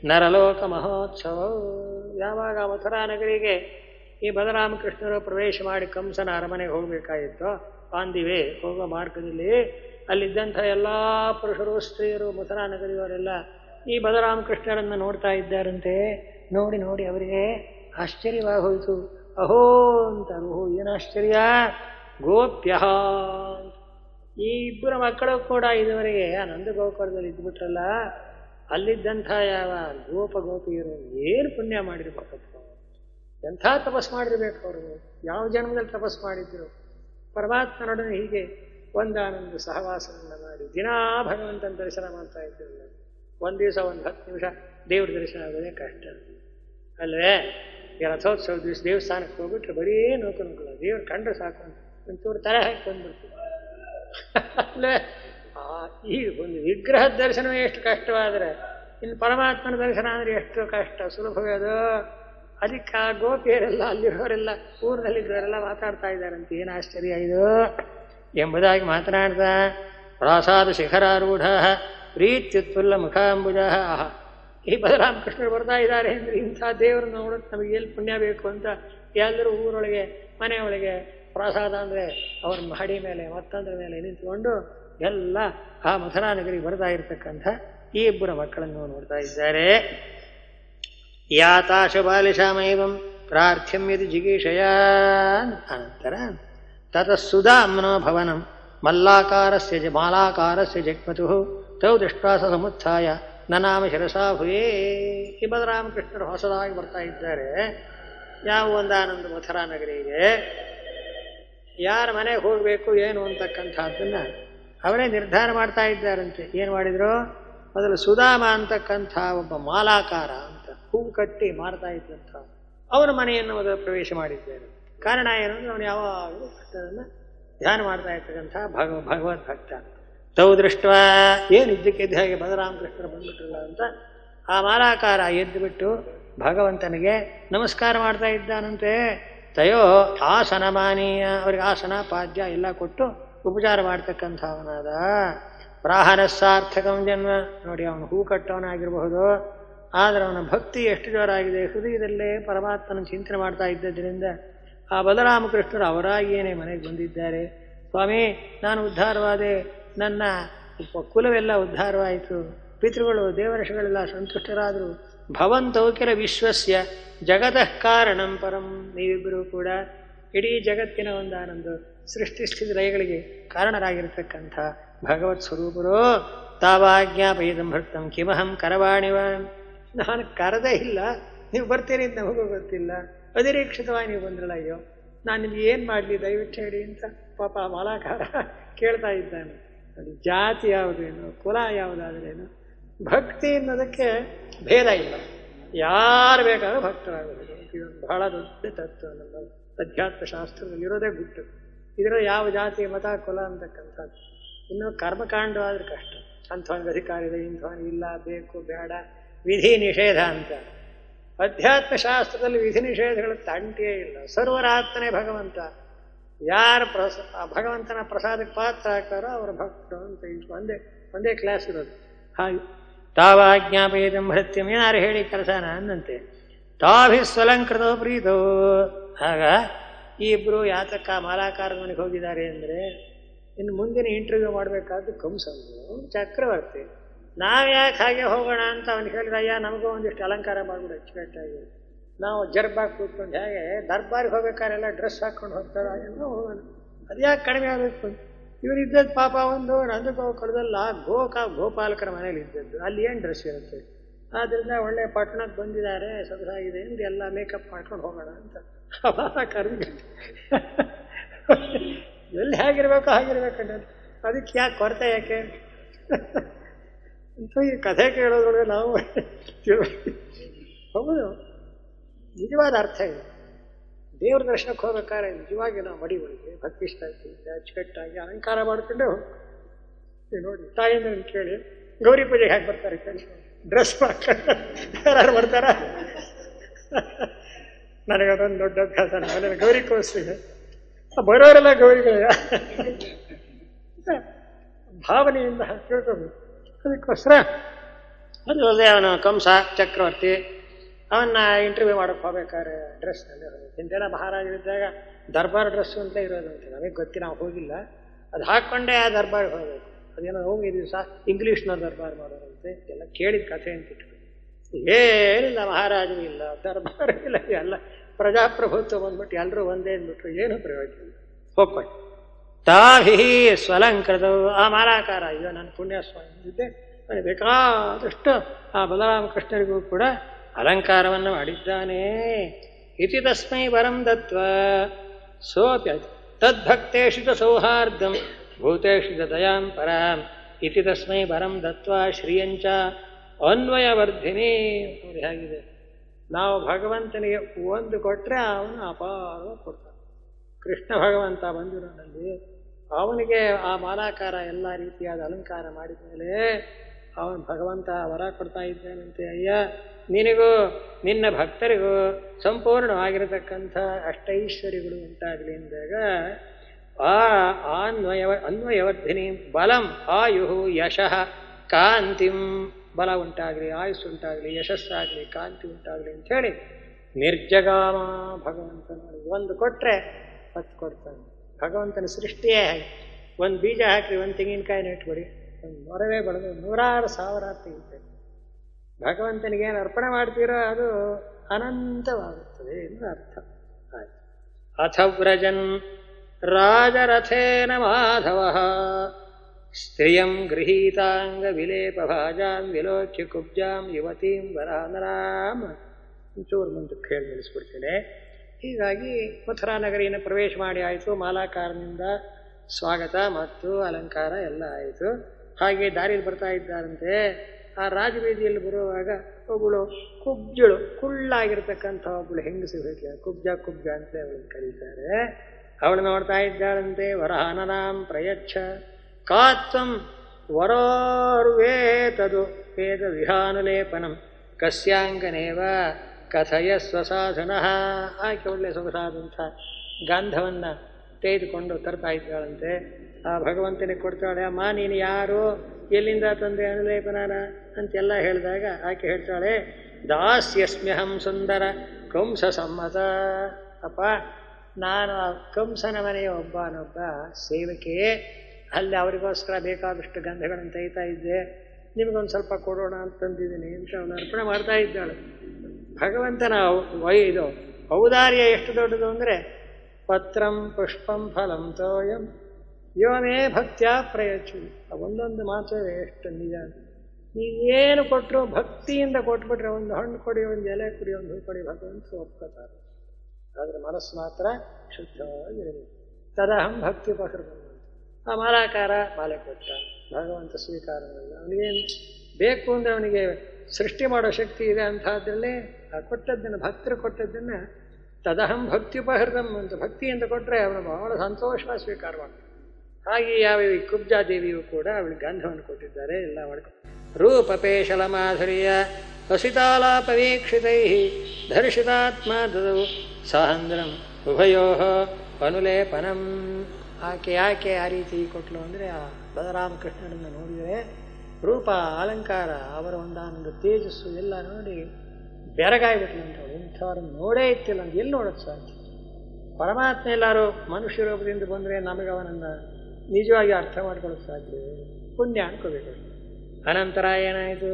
Speaker 1: ನರಲೋಕ ಮಹೋತ್ಸವ ಯಾವಾಗ ಮಥುರಾ ನಗರಿಗೆ ಈ ಬಲರಾಮಕೃಷ್ಣರು ಪ್ರವೇಶ ಮಾಡಿ ಕಂಸನ ಅರಮನೆಗೆ ಹೋಗಬೇಕಾಗಿತ್ತು ಪಾಂದಿವೆ ಹೋಗೋ ಮಾರ್ಗದಲ್ಲಿ ಅಲ್ಲಿದ್ದಂಥ ಎಲ್ಲ ಪುರುಷರು ಸ್ತ್ರೀಯರು ಮಥುರಾ ನಗರಿಯವರೆಲ್ಲ ಈ ಬಲರಾಮಕೃಷ್ಣರನ್ನು ನೋಡ್ತಾ ಇದ್ದಾರಂತೆ ನೋಡಿ ನೋಡಿ ಅವರಿಗೆ ಆಶ್ಚರ್ಯವಾಗಿ ಹೋಯಿತು ಅಹೋ ಅಂತ ಅಹೋ ಏನು ಆಶ್ಚರ್ಯ ಗೋಪ್ಯ ಈ ಇಬ್ಬರ ಮಕ್ಕಳು ಕೂಡ ಇದುವರೆಗೆ ಆ ನಂದ ಗೋಕುಲದಲ್ಲಿ ಇದ್ಬಿಟ್ರಲ್ಲ ಅಲ್ಲಿದ್ದಂಥ ಯಾವ ಗೋಪ ಗೋಪಿಯರು ಏನು ಪುಣ್ಯ ಮಾಡಿರ್ಬೇಕಪ್ಪ ಎಂಥ ತಪಸ್ ಮಾಡಿರ್ಬೇಕು ಅವರು ಯಾವ ಜನ್ಮದಲ್ಲಿ ತಪಸ್ ಮಾಡಿದ್ರು ಪರಮಾತ್ಮನೊಡನೆ ಹೀಗೆ ಒಂದಾನೊಂದು ಸಹವಾಸವನ್ನು ಮಾಡಿ ದಿನಾ ಭಗವಂತನ ದರ್ಶನ ಮಾಡ್ತಾ ಇದ್ರು ಒಂದು ದಿವಸ ಒಂದು ಹತ್ತು ನಿಮಿಷ ದೇವ್ರ ದರ್ಶನ ಆಗೋದೇ ಕಷ್ಟ ಅಲ್ವೇ ಈ ರಥೋತ್ಸವ ದಿವಸ ದೇವಸ್ಥಾನಕ್ಕೆ ಹೋಗ್ಬಿಟ್ರೆ ಬರೀ ನೋಕು ನೋಕಲ್ಲ ದೇವ್ರು ಕಂಡ್ರೆ ಸಾಕು ಒಂಚೂರು ತಲೆ ಹಾಕಿ ಬಂದ್ಬಿಡ್ತೀವಿ ಅಲ್ಲೇ ಆ ಈ ಒಂದು ವಿಗ್ರಹದ ದರ್ಶನವೇ ಎಷ್ಟು ಕಷ್ಟವಾದರೆ ಇನ್ನು ಪರಮಾತ್ಮನ ದರ್ಶನ ಅಂದರೆ ಎಷ್ಟು ಕಷ್ಟ ಸುಲಭವೇ ಅದು ಅದಕ್ಕೆ ಆ ಗೋಪಿಯರೆಲ್ಲ ಅಲ್ಲಿರೋರೆಲ್ಲ ಊರಿನಲ್ಲಿದ್ದವರೆಲ್ಲ ಮಾತಾಡ್ತಾ ಇದ್ದಾರಂತೆ ಏನು ಆಶ್ಚರ್ಯ ಇದು ಎಂಬುದಾಗಿ ಮಾತನಾಡ್ತಾ ಪ್ರಾಸಾದ ಶಿಖರಾರೂಢ ಪ್ರೀತ್ಯುತ್ಫುಲ್ಲ ಮುಖಾಂಬುಜ ಈ ಬಲರಾಮಕೃಷ್ಣರು ಬರ್ತಾ ಇದ್ದಾರೆ ಅಂದರೆ ಇಂಥ ದೇವರನ್ನು ನೋಡೋದು ನಮಗೆ ಎಲ್ಲಿ ಪುಣ್ಯ ಬೇಕು ಅಂತ ಎಲ್ಲರೂ ಊರೊಳಗೆ ಮನೆಯೊಳಗೆ ಪ್ರಸಾದ ಅಂದರೆ ಅವ್ರ ಮಹಡಿ ಮೇಲೆ ಮತ್ತೊಂದ್ರ ಮೇಲೆ ನಿಂತ್ಕೊಂಡು ಎಲ್ಲ ಆ ಮಥುರಾ ನಗರಿಗೆ ಬರ್ತಾ ಇರತಕ್ಕಂಥ ಈ ಇಬ್ಬರು ಮಕ್ಕಳನ್ನು ನೋಡ್ತಾ ಇದ್ದಾರೆ ಯಾತಾಶ ಬಾಲಿಶಾಮೈವಂ ಪ್ರಾರ್ಥ್ಯಂ ಯದಿ ಜಿಗೀಷಯ ಅನಂತರ ತತಃ ಸುಧಾಮ್ನೋ ಭವನಂ ಮಲ್ಲಾಕಾರಸ್ಯ ಜ ಮಾಲಾಕಾರಸ್ಯ ಜಗ್ಮತು ತೌ ದೃಷ್ಟ್ವಾ ಸ ಸಮುತ್ಥಾಯ ನನಾಮ ಶಿರಸಾ ಭುಯೇ ಈ ಬಲರಾಮಕೃಷ್ಣರು ಹೊಸದಾಗಿ ಬರ್ತಾ ಇದ್ದಾರೆ ಯಾವ ಒಂದಾನೊಂದು ಮಥುರಾ ನಗರಿಗೆ ಯಾರ ಮನೆಗೆ ಹೋಗಬೇಕು ಏನು ಅಂತಕ್ಕಂಥದ್ದನ್ನ ಅವರೇ ನಿರ್ಧಾರ ಮಾಡ್ತಾ ಇದ್ದಾರಂತೆ ಏನು ಮಾಡಿದ್ರು ಮೊದಲು ಸುಧಾಮ ಅಂತಕ್ಕಂಥ ಒಬ್ಬ ಮಾಲಾಕಾರ ಅಂತ ಹೂವು ಕಟ್ಟಿ ಮಾರ್ತಾ ಇದ್ದಂಥ ಅವನ ಮನೆಯನ್ನು ಮೊದಲು ಪ್ರವೇಶ ಮಾಡಿದ್ದಾರೆ ಕಾರಣ ಏನು ಅಂದ್ರೆ ಅವನು ಯಾವಾಗಲೂ ಭಕ್ತರನ್ನು ಧ್ಯಾನ ಮಾಡ್ತಾ ಇರ್ತಕ್ಕಂಥ ಭಗ ಭಗವದ್ ಭಕ್ತ ತೌ ದೃಷ್ಟ ಏನು ಇದ್ದಕ್ಕಿದ್ದ ಹಾಗೆ ಬಲರಾಮಕೃಷ್ಣರು ಬಂದ್ಬಿಟ್ರಲ್ಲ ಅಂತ ಆ ಮಾಲಾಕಾರ ಎದ್ದು ಬಿಟ್ಟು ಭಗವಂತನಿಗೆ ನಮಸ್ಕಾರ ಮಾಡ್ತಾ ಇದ್ದಾನಂತೆ ತಯೋ ಆಸನ ಮಾನೀಯ ಅವರಿಗೆ ಆಸನ ಪಾದ್ಯ ಎಲ್ಲ ಕೊಟ್ಟು ಉಪಚಾರ ಮಾಡ್ತಕ್ಕಂಥವನಾದ ಪ್ರಾಹನಸ್ಸಾರ್ಥಕಂ ಜನ್ಮ ನೋಡಿ ಅವನು ಹೂ ಕಟ್ಟವನಾಗಿರಬಹುದು ಆದರೆ ಅವನ ಭಕ್ತಿ ಎಷ್ಟು ಜೋರಾಗಿದೆ ಹೃದಯದಲ್ಲೇ ಪರಮಾತ್ಮನ ಚಿಂತನೆ ಮಾಡ್ತಾ ಇದ್ದದ್ರಿಂದ ಆ ಬಲರಾಮಕೃಷ್ಣರು ಅವರಾಗಿಯೇನೆ ಮನೆಗೆ ಬಂದಿದ್ದಾರೆ ಸ್ವಾಮಿ ನಾನು ಉದ್ಧಾರವಾದೆ ನನ್ನ ಕುಲವೆಲ್ಲ ಉದ್ಧಾರವಾಯಿತು ಪಿತೃಗಳು ದೇವರ್ಷಗಳೆಲ್ಲ ಸಂತುಷ್ಟರಾದರು ಭವಂತೌ ಕೆಲ ವಿಶ್ವಸ್ಯ ಜಗತಃ ಕಾರಣಂ ಪರಂ ನೀವಿಬ್ಬರು ಕೂಡ ಇಡೀ ಜಗತ್ತಿನ ಒಂದಾನೊಂದು ಸೃಷ್ಟಿಸ್ಥಿತಿ ಲಯಗಳಿಗೆ ಕಾರಣರಾಗಿರ್ತಕ್ಕಂಥ ಭಗವತ್ ಸ್ವರೂಪರು ತಾವಾಜ್ಞಾಪಯಿತಂ ಭಕ್ತಂ ಕಿಮಹಂ ಕರವಾಣಿವ ನಾನು ಕರೆದೇ ಇಲ್ಲ ನೀವು ಬರ್ತೀರಿ ಅಂತ ನಮಗೂ ಗೊತ್ತಿಲ್ಲ ಅನಿರೀಕ್ಷಿತವಾಗಿ ನೀವು ಬಂದ್ರಲ್ಲ ಅಯ್ಯೋ ನಾನು ನಿಮ್ಗೆ ಏನು ಮಾಡಲಿ ದಯವಿಟ್ಟು ಹೇಳಿ ಅಂತ ಪಾಪ ಮಾಲಾಕಾರ ಕೇಳ್ತಾ ಇದ್ದಾನೆ ಅದು ಜಾತಿ ಯಾವುದೇನು ಕುಲ ಯಾವುದಾದ್ರೇನು ಭಕ್ತಿ ಅನ್ನೋದಕ್ಕೆ ಭೇದ ಇಲ್ಲ ಯಾರು ಬೇಕಾದ್ರೂ ಭಕ್ತರಾಗಬಹುದು ಇದೊಂದು ಬಹಳ ದೊಡ್ಡ ತತ್ವ ನಮ್ಮ ಅಧ್ಯಾತ್ಮ ಶಾಸ್ತ್ರದಲ್ಲಿ ಇರೋದೇ ಗುಟ್ಟು ಇದರ ಯಾವ ಜಾತಿ ಮತ ಕುಲ ಅಂತಕ್ಕಂಥದ್ದು ಇನ್ನು ಕರ್ಮಕಾಂಡವಾದ್ರೆ ಕಷ್ಟ ಅಂಥವನಿಗೆ ಅಧಿಕಾರ ಇದೆ ಇಂಥವನಿಗೆ ಇಲ್ಲ ಬೇಕು ಬೇಡ ವಿಧಿ ನಿಷೇಧ ಅಂತ ಅಧ್ಯಾತ್ಮ ಶಾಸ್ತ್ರದಲ್ಲಿ ವಿಧಿ ನಿಷೇಧಗಳ ತಂಟೇ ಇಲ್ಲ ಸರ್ವರಾತ್ಮನೇ ಭಗವಂತ ಯಾರು ಪ್ರಸ ಆ ಭಗವಂತನ ಪ್ರಸಾದಕ್ಕೆ ಪಾತ್ರ ಆಗ್ತಾರೋ ಅವರ ಭಕ್ತರು ಅಂತ ಇದು ಒಂದೇ ಒಂದೇ ಕ್ಲಾಸ್ ಇರೋದು ಹಾಗೆ ತಾವಾಜ್ಞಾಪಯದಂ ಭೃತ್ಯಂ ಯಾರು ಹೇಳಿ ಕೆಲಸನ ಅನ್ನಂತೆ ತಾಭಿ ಸ್ವಲಂಕೃತೋ ಪ್ರೀತೋ ಆಗ ಈ ಇಬ್ಬರು ಯಾತಕ್ಕ ಮಾಲಾಕಾರ ಮನೆಗೆ ಹೋಗಿದ್ದಾರೆ ಅಂದರೆ ಇನ್ನು ಮುಂದಿನ ಇಂಟರ್ವ್ಯೂ ಮಾಡಬೇಕಾದ್ದು ಕಂಸಂದು ಚಕ್ರವರ್ತಿ ನಾವು ಯಾಕೆ ಹಾಗೆ ಹೋಗೋಣ ಅಂತ ಅವನು ಹೇಳಿದ ಅಯ್ಯ ನಮಗೂ ಒಂದಿಷ್ಟು ಅಲಂಕಾರ ಮಾಡ್ಬಿಡು ಅಚ್ಚುಕಟ್ಟಾಗಿ ನಾವು ಜರ್ಬಾಗಿ ಕೂತ್ಕೊಂಡು ಹೇಗೆ ದರ್ಬಾರಿಗೆ ಹೋಗ್ಬೇಕಾರೆಲ್ಲ ಡ್ರೆಸ್ ಹಾಕ್ಕೊಂಡು ಹೋಗ್ತಾರೆ ಏನೋ ಹೋಗೋಣ ಅದು ಯಾಕೆ ಕಡಿಮೆ ಆಗಬೇಕು ಇವರು ಇದ್ದದ್ದು ಪಾಪ ಒಂದು ನಂದಗೋಕುಲದಲ್ಲ ಗೋಕ ಗೋಪಾಲಕರ ಮನೇಲಿ ಇದ್ದದ್ದು ಅಲ್ಲಿ ಏನು ಡ್ರೆಸ್ ಇರುತ್ತೆ ಆದ್ದರಿಂದ ಒಳ್ಳೆ ಪಟ್ಟಣಕ್ಕೆ ಬಂದಿದ್ದಾರೆ ಸೊಗಸಾಗಿದೆ ಅಂತ ಎಲ್ಲ ಮೇಕಪ್ ಮಾಡ್ಕೊಂಡು ಹೋಗೋಣ ಅಂತ ಕರೆದು ಎಲ್ಲಿ ಹೇಗಿರ್ಬೇಕು ಹಾಗಿರ್ಬೇಕಂತ ಅದಕ್ಕೆ ಯಾಕೆ ಕೊರತೆ ಯಾಕೆ ಅಂತ ಈ ಕಥೆ ಕೇಳೋದ್ರೊಳಗೆ ನಾವು ಹೌದು ನಿಜವಾದ ಅರ್ಥ ಇದೆ ದೇವ್ರ ದರ್ಶನಕ್ಕೆ ಹೋಗ್ಬೇಕಾದ್ರೆ ನಿಜವಾಗಿ ನಾವು ಮಡಿಗಳಿಗೆ ಭಕ್ತಿಷ್ಠಾಗಿ ಅಚ್ಚುಕಟ್ಟಾಗಿ ಅಲಂಕಾರ ಮಾಡಿಕೊಂಡೆ ಹೋಗ್ತೀವಿ ನೋಡಿ ತಾಯಿಂದ ಕೇಳಿ ಗೌರಿ ಪೂಜೆಗೆ ಹಾಕಿ ಬರ್ತಾರೆ ಕೇಳಿ ಡ್ರೆಸ್ ಮಾಡ್ಕೊಂಡು ಯಾರು ಬರ್ತಾರ ನನಗದೊಂದು ದೊಡ್ಡ ಅಭ್ಯಾಸ ಆಮೇಲೆ ಗೌರಿ ಕೋಸ್ತಿದೆ ಬರೋರೆಲ್ಲ ಗೌರಿಗಳೇ ಭಾವನೆಯಿಂದ ತಿಳ್ಕೋಬೇಕು ಅದಕ್ಕೋಸ್ಕರ ಅದು ಅಲ್ಲದೆ ಅವನು ಕಂಸ ಚಕ್ರವರ್ತಿ ಅವನ್ನ ಇಂಟರ್ವ್ಯೂ ಮಾಡಕ್ಕೆ ಹೋಗ್ಬೇಕಾದ್ರೆ ಡ್ರೆಸ್ನಲ್ಲಿ ಇಂತೆಲ್ಲ ಮಹಾರಾಜರಿದ್ದಾಗ ದರ್ಬಾರ್ ಡ್ರೆಸ್ ಅಂತ ಇರೋದಂತೆ ನಮಗೆ ಗೊತ್ತಿಲ್ಲ ನಾವು ಹೋಗಿಲ್ಲ ಅದು ಹಾಕ್ಕೊಂಡೇ ಆ ದರ್ಬಾರ್ಗೆ ಹೋಗಬೇಕು ಅದೇನೋ ಹೋಗಿ ದಿವಸ ಇಂಗ್ಲೀಷ್ನ ದರ್ಬಾರ್ ಮಾಡೋರಂತೆ ಎಲ್ಲ ಕೇಳಿದ ಕಥೆ ಅಂತ ಇಟ್ಕೊಂಡು ಏನಿಲ್ಲ ಮಹಾರಾಜರು ಇಲ್ಲ ದರ್ಬಾರ್ ಇಲ್ಲ ಎಲ್ಲ ಪ್ರಜಾಪ್ರಭುತ್ವ ಬಂದ್ಬಿಟ್ಟು ಎಲ್ಲರೂ ಒಂದೇ ಅಂದ್ಬಿಟ್ರು ಏನು ಪ್ರಯೋಜನ ಇಲ್ಲ ಹೋಗ್ಕೊಳ್ಳಿ ತಾಭಿ ಸ್ವಲಂಕೃತವು ಆ ಮಾಲಾಕಾರ ಅಯ್ಯೋ ನಾನು ಪುಣ್ಯ ಸ್ವಾಮಿ ಇದ್ದೆ ನನಗೆ ಬೇಕಾದಷ್ಟು ಆ ಬಲರಾಮಕೃಷ್ಣರಿಗೂ ಕೂಡ ಅಲಂಕಾರವನ್ನು ಮಾಡಿದ್ದಾನೆ ಇತಿ ತಸ್ಮೈ ವರಂ ದತ್ವ ಸೋಪ್ಯ ತದ್ಭಕ್ತೇಷು ಚ ಸೌಹಾರ್ದಂ ಭೂತೇಷು ಚ ದಯಾಂ ಪರಾಂ ಇತಿ ತಸ್ಮೈ ವರಂ ದತ್ವ ಶ್ರಿಯಂಚ ಅನ್ವಯವರ್ಧಿನಿ ನೋಡಿ ಹೇಗಿದೆ ನಾವು ಭಗವಂತನಿಗೆ ಒಂದು ಕೊಟ್ಟರೆ ಅವನು ಅಪಾರವಾಗಿ ಕೊಡ್ತಾನೆ ಕೃಷ್ಣ ಭಗವಂತ ಬಂದಿರೋನಲ್ಲಿ ಅವನಿಗೆ ಆ ಮಾಲಾಕಾರ ಎಲ್ಲ ರೀತಿಯಾದ ಅಲಂಕಾರ ಮಾಡಿದ ಮೇಲೆ ಅವನು ಭಗವಂತ ವರ ಕೊಡ್ತಾ ಇದ್ದಾನಂತೆ ಅಯ್ಯ ನಿನಗೂ ನಿನ್ನ ಭಕ್ತರಿಗೂ ಸಂಪೂರ್ಣವಾಗಿರತಕ್ಕಂಥ ಅಷ್ಟೈಶ್ವರ್ಯಗಳು ಉಂಟಾಗಲಿ ಅಂದಾಗ ಆ ಅನ್ವಯವ ಅನ್ವಯವರ್ಧಿನಿ ಬಲಂ ಆಯು ಯಶಃ ಕಾಂತಿಂ ಬಲ ಉಂಟಾಗಲಿ ಆಯುಸ್ಸು ಉಂಟಾಗಲಿ ಯಶಸ್ಸಾಗಲಿ ಕಾಂತಿ ಉಂಟಾಗಲಿ ಅಂಥೇಳಿ ನಿರ್ಜಗಾಮ ಭಗವಂತ ನೋಡಿ ಒಂದು ಕೊಟ್ಟರೆ ಹತ್ತು ಕೊಡ್ತಾನೆ ಭಗವಂತನ ಸೃಷ್ಟಿಯೇ ಹಾಗೆ ಒಂದು ಬೀಜ ಹಾಕಿ ಒಂದು ತೆಂಗಿನಕಾಯಿನ ಇಟ್ಬಿಡಿ ಒಂದು ಮೊರವೇ ಬೆಳೆದು ನೂರಾರು ಸಾವಿರ ತೆಗಿತದೆ ಭಗವಂತನಿಗೆ ಏನು ಅರ್ಪಣೆ ಮಾಡ್ತೀರೋ ಅದು ಅನಂತವಾಗುತ್ತದೆ ಎಂದು ಅರ್ಥ ಆಯ್ತು ಅಥ ವ್ರಜನ್ ರಾಜರಥೇನ ಮಾಧವ ಸ್ತ್ರಿಯಂ ಗೃಹೀತಾಂಗ ವಿಲೇಪ ಭಾಜಾಂ ವಿಲೋಕ್ಯ ಕುಬ್ಜಾಂ ಯುವತೀಂ ವರಾನರಾಮ ಒಂಚೂರು ಮುಂದಕ್ಕೆ ಹೇಳಿ ನಿಲ್ಲಿಸ್ಬಿಡ್ತೇನೆ ಹೀಗಾಗಿ ಮಥುರಾ ನಗರಿಯನ್ನು ಪ್ರವೇಶ ಮಾಡಿ ಆಯಿತು ಮಾಲಾಕಾರನಿಂದ ಸ್ವಾಗತ ಮತ್ತು ಅಲಂಕಾರ ಎಲ್ಲ ಆಯಿತು ಹಾಗೆ ದಾರಿಯಲ್ಲಿ ಬರ್ತಾ ಇದ್ದಾರಂತೆ ಆ ರಾಜಬೀದಿಯಲ್ಲಿ ಬರುವಾಗ ಒಬ್ಬಳು ಕುಬ್ಜಳು ಕುಳ್ಳಾಗಿರ್ತಕ್ಕಂಥ ಒಬ್ಬಳು ಹೆಂಗಸು ಬೇಕೆ ಕುಬ್ಜ ಕುಬ್ಜ ಅಂತ ಅವಳನ್ನು ಕರೀತಾರೆ ಅವಳು ನೋಡ್ತಾ ಇದ್ದಾಳಂತೆ ವರಹನನಾಂ ಪ್ರಯಚ್ಛ ಕಾತ್ವಂ ವರೋರ್ವೇತದು ವೇದ ವಿಹಾನುಲೇಪನಂ ಕಸ್ಯಾಂಗನೇವ ಕಥಯ ಸ್ವಸಾಧನ ಆಕೆ ಒಳ್ಳೆ ಸೊಗಸಾದಂಥ ಗಂಧವನ್ನು ತೆಗೆದುಕೊಂಡು ತರ್ತಾ ಇದ್ದಾಳಂತೆ ಆ ಭಗವಂತನಿಗೆ ಕೊಡ್ತಾಳೆ ಅಮ್ಮ ನೀನು ಯಾರು ಎಲ್ಲಿಂದ ತಂದೆ ಅನುಲೇಪನಾನ ಅಂತೆಲ್ಲ ಹೇಳಿದಾಗ ಆಕೆ ಹೇಳ್ತಾಳೆ ದಾಸ್ಯಸ್ಮ್ಯಹಂ ಸುಂದರ ಕಂಸ ಸಮ್ಮತ ಅಪ್ಪ ನಾನು ಆ ಕಂಸನ ಮನೆಯ ಒಬ್ಬನೊಬ್ಬ ಸೇವಕೆ ಅಲ್ಲಿ ಅವರಿಗೋಸ್ಕರ ಬೇಕಾದಷ್ಟು ಗಂಧಗಳನ್ನು ತೆಗಿತಾ ಇದ್ದೆ ನಿಮಗೊಂದು ಸ್ವಲ್ಪ ಕೊಡೋಣ ಅಂತ ತಂದಿದ್ದೀನಿ ಅಂತ ಅವನು ಅರ್ಪಣೆ ಮಾಡ್ತಾ ಇದ್ದಾಳೆ ಭಗವಂತನ ವೈ ಇದು ಔದಾರ್ಯ ಎಷ್ಟು ದೊಡ್ಡದು ಅಂದರೆ ಪತ್ರಂ ಪುಷ್ಪಂ ಫಲಂ ತೋಯಂ ಯೋಮೇ ಭಕ್ತ್ಯ ಪ್ರಯಚ್ಚು ಒಂದೊಂದು ಮಾತು ಎಷ್ಟು ನಿಜ ನೀವೇನು ಕೊಟ್ಟರು ಭಕ್ತಿಯಿಂದ ಕೊಟ್ಬಿಟ್ರೆ ಒಂದು ಹಣ್ಣು ಕೊಡಿ ಒಂದು ಎಲೆ ಕೊಡಿ ಒಂದು ಹೂ ಕೊಡಿ ಭಗವಂತ ಒಪ್ಕೋತಾರೆ ಆದರೆ ಮನಸ್ಸು ಮಾತ್ರ ಶುದ್ಧವಾಗಿರಬೇಕು ತದಹಂ ಭಕ್ತಿ ಉಪಕೃತ ಆ ಮಾಲಾಕಾರ ಮಾಲೆ ಕೊಟ್ಟ ಭಗವಂತ ಸ್ವೀಕಾರ ಮಾಡಿದ ಅವನಿಗೇನು ಬೇಕು ಅಂದರೆ ಅವನಿಗೆ ಸೃಷ್ಟಿ ಮಾಡೋ ಶಕ್ತಿ ಇದೆ ಅಂಥದ್ರಲ್ಲೇ ಆ ಕೊಟ್ಟದ್ದನ್ನು ಭಕ್ತರು ಕೊಟ್ಟದ್ದನ್ನು ತದಹಂ ಭಕ್ತ್ಯುಪಹೃತಂ ಅಂತ ಭಕ್ತಿಯಿಂದ ಕೊಟ್ಟರೆ ಅವನು ಬಹಳ ಸಂತೋಷ ಸ್ವೀಕಾರ ಮಾಡ್ತಾನೆ ಹಾಗೆ ಯಾವ ಈ ಕುಬ್ಜಾದೇವಿಯು ಕೂಡ ಅವಳಿಗೆ ಗಂಧವನ್ನು ಕೊಟ್ಟಿದ್ದಾರೆ ಎಲ್ಲ ಮಾಡ್ಕೊಂಡು ರೂಪಪೇಶಲ ಮಾಧುರ್ಯ ಹಸಿತಾಲಾಪವೀಕ್ಷಿತೈ ಧರ್ಷಿತಾತ್ಮ ದದವು ಸಾಹಂದ್ರಂ ಉಭಯೋ ಅನುಲೇಪನಂ ಆಕೆ ಯಾಕೆ ಆ ರೀತಿ ಕೊಟ್ಲು ಅಂದರೆ ಆ ಬಲರಾಮಕೃಷ್ಣನನ್ನು ನೋಡಿದರೆ ರೂಪ ಅಲಂಕಾರ ಅವರ ಒಂದಾನೊಂದು ತೇಜಸ್ಸು ಎಲ್ಲ ನೋಡಿ ಬೆರಗಾಯ್ಬಿಟ್ಲು ಅಂತ ಇಂಥವ್ರನ್ನ ನೋಡೇ ಇತ್ತಿಲ್ಲ ಅಂತ ಎಲ್ಲಿ ನೋಡೋದು ಸಾಧ್ಯ ಪರಮಾತ್ಮ ಎಲ್ಲರೂ ಮನುಷ್ಯ ರೂಪದಿಂದ ಬಂದರೆ ನಮಗೆ ಅವನನ್ನು ನಿಜವಾಗಿ ಅರ್ಥ ಮಾಡ್ಕೊಳ್ಳೋದು ಸಾಧ್ಯ ಪುಣ್ಯ ಅನ್ಕೋಬೇಕು ಅನಂತರ ಏನಾಯಿತು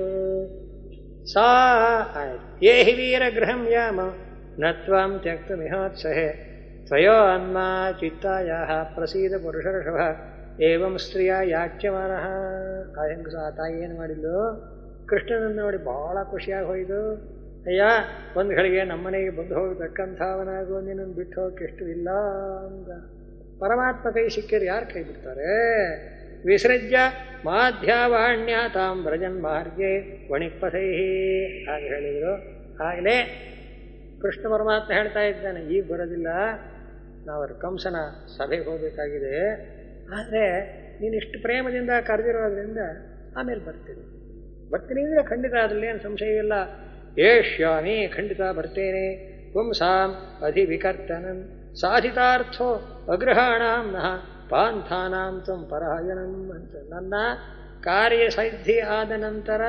Speaker 1: ಸಾ ಆಯ್ತು ಯೇ ಹಿ ವೀರ ಗೃಹಂ ಯಾಮ ನತ್ವಾಂ ತ್ಯಕ್ತ ಮಿಹೋತ್ಸಹೆ ತ್ವಯೋ ಅನ್ನ ಚಿತ್ತಾಯ ಪ್ರಸೀದ ಪುರುಷರ್ಷಭ ಏವಂ ಸ್ತ್ರೀಯ ಯಾಚ್ಯಮಾನಃ ಆ ಹೆಂಗಸ ಆ ತಾಯಿ ಏನು ಮಾಡಿದ್ದು ಕೃಷ್ಣನನ್ನು ನೋಡಿ ಬಹಳ ಖುಷಿಯಾಗಿ ಹೋಯ್ತು ಅಯ್ಯ ಒಂದು ಗಳಿಗೆ ನಮ್ಮನೆಗೆ ಬಂದು ಹೋಗತಕ್ಕಂಥವನಾಗು ನಿನ್ನನ್ನು ಬಿಟ್ಟು ಹೋಗಕ್ಕೆ ಎಷ್ಟು ಇಲ್ಲ ಅಂತ ಪರಮಾತ್ಮ ಕೈ ಸಿಕ್ಕಿದ್ರೆ ಯಾರು ಕೈ ಬಿಡ್ತಾರೆ ವಿಸೃಜ್ಯ ಮಾಧ್ಯಾವಾಣ್ಯ ತಾಂ ವ್ರಜನ್ ಮಾರ್ಗೆ ವಣಿಕ್ಪಥೈ ಹಾಗೆ ಹೇಳಿದರು ಆಗಲೇ ಕೃಷ್ಣ ಪರಮಾತ್ಮ ಹೇಳ್ತಾ ಇದ್ದಾನೆ ಈಗ ಬರೋದಿಲ್ಲ ನಾವು ಕಂಸನ ಸಭೆಗೆ ಹೋಗಬೇಕಾಗಿದೆ ಆದರೆ ನೀನು ಇಷ್ಟು ಪ್ರೇಮದಿಂದ ಕರೆದಿರೋದ್ರಿಂದ ಆಮೇಲೆ ಬರ್ತೀನಿ ಬರ್ತೀನಿ ಅಂದರೆ ಖಂಡಿತ ಅದರಲ್ಲಿ ಏನು ಸಂಶಯ ಇಲ್ಲ ಏಷ್ಯಾಮಿ ಖಂಡಿತ ಬರ್ತೇನೆ ಪುಂಸಾಂ ಅಧಿವಿಕರ್ತನಂ ಸಾಧಿತಾರ್ಥೋ ಅಗ್ರಹಾಣಾಂ ನಃ ಪಾಂಥಾನಾಂ ತ್ವಂ ಪರಾಯಣಂ ಅಂತ ನನ್ನ ಕಾರ್ಯ ಸಿದ್ಧಿ ಆದ ನಂತರ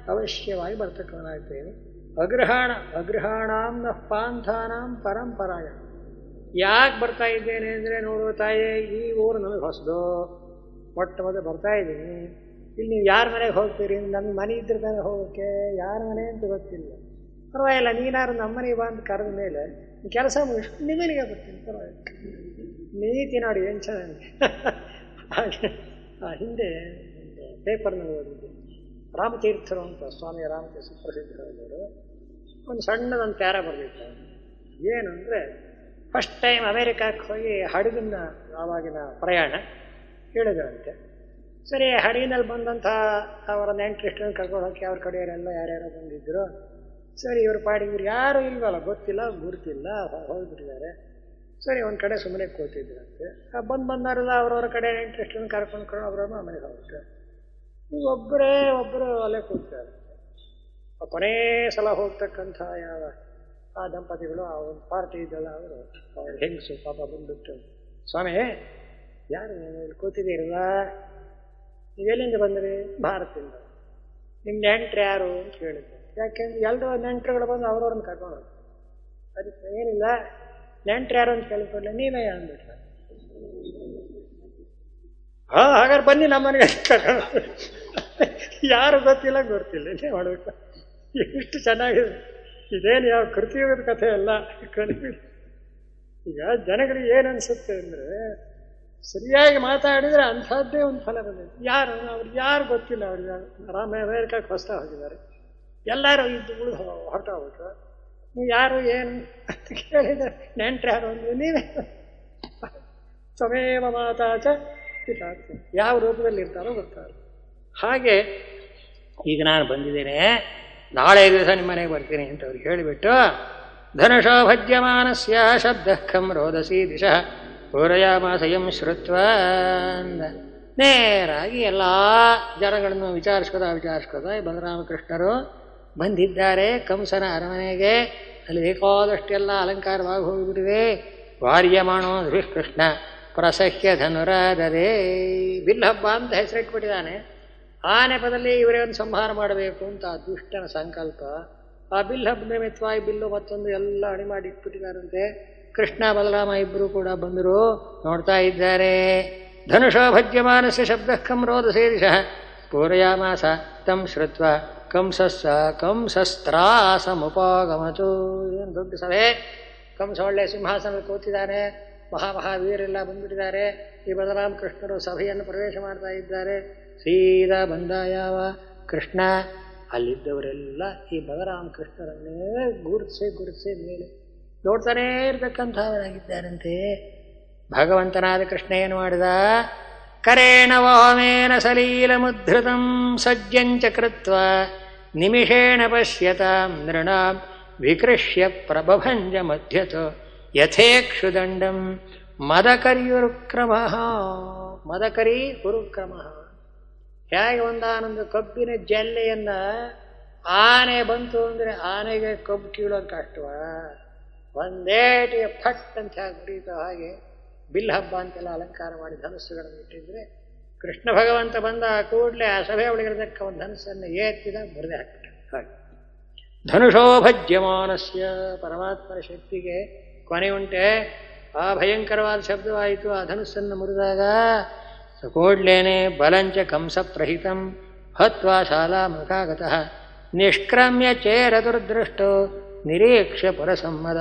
Speaker 1: ಅವಶ್ಯವಾಗಿ ಬರ್ತಕ್ಕವನಾಗ್ತೇನೆ ಅಗ್ರಹಾಣ ಅಗ್ರಹಾಣಾಂನ ಪಾಂಥಾನಾಂ ಪರಂಪರಾಯ ಯಾಕೆ ಬರ್ತಾ ಇದ್ದೇನೆ ಅಂದರೆ ನೋಡುವ ತಾಯೇ ಈ ಊರು ನನಗೆ ಹೊಸದು ಮೊಟ್ಟ ಮೊದಲು ಬರ್ತಾ ಇದ್ದೀನಿ ಇಲ್ಲಿ ನೀವು ಯಾರ ಮನೆಗೆ ಹೋಗ್ತೀರಿ ನಮ್ಗೆ ಮನೆ ಇದ್ರ ತಾನೇ ಹೋಗೋಕ್ಕೆ ಯಾರ ಮನೆ ಅಂತ ಗೊತ್ತಿಲ್ಲ ಪರವಾಗಿಲ್ಲ ನೀನಾರು ನಮ್ಮ ಮನೆಗೆ ಬಂದು ಕರೆದ ಮೇಲೆ ಕೆಲಸ ಮುಗಿಸ್ಕೊಂಡು ನಿಮ್ಮನೆಗೆ ಬರ್ತೀನಿ ಪರವಾಗಿಲ್ಲ ನೀತಿ ನೋಡಿ ಏನು ಚೆನ್ನಾಗಿ ಹಾಗೆ ಆ ಹಿಂದೆ ಪೇಪರ್ನಲ್ಲಿ ಓದಿದ್ದೆ ರಾಮತೀರ್ಥರು ಅಂತ ಸ್ವಾಮಿ ರಾಮತೀರ್ಥ ಸುಪ್ರಸಿದ್ಧರಾದವರು ಒಂದು ಸಣ್ಣದೊಂದು ಪ್ಯಾರ ಬರೆದಿತ್ತು ಏನು ಅಂದರೆ ಫಸ್ಟ್ ಟೈಮ್ ಅಮೇರಿಕಕ್ಕೆ ಹೋಗಿ ಹಡಗಿನ ಆವಾಗಿನ ಪ್ರಯಾಣ ಹೇಳಿದ್ರಂತೆ ಸರಿ ಹಡಗಿನಲ್ಲಿ ಬಂದಂಥ ಅವರ ನೆಂಟರಿಷ್ಟನ್ನು ಕರ್ಕೊಂಡು ಹೋಗಿ ಅವ್ರ ಕಡೆಯವರೆಲ್ಲ ಯಾರ್ಯಾರೋ ಬಂದಿದ್ದರು ಸರಿ ಇವ್ರ ಪಾಡಿ ಇವ್ರು ಯಾರು ಇಲ್ವಲ್ಲ ಗೊತ್ತಿಲ್ಲ ಗುರುತಿಲ್ಲ ಹೋಗ್ಬಿಟ್ಟಿದ್ದಾರೆ ಸರಿ ಒಂದು ಕಡೆ ಸುಮ್ಮನೆ ಕೂತಿದ್ರಂತೆ ಬಂದು ಬಂದಾರಲ್ಲ ಅವ್ರವ್ರ ಕಡೆ ನೆಂಟರಿಷ್ಟನ್ನು ಕರ್ಕೊಂಡು ಅವ್ರವ್ರನ್ನ ಮನೆಗೆ ಹೋಗ್ತಾರೆ ಒಬ್ಬರೇ ಒಬ್ಬರು ಅಲ್ಲೇ ಕೂತಾರೆ ಕೊನೇ ಸಲ ಹೋಗ್ತಕ್ಕಂಥ ಯಾವ ಆ ದಂಪತಿಗಳು ಆ ಒಂದು ಪಾರ್ಟಿ ಇದ್ದಲ್ಲ ಅವರು ಅವ್ರ ಹೆಂಗಸು ಪಾಪ ಬಂದ್ಬಿಟ್ಟು ಸ್ವಾಮಿ ಯಾರು ಇಲ್ಲಿ ಕೂತಿದ್ದೀರಲ್ಲ ನೀವೆಲ್ಲಿಂದ ಬಂದ್ರಿ ಭಾರತದಿಂದ ನಿಮ್ಮ ನೆಂಟ್ರು ಯಾರು ಅಂತ ಕೇಳಿದ್ದೆ ಯಾಕೆಂದ್ರೆ ಎಲ್ಲರೂ ನೆಂಟರುಗಳು ಬಂದು ಅವ್ರವ್ರನ್ನ ಕರ್ಕೊಂಡು ಹೋಗ್ತಾರೆ ಅದಕ್ಕೆ ಏನಿಲ್ಲ ನೆಂಟ್ರು ಯಾರು ಅಂತ ಕೇಳಿಕೊಡ್ಲೆ ನೀವೇ ಅಂದ್ಬಿಟ್ರೆ ಹಾ ಹಾಗಾದ್ರೆ ಬನ್ನಿ ನಮ್ಮನೆಗೆ ಯಾರು ಗೊತ್ತಿಲ್ಲ ಗೊತ್ತಿಲ್ಲ ಏನೇ ಮಾಡಬೇಕು ಎಷ್ಟು ಚೆನ್ನಾಗಿದೆ ಇದೇನು ಯಾವ ಕೃತಿಯುಗದ ಕಥೆ ಅಲ್ಲ ಕಲಿಬಿಡಿ ಈಗ ಜನಗಳಿಗೆ ಏನು ಅನಿಸುತ್ತೆ ಅಂದರೆ ಸರಿಯಾಗಿ ಮಾತಾಡಿದರೆ ಅಂಥದ್ದೇ ಒಂದು ಫಲ ಬಂದಿದೆ ಯಾರು ಅವ್ರಿಗೆ ಯಾರು ಗೊತ್ತಿಲ್ಲ ಅವ್ರಿಗೆ ರಾಮ ಅಮೇರಿಕಕ್ಕೆ ಹೊಸ್ತಾ ಹೋಗಿದ್ದಾರೆ ಎಲ್ಲರೂ ಇದ್ದು ಉಳಿದು ಹೊರಟೋಗ್ಬಿಟ್ರು ನೀವು ಯಾರು ಏನು ಅಂತ ಕೇಳಿದರೆ ನೆಂಟ್ರು ಯಾರು ಅಂದರೆ ನೀವೇ ಸ್ವಮೇವ ಮಾತಾಚ ಪಿತಾರ್ಥ ಯಾವ ರೂಪದಲ್ಲಿ ಇರ್ತಾರೋ ಗೊತ್ತಾಗ ಹಾಗೆ ಈಗ ನಾನು ಬಂದಿದ್ದೇನೆ ನಾಳೆ ದಿವಸ ನಿಮ್ಮ ಮನೆಗೆ ಬರ್ತೀನಿ ಅಂತ ಅವ್ರಿಗೆ ಹೇಳಿಬಿಟ್ಟು ಧನುಷೋ ಭಜ್ಯಮಾನಸ್ಯ ಶಬ್ದ ಖಂ ರೋದಸಿ ದಿಶಃ ಪೂರಯಾಮಾಸಯಂ ಶ್ರುತ್ವ ಅಂದ ನೇರಾಗಿ ಎಲ್ಲ ಜನಗಳನ್ನು ವಿಚಾರಿಸ್ಕೋದ ವಿಚಾರಿಸ್ಕೋದ ಬಲರಾಮಕೃಷ್ಣರು ಬಂದಿದ್ದಾರೆ ಕಂಸನ ಅರಮನೆಗೆ ಅಲ್ಲಿ ಬೇಕಾದಷ್ಟೆಲ್ಲ ಅಲಂಕಾರವಾಗಿ ಹೋಗಿಬಿಟ್ಟಿವೆ ವಾರ್ಯಮಾಣೋ ಕೃಷ್ಣ ಪ್ರಸಹ್ಯ ಧನುರಾದರೆ ಬಿಲ್ ಹಬ್ಬ ಅಂತ ಹೆಸರಿಟ್ಬಿಟ್ಟಿದ್ದಾನೆ ಆ ನೆಪದಲ್ಲಿ ಇವರೇ ಒಂದು ಸಂಹಾರ ಮಾಡಬೇಕು ಅಂತ ಆ ದುಷ್ಟನ ಸಂಕಲ್ಪ ಆ ಬಿಲ್ ಹಬ್ಬ ನಿಮಿತ್ತವಾಗಿ ಬಿಲ್ಲು ಮತ್ತೊಂದು ಎಲ್ಲ ಅಣಿ ಮಾಡಿ ಇಟ್ಬಿಟ್ಟಿದ್ದಾರಂತೆ ಕೃಷ್ಣ ಬಲರಾಮ ಇಬ್ಬರು ಕೂಡ ಬಂದರು ನೋಡ್ತಾ ಇದ್ದಾರೆ ಧನುಷೋ ಭಜ್ಯಮಾನಸ್ಯ ಶಬ್ದ ಕಂ ರೋದಸೇದಿಶ ಪೂರಯಾಮಾಸ ತಂ ಶ್ರುತ್ವ ಕಂಸಸ್ಸ ಕಂಸಸ್ತ್ರಾಸಮುಪಾಗಮತು ಏನು ದೊಡ್ಡ ಸಭೆ ಕಂಸ ಒಳ್ಳೆ ಸಿಂಹಾಸನದಲ್ಲಿ ಕೂತಿದ್ದಾನೆ ಮಹಾಮಹಾವೀರೆಲ್ಲ ಬಂದ್ಬಿಟ್ಟಿದ್ದಾರೆ ಈ ಬಲರಾಮ ಕೃಷ್ಣರು ಸಭೆಯನ್ನು ಪ್ರವೇಶ ಮಾಡ್ತಾ ಇದ್ದಾರೆ ಸೀದಾ ಬಂದ ಯಾವ ಕೃಷ್ಣ ಅಲ್ಲಿದ್ದವರೆಲ್ಲ ಈ ಬಲರಾಮ ಕೃಷ್ಣರನ್ನೇ ಗುರುತಿಸಿ ಗುರುತಿಸಿ ಮೇಲೆ ನೋಡ್ತಾನೇ ಇರ್ತಕ್ಕಂಥವರಾಗಿದ್ದಾರಂತೆ ಭಗವಂತನಾದ ಕೃಷ್ಣ ಏನು ಮಾಡಿದ ಕರೇಣ ವಾಮೇನ ಸಲೀಲ ಮುದ್ರತಂ ಸಜ್ಜಂಚ ಕೃತ್ವ ನಿಮಿಷೇಣ ಪಶ್ಯತಾಂ ನೃಣಾಂ ವಿಕೃಷ್ಯ ಪ್ರಭಭಂಜ ಮಧ್ಯತ ಯಥೇಕ್ಷುದಂಡಂ ಮದಕರಿಯುರುಕ್ರಮ ಮದಕರಿ ಉರುಕ್ರಮ ಹೇಗೆ ಒಂದಾನೊಂದು ಕಬ್ಬಿನ ಜಲ್ಲೆಯನ್ನ ಆನೆ ಬಂತು ಅಂದರೆ ಆನೆಗೆ ಕಬ್ಬು ಕೀಳೋದು ಕಷ್ಟವ ಒಂದೇಟಿಗೆ ಫಟ್ ಅಂತ ಹೇಗೆ ಬರೀತೋ ಹಾಗೆ ಬಿಲ್ ಹಬ್ಬ ಅಂತೆಲ್ಲ ಅಲಂಕಾರ ಮಾಡಿ ಧನಸ್ಸುಗಳನ್ನು ಇಟ್ಟಿದ್ರೆ ಕೃಷ್ಣ ಭಗವಂತ ಬಂದ ಕೂಡಲೇ ಆ ಸಭೆ ಒಳಗಿರತಕ್ಕ ಒಂದು ಧನಸ್ಸನ್ನು ಏತ್ತಿದ ಬರದೆ ಹಾಕ್ಬಿಟ್ಟ ಹಾಗೆ ಧನುಷೋ ಭಜ್ಯಮಾನಸ್ಯ ಪರಮಾತ್ಮನ ಶಕ್ತಿಗೆ ಕೊನೆ ಉಂಟೆ ಆ ಭಯಂಕರವಾದ ಶಬ್ದವಾಯಿತು ಆ ಧನುಸ್ಸನ್ನು ಮುರಿದಾಗ ಕೂಡ್ಲೇನೆ ಬಲಂಚ ಕಂಸ ಪ್ರಹಿತಂ ಹತ್ವಾ ಶಾಲಾ ಮುಖಾಗತಃ ನಿಷ್ಕ್ರಮ್ಯ ಚೇರದುರ್ದೃಷ್ಟೋ ನಿರೀಕ್ಷ್ಯ ಪರಸಮ್ಮದ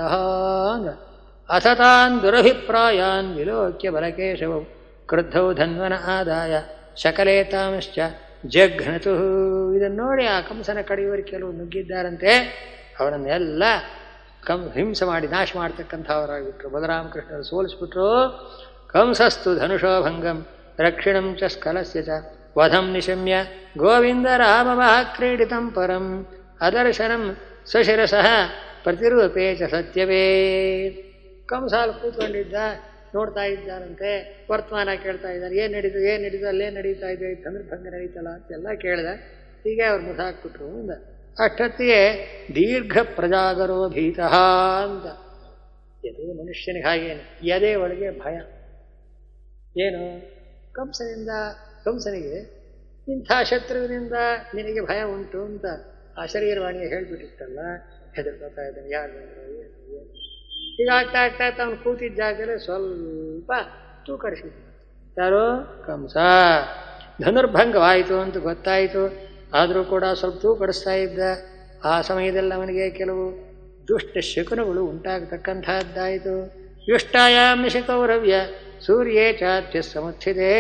Speaker 1: ಅಥ ತಾನ್ ದುರಭಿಪ್ರಾಯಾನ್ ವಿಲೋಕ್ಯ ಬಲಕೇಶವ ಕ್ರುದ್ಧೌ ಧನ್ವನ ಆದಾಯ ಶಕಲೇತಾಂಶ್ಚ ಜಘ್ನತು ಇದನ್ನು ನೋಡಿ ಆ ಕಂಸನ ಕಡೆಯವರು ಕೆಲವು ನುಗ್ಗಿದ್ದಾರಂತೆ ಅವರನ್ನೆಲ್ಲ ಕಂ ಹಿಂಸೆ ಮಾಡಿ ನಾಶ ಮಾಡ್ತಕ್ಕಂಥವರಾಗಿಬಿಟ್ರು ಬಲರಾಮಕೃಷ್ಣರು ಸೋಲಿಸ್ಬಿಟ್ರು ಕಂಸಸ್ತು ಧನುಷೋ ಭಂಗಂ ರಕ್ಷಿಣಂ ಚ ಸ್ಖಲಸ್ಯ ಚ ವಧಂ ನಿಶಮ್ಯ ಗೋವಿಂದ ರಾಮವಃ ಕ್ರೀಡಿತಂ ಪರಂ ಅದರ್ಶನಂ ಸಶಿರಸಃ ಪ್ರತಿರೂಪೇ ಚ ಸತ್ಯವೇ ಕಂಸಾಲ್ ಕೂತ್ಕೊಂಡಿದ್ದ ನೋಡ್ತಾ ಇದ್ದಾರಂತೆ ವರ್ತಮಾನ ಕೇಳ್ತಾ ಇದ್ದಾರೆ ಏನು ನಡೀತು ಏನು ನಡೀತು ಅಲ್ಲೇ ನಡೀತಾ ಇದೆ ತಂದ್ರೆ ಭಂಗ ನಡೀತಲ್ಲ ಅಂತೆಲ್ಲ ಕೇಳಿದ ಹೀಗೆ ಅವ್ರು ಮುಖ ಹಾಕ್ಬಿಟ್ರು ಅಂದ ಅಷ್ಟೊತ್ತಿಗೆ ದೀರ್ಘ ಪ್ರಜಾಗರೋ ಭೀತಃ ಅಂತ ಎದೆ ಮನುಷ್ಯನಿಗೆ ಹಾಗೇನು ಎದೆ ಒಳಗೆ ಭಯ ಏನು ಕಂಸನಿಂದ ಕಂಸನಿಗೆ ಇಂಥ ಶತ್ರುವಿನಿಂದ ನಿನಗೆ ಭಯ ಉಂಟು ಅಂತ ಆ ಶರೀರವಾಣಿಗೆ ಹೇಳ್ಬಿಟ್ಟಿತ್ತಲ್ಲ ಹೆದರ್ಕೋತಾ ಇದ್ದಾನೆ ಯಾರು ಬಂದ್ರು ಏನು ಏನು ಈಗ ಆಗ್ತಾ ಆಗ್ತಾ ಆಗ್ತಾ ಅವನು ಕೂತಿದ್ದ ಜಾಗದಲ್ಲೇ ಸ್ವಲ್ಪ ತೂಕಡಿಸಿದ ಯಾರು ಕಂಸ ಧನುರ್ಭಂಗವಾಯಿತು ಅಂತ ಗೊತ್ತಾಯಿತು ಆದರೂ ಕೂಡ ಸ್ವಲ್ಪ ತೂಕಡಿಸ್ತಾ ಇದ್ದ ಆ ಸಮಯದಲ್ಲಿ ಅವನಿಗೆ ಕೆಲವು ದುಷ್ಟ ಶಕುನಗಳು ಉಂಟಾಗತಕ್ಕಂಥದ್ದಾಯಿತು ಯುಷ್ಟಾಯಾಮ ಕೌರವ್ಯ ಸೂರ್ಯೇ ಚಾತ್ಯ ಸಮರ್ಥಿದೆ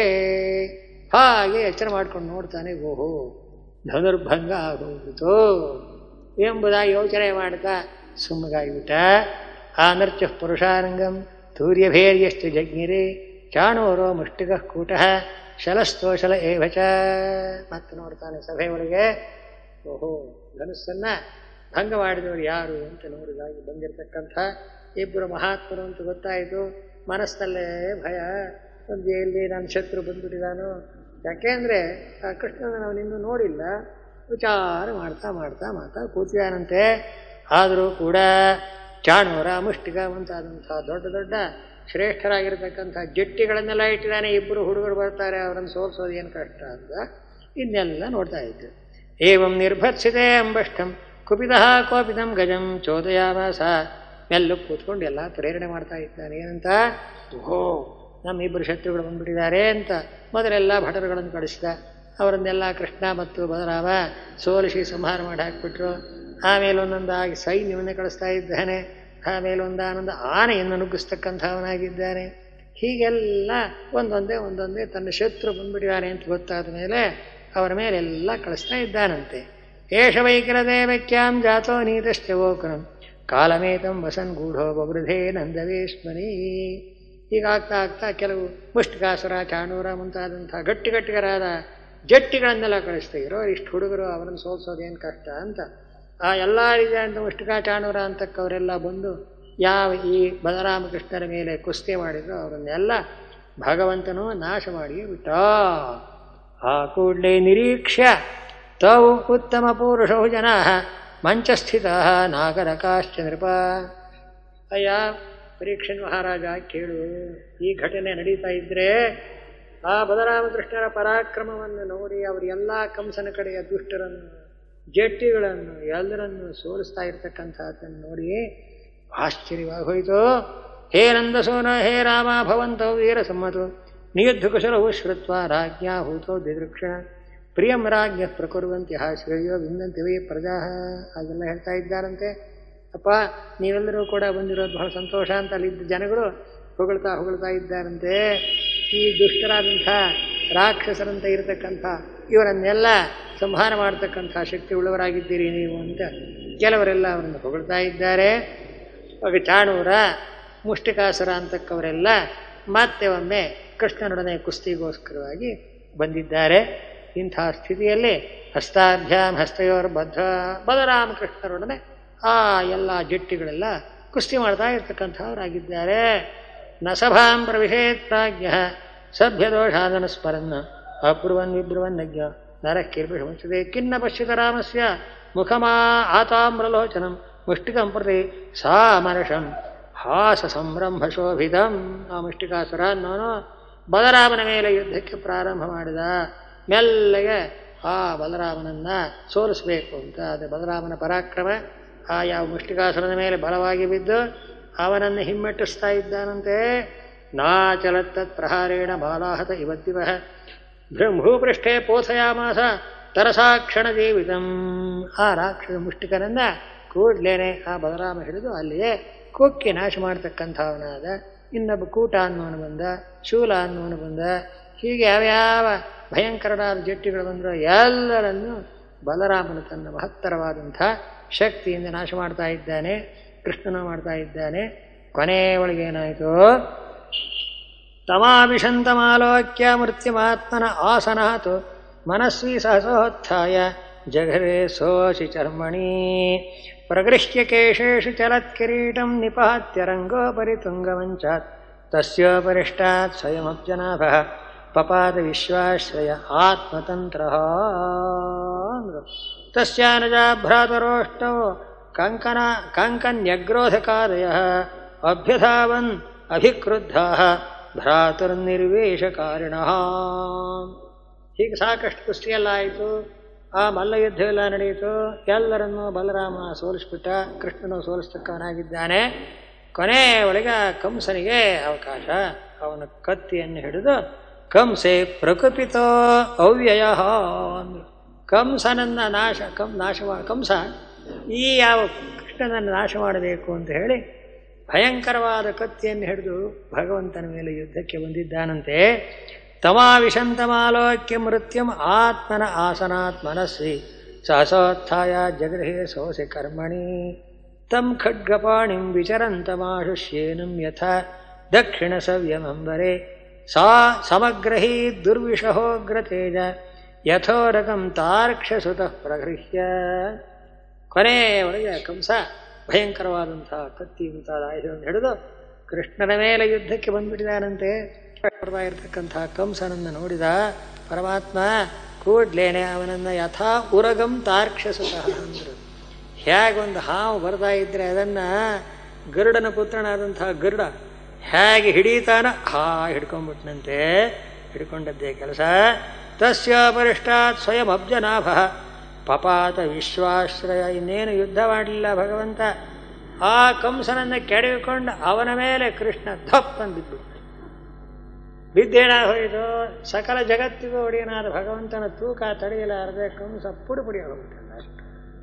Speaker 1: ಹಾಗೆ ಎಚ್ಚರ ಮಾಡ್ಕೊಂಡು ನೋಡ್ತಾನೆ ಓಹೋ ಧನುರ್ಭಂಗ ಆಗೋಗ್ಬಿಟ್ಟು ಎಂಬುದಾಗಿ ಯೋಚನೆ ಮಾಡ್ತಾ ಸುಮ್ಮಗಾಗಿಬಿಟ್ಟ ಆ ನರ್ಚ ಪುರುಷಾರಂಗಂ ತೂರ್ಯಭೇರ್ಯಷ್ಟು ಜಜ್ಞಿರೆ ಚಾಣೂರೋ ಮುಷ್ಟಿಕ ಕೂಟಃ ಶಲಸ್ತೋಷಲ ಏವ ಚ ಮತ್ತೆ ನೋಡ್ತಾನೆ ಸಭೆ ಒಳಗೆ ಓಹೋ ಧನುಸ್ಸನ್ನ ಭಂಗ ಮಾಡಿದವರು ಯಾರು ಅಂತ ನೋಡಿದಾಗಿ ಬಂದಿರತಕ್ಕಂಥ ಇಬ್ಬರು ಮಹಾತ್ಮರು ಅಂತ ಗೊತ್ತಾಯಿತು ಮನಸ್ಸಲ್ಲೇ ಭಯ ಒಂದು ಎಲ್ಲಿ ನನ್ನ ಶತ್ರು ಬಂದ್ಬಿಟ್ಟಿದಾನು ಯಾಕೆಂದ್ರೆ ಆ ಕೃಷ್ಣನ ನಾವು ನಿನ್ನೂ ನೋಡಿಲ್ಲ ವಿಚಾರ ಮಾಡ್ತಾ ಮಾಡ್ತಾ ಮಾಡ್ತಾ ಕೂತಿದಾನಂತೆ ಆದರೂ ಕೂಡ ಚಾಣೂರ ಮುಷ್ಟಿಕ ಮುಂತಾದಂಥ ದೊಡ್ಡ ದೊಡ್ಡ ಶ್ರೇಷ್ಠರಾಗಿರ್ತಕ್ಕಂಥ ಜಟ್ಟಿಗಳನ್ನೆಲ್ಲ ಇಟ್ಟಿದ್ದಾನೆ ಇಬ್ಬರು ಹುಡುಗರು ಬರ್ತಾರೆ ಅವರನ್ನು ಸೋಲ್ಸೋದು ಏನು ಕಷ್ಟ ಅಂತ ಇನ್ನೆಲ್ಲ ನೋಡ್ತಾ ಇದ್ದೆ ಏವಂ ನಿರ್ಭತ್ಸಿತೆ ಅಂಬಷ್ಟಂ ಕುಪಿತಃ ಕೋಪಿತಂ ಗಜಂ ಚೋದಯಾವಾಸ ಮೆಲ್ಲು ಕೂತ್ಕೊಂಡು ಎಲ್ಲ ಪ್ರೇರಣೆ ಮಾಡ್ತಾ ಇದ್ದಾನೆ ಏನಂತ ಓಹೋ ನಮ್ಮಿಬ್ಬರು ಶತ್ರುಗಳು ಬಂದ್ಬಿಟ್ಟಿದ್ದಾರೆ ಅಂತ ಮೊದಲೆಲ್ಲ ಭಟರುಗಳನ್ನು ಕಳಿಸಿದ ಅವರನ್ನೆಲ್ಲ ಕೃಷ್ಣ ಮತ್ತು ಬಲರಾಮ ಸೋಲಿಸಿ ಸಂಹಾರ ಮಾಡಿ ಹಾಕಿಬಿಟ್ರು ಆಮೇಲೆ ಒಂದೊಂದಾಗಿ ಸೈನ್ಯವನ್ನು ಕಳಿಸ್ತಾ ಇದ್ದಾನೆ ಆಮೇಲೆ ಒಂದಾನೊಂದು ಆನೆಯನ್ನು ನುಗ್ಗಿಸ್ತಕ್ಕಂಥವನಾಗಿದ್ದಾನೆ ಹೀಗೆಲ್ಲ ಒಂದೊಂದೇ ಒಂದೊಂದೇ ತನ್ನ ಶತ್ರು ಬಂದ್ಬಿಟ್ಟಿದ್ದಾನೆ ಅಂತ ಗೊತ್ತಾದ ಮೇಲೆ ಅವರ ಮೇಲೆಲ್ಲ ಕಳಿಸ್ತಾ ಇದ್ದಾನಂತೆ ಏಷ ವೈಕರದೇವಕ್ಯಾಂ ಜಾತೋ ನೀತಶ್ಚವೋಕರಂ ಕಾಲಮೇತಂ ವಸನ್ ಗೂಢೋ ಬವೃಧೇ ನಂದವೇಶ್ಮನಿ ಈಗ ಆಗ್ತಾ ಆಗ್ತಾ ಕೆಲವು ಮುಷ್ಟಿಕಾಸುರ ಚಾಣೂರ ಮುಂತಾದಂಥ ಗಟ್ಟಿ ಗಟ್ಟಿಗರಾದ ಜಟ್ಟಿಗಳನ್ನೆಲ್ಲ ಕಳಿಸ್ತಾ ಇರೋ ಇಷ್ಟು ಹುಡುಗರು ಅವರನ್ನು ಸೋಲ್ಸೋದೇನು ಕಷ್ಟ ಅಂತ ಆ ಎಲ್ಲ ರೀತಿಯಾದಂಥ ಮುಷ್ಟಿಕಾ ಚಾಣೂರ ಅಂತಕ್ಕವರೆಲ್ಲ ಬಂದು ಯಾವ ಈ ಬಲರಾಮಕೃಷ್ಣರ ಮೇಲೆ ಕುಸ್ತಿ ಮಾಡಿದ್ರು ಅವರನ್ನೆಲ್ಲ ಭಗವಂತನು ನಾಶ ಮಾಡಿ ಬಿಟ್ಟ ಆ ಕೂಡಲೇ ನಿರೀಕ್ಷ್ಯ ತಾವು ಉತ್ತಮ ಪುರುಷವು ಜನ ಮಂಚಸ್ಥಿತ ನಾಗರಕಾಶ್ಚ ನೃಪ ಅಯ್ಯ ಪರೀಕ್ಷನ್ ಮಹಾರಾಜ ಕೇಳು ಈ ಘಟನೆ ನಡೀತಾ ಇದ್ರೆ ಆ ಬಲರಾಮಕೃಷ್ಣರ ಪರಾಕ್ರಮವನ್ನು ನೋಡಿ ಅವರು ಎಲ್ಲ ಕಂಸನ ಕಡೆಯ ದುಷ್ಟರನ್ನು ಜಟ್ಟಿಗಳನ್ನು ಎಲ್ಲರನ್ನು ಸೋಲಿಸ್ತಾ ಇರ್ತಕ್ಕಂಥದ್ದನ್ನು ನೋಡಿ ಆಶ್ಚರ್ಯವಾಗಿ ಹೋಯಿತು ಹೇ ನಂದಸೋನ ಹೇ ರಾಮ ಭವಂತೋ ವೀರ ಸಮ್ಮತು ನಿಯುದ್ಧ ಕುಶಲವು ಶ್ರುತ್ವ ರಾಜ್ಞಾ ಹೂತೋ ದಿದೃಕ್ಷಣ ಪ್ರಿಯಂ ರಾಜ್ಞ ಪ್ರಕುರ್ವಂತಿ ಹಾ ಶ್ರೇಯೋ ವಿಂದಂತಿ ವೈ ಪ್ರಜಾ ಅದೆಲ್ಲ ಹೇಳ್ತಾ ಇದ್ದಾರಂತೆ ಅಪ್ಪ ನೀವೆಲ್ಲರೂ ಕೂಡ ಬಂದಿರೋದು ಬಹಳ ಸಂತೋಷ ಅಂತ ಅಲ್ಲಿದ್ದ ಜನಗಳು ಹೊಗಳ್ತಾ ಹೊಗಳ್ತಾ ಇದ್ದಾರಂತೆ ಈ ದುಷ್ಟರಾದಂಥ ರಾಕ್ಷಸರಂತ ಇರತಕ್ಕಂಥ ಇವರನ್ನೆಲ್ಲ ಸಂಹಾರ ಮಾಡತಕ್ಕಂಥ ಶಕ್ತಿ ಉಳ್ಳವರಾಗಿದ್ದೀರಿ ನೀವು ಅಂತ ಕೆಲವರೆಲ್ಲ ಅವರನ್ನು ಹೊಗಳ್ತಾ ಇದ್ದಾರೆ ಆಗ ಚಾಣೂರ ಮುಷ್ಟಿಕಾಸುರ ಅಂತಕ್ಕವರೆಲ್ಲ ಮತ್ತೆ ಒಮ್ಮೆ ಕೃಷ್ಣನೊಡನೆ ಕುಸ್ತಿಗೋಸ್ಕರವಾಗಿ ಬಂದಿದ್ದಾರೆ ಇಂಥ ಸ್ಥಿತಿಯಲ್ಲಿ ಹಸ್ತಾಭ್ಯಾಂ ಹಸ್ತಯೋರ್ ಬದ್ಧ ಬಲರಾಮಕೃಷ್ಣರೊಡನೆ ಆ ಎಲ್ಲ ಜಟ್ಟಿಗಳೆಲ್ಲ ಕುಸ್ತಿ ಮಾಡ್ತಾ ಇರ್ತಕ್ಕಂಥವರಾಗಿದ್ದಾರೆ ನಸಭಾಂ ಪ್ರವಿಶೇತ್ ಪ್ರಾಜ್ಞ ಸಭ್ಯದೋಷಾದನ ಸ್ಮರನ್ನ ಅಬ್ರುವನ್ ವಿಬ್ರುವನ್ನಜ್ಞ ನರಕ್ಕಿರ್ಭಿಷಮುಚ್ಯತೆ ಖಿನ್ನ ಪಶ್ಯತ ರಾಮಸ್ಯ ಮುಖಮಾ ಆತಾಮ್ರಲೋಚನಂ ಮುಷ್ಟಿಕಂ ಪ್ರತಿ ಸಾಮರಷಂ ಹಾಸ ಸಂರಂಭ ಶೋಭಿತಂ ಆ ಮುಷ್ಟಿಕಾಸುರ ಅನ್ನೋನು ಬಲರಾಮನ ಮೇಲೆ ಯುದ್ಧಕ್ಕೆ ಪ್ರಾರಂಭ ಮಾಡಿದ ಮೆಲ್ಲಗೆ ಆ ಬಲರಾಮನನ್ನ ಸೋಲಿಸಬೇಕು ಅಂತ ಅದು ಬಲರಾಮನ ಪರಾಕ್ರಮ ಆ ಯಾವ ಮುಷ್ಟಿಕಾಸುರನ ಮೇಲೆ ಬಲವಾಗಿ ಬಿದ್ದು ಅವನನ್ನು ಹಿಮ್ಮೆಟ್ಟಿಸ್ತಾ ಇದ್ದಾನಂತೆ ನಾಚಲತ್ತತ್ ಪ್ರಹಾರೇಣ ಬಾಲಾಹತ ಇವತ್ತಿವ ಭೂಪೃಷ್ಠೆ ಪೋಸಯಾಮಾಸ ತರಸಾಕ್ಷಣ ಜೀವಿತಂ ಆ ರಾಕ್ಷಸ ಮುಷ್ಟಿಕನನ್ನ ಕೂಡ್ಲೇನೆ ಆ ಬಲರಾಮ ಹಿಡಿದು ಅಲ್ಲಿಯೇ ಕೊಕ್ಕಿ ನಾಶ ಮಾಡ್ತಕ್ಕಂಥವನಾದ ಇನ್ನೊಬ್ಬ ಕೂಟ ಅನ್ನೋನು ಬಂದ ಶೂಲ ಅನ್ನೋನು ಬಂದ ಹೀಗೆ ಯಾವ್ಯಾವ ಭಯಂಕರವಾದ ಜಟ್ಟಿಗಳು ಬಂದರೂ ಎಲ್ಲರನ್ನು ಬಲರಾಮನು ತನ್ನ ಮಹತ್ತರವಾದಂಥ ಶಕ್ತಿಯಿಂದ ನಾಶ ಮಾಡ್ತಾ ಇದ್ದಾನೆ ಕೃಷ್ಣನ ಮಾಡ್ತಾ ಇದ್ದಾನೆ ಕೊನೆ ಒಳಗೇನಾಯಿತು ತಮಾಭಿಷಂತಮಾಲೋಕ್ಯ ಮೃತ್ಯುಮಾತ್ಮನ ಆಸನಾತು ಮನಸ್ವಿ ಸಹಸೋತ್ಥಾಯ ಜಘರೆ ಸೋಷಿ ಚರ್ಮಣಿ ಪ್ರಗೃಹ್ಯ ಕೇಶೇಷು ಚಲತ್ಕಿರೀಟಂ ನಿಪಾತ್ಯ ರಂಗೋಪರಿ ತುಂಗಮಂಚಾತ್ ತಸ್ಯೋಪರಿಷ್ಟಾತ್ ಸ್ವಯಮಬ್ಜನಾಭ ಪಪಾದ ವಿಶ್ವಾಶ್ರಯ ಆತ್ಮತಂತ್ರ ತಸ್ಯಾನಜ ಭ್ರಾತರೋಷ್ಟೋ ಕಂಕನ ಕಂಕನ್ಯಗ್ರೋಧಕಾದಯ ಹೀಗೆ ಸಾಕಷ್ಟು ಕುಸ್ತಿ ಎಲ್ಲ ಆಯಿತು ಆ ಮಲ್ಲ ಯುದ್ಧ ಎಲ್ಲ ನಡೆಯಿತು ಎಲ್ಲರನ್ನೂ ಬಲರಾಮ ಸೋಲಿಸ್ಬಿಟ್ಟ ಕೃಷ್ಣನು ಸೋಲಿಸ್ತಕ್ಕವನಾಗಿದ್ದಾನೆ ಕೊನೆ ಒಳಗೆ ಕಂಸನಿಗೆ ಅವಕಾಶ ಅವನ ಕತ್ತಿಯನ್ನು ಹಿಡಿದು ಕಂಸೆ ಪ್ರಕುಪಿತೋ ಅವ್ಯಯ ಅಂದ್ರು ಕಂಸನನ್ನ ನಾಶ ಕಂ ನಾಶ ಮಾ- ಕಂಸ ಈ ಯಾವ ಕೃಷ್ಣನನ್ನು ನಾಶ ಮಾಡಬೇಕು ಅಂತ ಹೇಳಿ ಭಯಂಕರವಾದ ಕತ್ತಿಯನ್ನು ಹಿಡಿದು ಭಗವಂತನ ಮೇಲೆ ಯುದ್ಧಕ್ಕೆ ಬಂದಿದ್ದಾನಂತೆ ತಮಾವಿಶಂತಮಾಲೋಕ್ಯ ಮೃತ್ಯಂ ಆತ್ಮನ ಆಸನಾತ್ ಮನಸ್ವಿ ಸಹಸೋತ್ಥಾಯ ಜಗೃಹೇ ಸೋಸೆ ಕರ್ಮಣಿ ತಂ ಖಡ್ಗಪಾಣಿಂ ವಿಚರಂತಮಾಶುಷ್ಯೇನಂ ಯಥ ದಕ್ಷಿಣ ಸವ್ಯಮಂಬರೆ ಸಾ ಸಮಗ್ರಹೀ ದುರ್ವಿಷಹೋಗ್ರತೇಜ ಯಥೋರಕಂ ತಾರ್ಕ್ಷಸುತಃ ಪ್ರಗೃಹ್ಯ ಕೊನೆಯವರೆಗೆ ಕಂಸ ಭಯಂಕರವಾದಂತಹ ಕತ್ತಿ ಮುಂತಾದ ಆಯುಧವನ್ನು ಹಿಡಿದು ಕೃಷ್ಣನ ಮೇಲೆ ಯುದ್ಧಕ್ಕೆ ಬಂದ್ಬಿಟ್ಟಿದಾನಂತೆ ಬರ್ತಾ ಇರತಕ್ಕಂತಹ ಕಂಸನನ್ನು ನೋಡಿದ ಪರಮಾತ್ಮ ಕೂಡ್ಲೇನೆ ಅವನನ್ನ ಯಥಾ ಉರಗಂ ತಾರ್ಕ್ಷಸುತಃ ಅಂದರು ಹೇಗೊಂದು ಹಾವು ಬರ್ತಾ ಇದ್ರೆ ಅದನ್ನ ಗರುಡನ ಪುತ್ರನಾದಂತಹ ಗರುಡ ಹೇಗೆ ಹಿಡೀತಾನ ಹಾ ಹಿಡ್ಕೊಂಡ್ಬಿಟ್ನಂತೆ ಹಿಡ್ಕೊಂಡದ್ದೇ ಕೆಲಸ ತಸ್ಯೋಪರಿಷ್ಟಾತ್ ಸ್ವಯಂ ಅಬ್ಜನಾಭ ಪಪಾತ ವಿಶ್ವಾಶ್ರಯ ಇನ್ನೇನು ಯುದ್ಧ ಮಾಡಲಿಲ್ಲ ಭಗವಂತ ಆ ಕಂಸನನ್ನ ಕೆಡವಿಕೊಂಡು ಅವನ ಮೇಲೆ ಕೃಷ್ಣ ಧಪ್ ಅಂದಿದ್ದು ಬಿದ್ದೇಣ ಹೋಯಿತು ಸಕಲ ಜಗತ್ತಿಗೂ ಒಡೆಯನಾದ ಭಗವಂತನ ತೂಕ ತಡೆಯಲಾರದೆ ಕಂಸ ಪುಡಿ ಪುಡಿ ಹೋಗ್ಬಿಟ್ಟಲ್ಲ ಅಷ್ಟು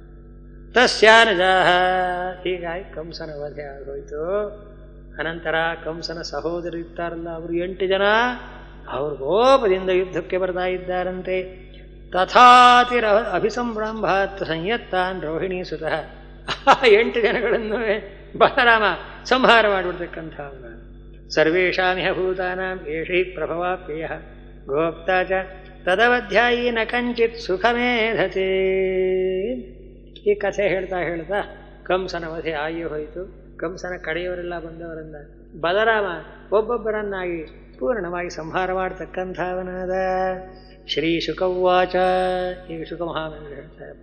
Speaker 1: ತಸ್ಯಾನಜಾಹ ಹೀಗಾಗಿ ಕಂಸನ ವಧೆ ಆಗೋಯ್ತು ಅನಂತರ ಕಂಸನ ಸಹೋದರರು ಇರ್ತಾರಲ್ಲ ಅವರು ಎಂಟು ಜನ ಅವರು ಕೋಪದಿಂದ ಯುದ್ಧಕ್ಕೆ ಬರ್ತಾ ಇದ್ದಾರಂತೆ ತಥಾತಿರ ಅಭಿಸಂಭ್ರಂಭಾತ್ ಸಂಯತ್ತಾನ್ ರೋಹಿಣಿ ಸುತಃ ಆ ಎಂಟು ಜನಗಳನ್ನು ಬಲರಾಮ ಸಂಹಾರ ಮಾಡಿಬಿಡ್ತಕ್ಕಂಥ ಸರ್ವೇಷಾಮಿಹ ಭೂತಾನಾಂ ಏಷೈ ಪ್ರಭವಾಪ್ಯಯ ಗೋಪ್ತಾ ಚ ತದವಧ್ಯಾಯಿ ನ ಕಂಚಿತ್ ಸುಖಮೇಧತೆ ಈ ಕಥೆ ಹೇಳ್ತಾ ಹೇಳ್ತಾ ಕಂಸನ ವಧೆ ಆಗಿ ಹೋಯಿತು ಕಂಸನ ಕಡೆಯವರೆಲ್ಲ ಬಂದವರನ್ನ ಬಲರಾಮ ಒಬ್ಬೊಬ್ಬರನ್ನಾಗಿ ಪೂರ್ಣವಾಗಿ ಸಂಹಾರ ಮಾಡತಕ್ಕಂಥವನಾದ ಶ್ರೀ ಶುಕವಾಚ ಈಗ ಶುಕ ಮಹಾಮೇಂದ್ರ ಹೇಳ್ತಾರಪ್ಪ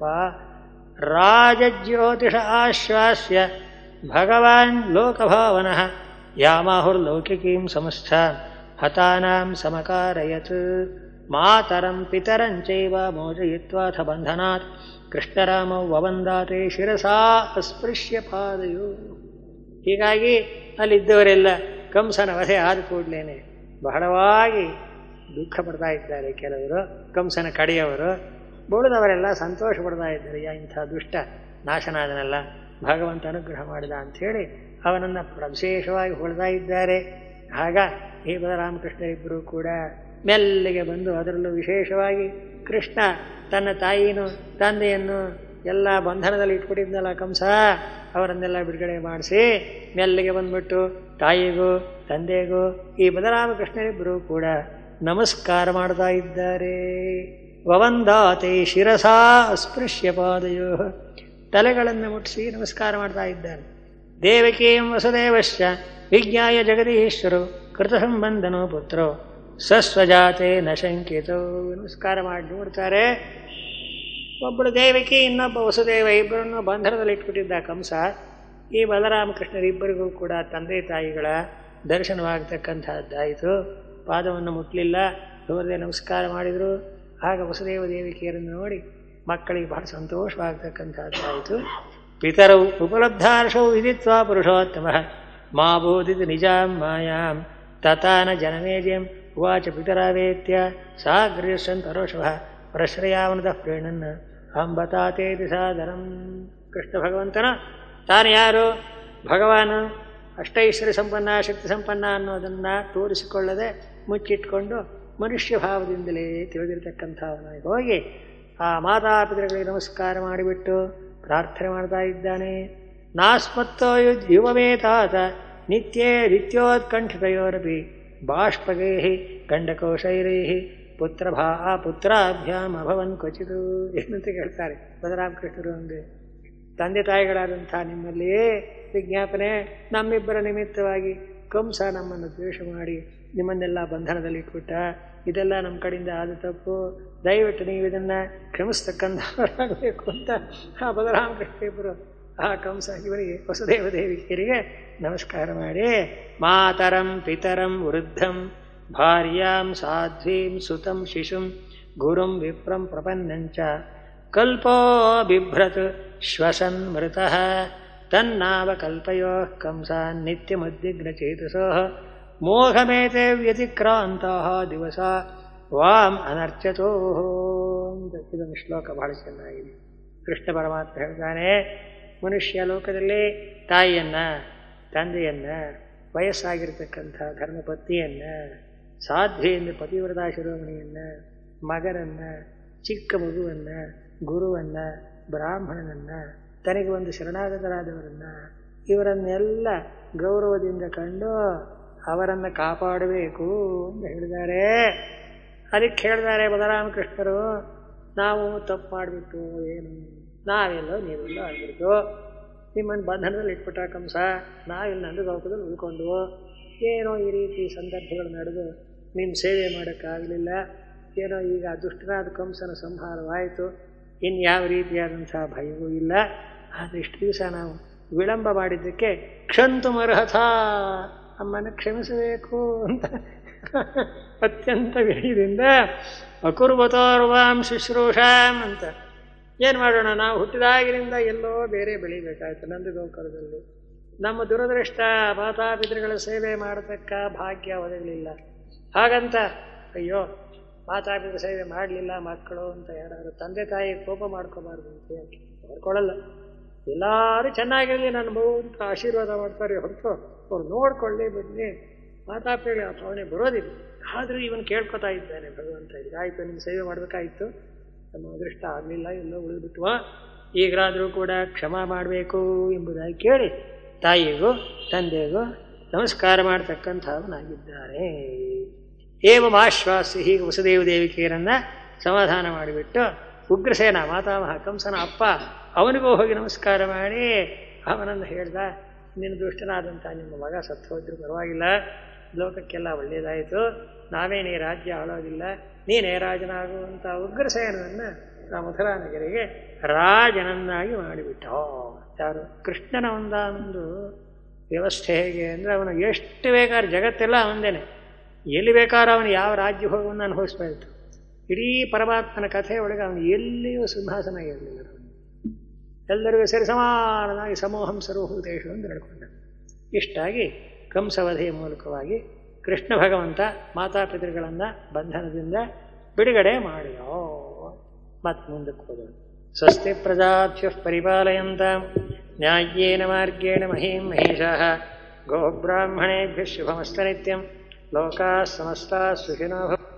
Speaker 1: ರಾಜಜ್ಯೋತಿಷ ಆಶ್ವಾಸ್ಯ ಭಗವಾನ್ ಲೋಕಭಾವನಃ ಯಾಮಾಹುರ್ಲೌಕಿಕೀಂ ಸಮಸ್ಥ ಹತಾನಾಂ ಸಮಕಾರಯತ್ ಮಾತರಂ ಪಿತರಂಚೈವ ಮೋಜಯಿತ್ವಾಥ ಬಂಧನಾತ್ ಕೃಷ್ಣರಾಮ ವವಂದಾತೆ ಶಿರಸಾ ಅಸ್ಪೃಶ್ಯ ಪಾದಯೋ ಹೀಗಾಗಿ ಅಲ್ಲಿದ್ದವರೆಲ್ಲ ಕಂಸನ ವಧೆ ಆದ ಕೂಡಲೇನೆ ಬಹಳವಾಗಿ ದುಃಖ ಪಡ್ತಾ ಇದ್ದಾರೆ ಕೆಲವರು ಕಂಸನ ಕಡೆಯವರು ಬುಳಿದವರೆಲ್ಲ ಸಂತೋಷ ಪಡ್ತಾ ಇದ್ದಾರೆ ಯಾ ಇಂಥ ದುಷ್ಟ ನಾಶನಾದನಲ್ಲ ಭಗವಂತ ಅನುಗ್ರಹ ಮಾಡಿದ ಅಂಥೇಳಿ ಅವನನ್ನು ವಿಶೇಷವಾಗಿ ಹೊಳ್ತಾ ಇದ್ದಾರೆ ಆಗ ಈ ಬಲರಾಮಕೃಷ್ಣರಿಬ್ಬರು ಕೂಡ ಮೆಲ್ಲಿಗೆ ಬಂದು ಅದರಲ್ಲೂ ವಿಶೇಷವಾಗಿ ಕೃಷ್ಣ ತನ್ನ ತಾಯಿಯನ್ನು ತಂದೆಯನ್ನು ಎಲ್ಲ ಬಂಧನದಲ್ಲಿ ಇಟ್ಬಿಟ್ಟಿದ್ನಲ್ಲ ಕಂಸ ಅವರನ್ನೆಲ್ಲ ಬಿಡುಗಡೆ ಮಾಡಿಸಿ ಮೆಲ್ಲಿಗೆ ಬಂದ್ಬಿಟ್ಟು ತಾಯಿಗೂ ತಂದೆಗೂ ಈ ಬಲರಾಮಕೃಷ್ಣರಿಬ್ಬರು ಕೂಡ ನಮಸ್ಕಾರ ಮಾಡ್ತಾ ಇದ್ದಾರೆ ವವಂದಾತೆ ಶಿರಸಾ ಅಸ್ಪೃಶ್ಯ ಪಾದಯೋ ತಲೆಗಳನ್ನು ಮುಟ್ಟಿಸಿ ನಮಸ್ಕಾರ ಮಾಡ್ತಾ ಇದ್ದಾರೆ ದೇವಕೀಂ ವಸುದೇವಶ್ಚ ವಿಜ್ಞಾಯ ಜಗದೀಶ್ವರು ಕೃತ ಸಂಬಂಧನೋ ಪುತ್ರೋ ಸಸ್ವಜಾತೆ ನ ಶಂಕಿತೋ ನಮಸ್ಕಾರ ಮಾಡಿ ನೋಡ್ತಾರೆ ಒಬ್ಬಳು ದೇವಕಿ ಇನ್ನೊಬ್ಬ ವಸುದೇವ ಇಬ್ಬರನ್ನು ಬಂಧನದಲ್ಲಿ ಇಟ್ಬಿಟ್ಟಿದ್ದ ಕಂಸ ಈ ಬಲರಾಮಕೃಷ್ಣರಿಬ್ಬರಿಗೂ ಕೂಡ ತಂದೆ ತಾಯಿಗಳ ದರ್ಶನವಾಗತಕ್ಕಂಥದ್ದಾಯಿತು ಪಾದವನ್ನು ಮುಟ್ಟಲಿಲ್ಲ ದೂರದೇ ನಮಸ್ಕಾರ ಮಾಡಿದರು ಆಗ ವಸುದೇವ ದೇವಿಕೆಯರನ್ನು ನೋಡಿ ಮಕ್ಕಳಿಗೆ ಬಹಳ ಸಂತೋಷವಾಗತಕ್ಕಂಥದ್ದಾಯಿತು ಪಿತರೌ ಉಪಲಬ್ಧಾರ್ಷೌ ವಿದಿತ್ವಾ ಪುರುಷೋತ್ತಮ ಮಾ ಬೋಧಿತ ನಿಜಾಂ ಮಾಯಾಂ ತತಾನ ಜನಮೇಜಂ ಉವಾಚ ಪಿತರಾವೇತ್ಯ ಸಾಗ್ರ್ಯಸಂತರೋಷವ ಪ್ರಶ್ರಯಾವನದ ಪ್ರೇಣನ್ ಅಂಬತಾತೇತಿ ಸಾದರಂ ಕೃಷ್ಣ ಭಗವಂತನ ತಾನು ಯಾರು ಭಗವಾನು ಅಷ್ಟೈಶ್ವರ್ಯ ಸಂಪನ್ನ ಶಕ್ತಿ ಸಂಪನ್ನ ಅನ್ನೋದನ್ನು ತೋರಿಸಿಕೊಳ್ಳದೆ ಮುಚ್ಚಿಟ್ಕೊಂಡು ಮನುಷ್ಯ ಭಾವದಿಂದಲೇ ತಿಳಿದಿರತಕ್ಕಂಥವನಾಗಿ ಹೋಗಿ ಆ ಮಾತಾಪಿತೃಗಳಿಗೆ ನಮಸ್ಕಾರ ಮಾಡಿಬಿಟ್ಟು ಪ್ರಾರ್ಥನೆ ಮಾಡ್ತಾ ಇದ್ದಾನೆ ನಾಸ್ಮತ್ತೋ ಯುದ್ ಯುವಮೇತಾತ ನಿತ್ಯೇ ನಿತ್ಯೋತ್ಕಂಠಿತಯೋರಪಿ ಬಾಷ್ಪಗೈ ಗಂಡಕೋಶೈರೈ ಪುತ್ರ ಭಾ ಪುತ್ರಾಭ್ಯಾಮ್ ಅಭವನ್ ಕ್ವಚಿತು ಏನಂತ ಕೇಳ್ತಾರೆ ಬಲರಾಮಕೃಷ್ಣರು ಒಂದು ತಂದೆ ತಾಯಿಗಳಾದಂಥ ನಿಮ್ಮಲ್ಲಿಯೇ ವಿಜ್ಞಾಪನೆ ನಮ್ಮಿಬ್ಬರ ನಿಮಿತ್ತವಾಗಿ ಕಂಸ ನಮ್ಮನ್ನು ದ್ವೇಷ ಮಾಡಿ ನಿಮ್ಮನ್ನೆಲ್ಲ ಬಂಧನದಲ್ಲಿ ಇಟ್ಬಿಟ್ಟ ಇದೆಲ್ಲ ನಮ್ಮ ಕಡೆಯಿಂದ ಆದ ತಪ್ಪು ದಯವಿಟ್ಟು ನೀವು ಇದನ್ನು ಕ್ಷಮಿಸ್ತಕ್ಕಂಥವರಾಗಬೇಕು ಅಂತ ಆ ಬಲರಾಮಕೃಷ್ಣ ಇಬ್ಬರು ಆ ಕಂಸ ಇವರಿಗೆ ವಸುದೇವ ದೇವಿಯರಿಗೆ ನಮಸ್ಕಾರ ಮಾಡಿ ಮಾತರಂ ಪಿತರಂ ವೃದ್ಧಂ ಭಾರ್ಯಾಂ ಸಾಧ್ವೀಂ ಸುತಂ ಶಿಶುಂ ಗುರುಂ ವಿಪ್ರಂ ಪ್ರಪನ್ನಂಚ ಕಲ್ಪೋ ಬಿಭ್ರತ್ ಶ್ವಸನ್ ಮೃತಃ ತನ್ನಾವಕಲ್ಪಯೋ ಕಂಸಾನ್ ನಿತ್ಯಮುದ್ವಿಗ್ನಚೇತಸೋ ಮೋಹಮೇತೆ ವ್ಯತಿಕ್ರಾಂತಹ ದಿವಸ ವಾಮ್ ಅನರ್ಚತೋ ಅಂತ ಇದೊಂದು ಶ್ಲೋಕ ಬಹಳ ಚೆನ್ನಾಗಿದೆ ಕೃಷ್ಣ ಪರಮಾತ್ಮ ಹೇಳ್ತಾನೆ ಮನುಷ್ಯ ಲೋಕದಲ್ಲಿ ತಾಯಿಯನ್ನ ತಂದೆಯನ್ನ ವಯಸ್ಸಾಗಿರ್ತಕ್ಕಂಥ ಧರ್ಮಪತ್ನಿಯನ್ನ ಸಾಧ್ವೆಯಿಂದ ಪತಿವ್ರತಾ ಶಿರೋಮಣಿಯನ್ನ ಮಗನನ್ನ ಚಿಕ್ಕ ಮಗುವನ್ನ ಗುರುವನ್ನ ಬ್ರಾಹ್ಮಣನನ್ನ ತನಗೆ ಒಂದು ಶರಣಾಗತರಾದವರನ್ನ ಇವರನ್ನೆಲ್ಲ ಗೌರವದಿಂದ ಕಂಡು ಅವರನ್ನು ಕಾಪಾಡಬೇಕು ಅಂತ ಹೇಳಿದ್ದಾರೆ ಅದಕ್ಕೆ ಹೇಳಿದ್ದಾರೆ ಬಲರಾಮಕೃಷ್ಣರು ನಾವು ತಪ್ಪು ಮಾಡಿಬಿಟ್ಟು ಏನು ನಾವೆಲ್ಲೋ ನೀವೆಲ್ಲೋ ಆಗಿಬಿಟ್ಟು ನಿಮ್ಮನ್ನು ಬಂಧನದಲ್ಲಿ ಇಟ್ಬಿಟ್ಟ ಕಂಸ ನಾವಿಲ್ಲಿ ನಂದು ಲೋಕದಲ್ಲಿ ಉಳ್ಕೊಂಡು ಏನೋ ಈ ರೀತಿ ಸಂದರ್ಭಗಳು ನಡೆದು ನಿಮ್ಮ ಸೇವೆ ಮಾಡೋಕ್ಕಾಗಲಿಲ್ಲ ಏನೋ ಈಗ ದುಷ್ಟನಾದ ಕಂಸನ ಸಂಹಾರವಾಯಿತು ಇನ್ಯಾವ ರೀತಿಯಾದಂಥ ಭಯವೂ ಇಲ್ಲ ಆದರೆ ಇಷ್ಟು ದಿವಸ ನಾವು ವಿಳಂಬ ಮಾಡಿದ್ದಕ್ಕೆ ಕ್ಷಂತು ಅರ್ಹಥ ನಮ್ಮನ್ನು ಕ್ಷಮಿಸಬೇಕು ಅಂತ ಅತ್ಯಂತ ವಿನಯದಿಂದ ಅಕುರ್ವತೋರ್ವಾಂ ಶುಶ್ರೂಷಾಂ ಅಂತ ಏನು ಮಾಡೋಣ ನಾವು ಹುಟ್ಟಿದಾಗಿನಿಂದ ಎಲ್ಲೋ ಬೇರೆ ಬೆಳಿಬೇಕಾಯ್ತು ನಂದು ಗೋಕರದಲ್ಲಿ ನಮ್ಮ ದುರದೃಷ್ಟ ಮಾತಾಪಿತೃಗಳ ಸೇವೆ ಮಾಡತಕ್ಕ ಭಾಗ್ಯ ಒದಗಲಿಲ್ಲ ಹಾಗಂತ ಅಯ್ಯೋ ಮಾತಾಪಿತೃ ಸೇವೆ ಮಾಡಲಿಲ್ಲ ಮಕ್ಕಳು ಅಂತ ಯಾರು ತಂದೆ ತಾಯಿ ಕೋಪ ಮಾಡ್ಕೋಬಾರ್ದು ಅಂತ ಯಾಕೆ ಮಾಡ್ಕೊಳ್ಳಲ್ಲ ಎಲ್ಲರೂ ಚೆನ್ನಾಗಿರಲಿ ನನ್ನ ಮಗು ಅಂತ ಆಶೀರ್ವಾದ ಮಾಡ್ತಾರೆ ಹೊರತು ಅವ್ರು ನೋಡ್ಕೊಳ್ಳಿ ಬನ್ನಿ ಮಾತಾಪಿತೃಗಳ ಆ ಭಾವನೆ ಬರೋದಿಲ್ಲ ಆದರೂ ಇವನು ಕೇಳ್ಕೊತಾ ಇದ್ದಾನೆ ಭಗವಂತ ಇದಾಯಿತು ನಿಮ್ಮ ಸೇವೆ ಮಾಡಬೇಕಾಯಿತು ನಮ್ಮ ಅದೃಷ್ಟ ಆಗಲಿಲ್ಲ ಎಲ್ಲೋ ಉಳಿದ್ಬಿಟ್ವ ಈಗಲಾದರೂ ಕೂಡ ಕ್ಷಮ ಮಾಡಬೇಕು ಎಂಬುದಾಗಿ ಕೇಳಿ ತಾಯಿಗೂ ತಂದೆಗೂ ನಮಸ್ಕಾರ ಮಾಡ್ತಕ್ಕಂಥವನಾಗಿದ್ದಾನೆ ಏವಮಾಶ್ವಾಸಿ ಹೀಗೆ ವಸುದೇವ ದೇವಿಕೆಯರನ್ನ ಸಮಾಧಾನ ಮಾಡಿಬಿಟ್ಟು ಉಗ್ರಸೇನ ಮಾತಾಮಹ ಕಂಸನ ಅಪ್ಪ ಅವನಿಗೂ ಹೋಗಿ ನಮಸ್ಕಾರ ಮಾಡಿ ಅವನನ್ನು ಹೇಳ್ದ ನಿನ್ನ ದುಷ್ಟನಾದಂಥ ನಿಮ್ಮ ಮಗ ಸತ್ತು ಹೋದ್ರು ಪರವಾಗಿಲ್ಲ ಲೋಕಕ್ಕೆಲ್ಲ ಒಳ್ಳೆಯದಾಯಿತು ನಾವೇನೇ ರಾಜ್ಯ ಆಳೋದಿಲ್ಲ ನೀನೇ ರಾಜನಾಗುವಂಥ ಉಗ್ರಸೇನನ್ನು ಆ ಮಥುರಾ ನಗರಿಗೆ ರಾಜನನ್ನಾಗಿ ಮಾಡಿಬಿಟ್ಟ ಯಾರು ಕೃಷ್ಣನ ಒಂದೊಂದು ವ್ಯವಸ್ಥೆ ಹೇಗೆ ಅಂದರೆ ಅವನು ಎಷ್ಟು ಬೇಕಾದ್ರೆ ಜಗತ್ತೆಲ್ಲ ಅವನದೇನೆ ಎಲ್ಲಿ ಬೇಕಾದ್ರೂ ಅವನು ಯಾವ ರಾಜ್ಯ ಹೋಗುವನ್ನು ಅನುಭವಿಸ್ತಾ ಇಡೀ ಪರಮಾತ್ಮನ ಕಥೆ ಒಳಗೆ ಅವನು ಎಲ್ಲಿಯೂ ಸಿಂಹಾಸನ ಇರಲಿಲ್ಲ ಎಲ್ಲರಿಗೂ ಸರಿ ಸಮಾನನಾಗಿ ಸಮೂಹಂ ಸರ್ವಭೂತೇಶು ಅಂತ ನಡ್ಕೊಂಡ ಇಷ್ಟಾಗಿ ಕಂಸವಧೆಯ ಮೂಲಕವಾಗಿ ಕೃಷ್ಣ ಭಗವಂತ ಮಾತಾಪಿತೃಗಳನ್ನು ಬಂಧನದಿಂದ ಬಿಡುಗಡೆ ಮಾಡಿದೋ ಮತ್ ಮುಂದಕ್ಕೆ ಹೋದಳು ಸ್ವಸ್ತಿ ಪ್ರಜಾಭ್ಯ ಪರಿಪಾಲಯಂತ ನ್ಯಾಯೇನ ಮಾರ್ಗೇಣ ಮಹೀಂ ಮಹೇಶಾಃ ಗೋಬ್ರಾಹ್ಮಣೇಭ್ಯ ಶುಭಮಸ್ತ ನಿತ್ಯಂ ಲೋಕಾಃ ಸಮಸ್ತಾಃ ಸುಖಿನೋ ಭವ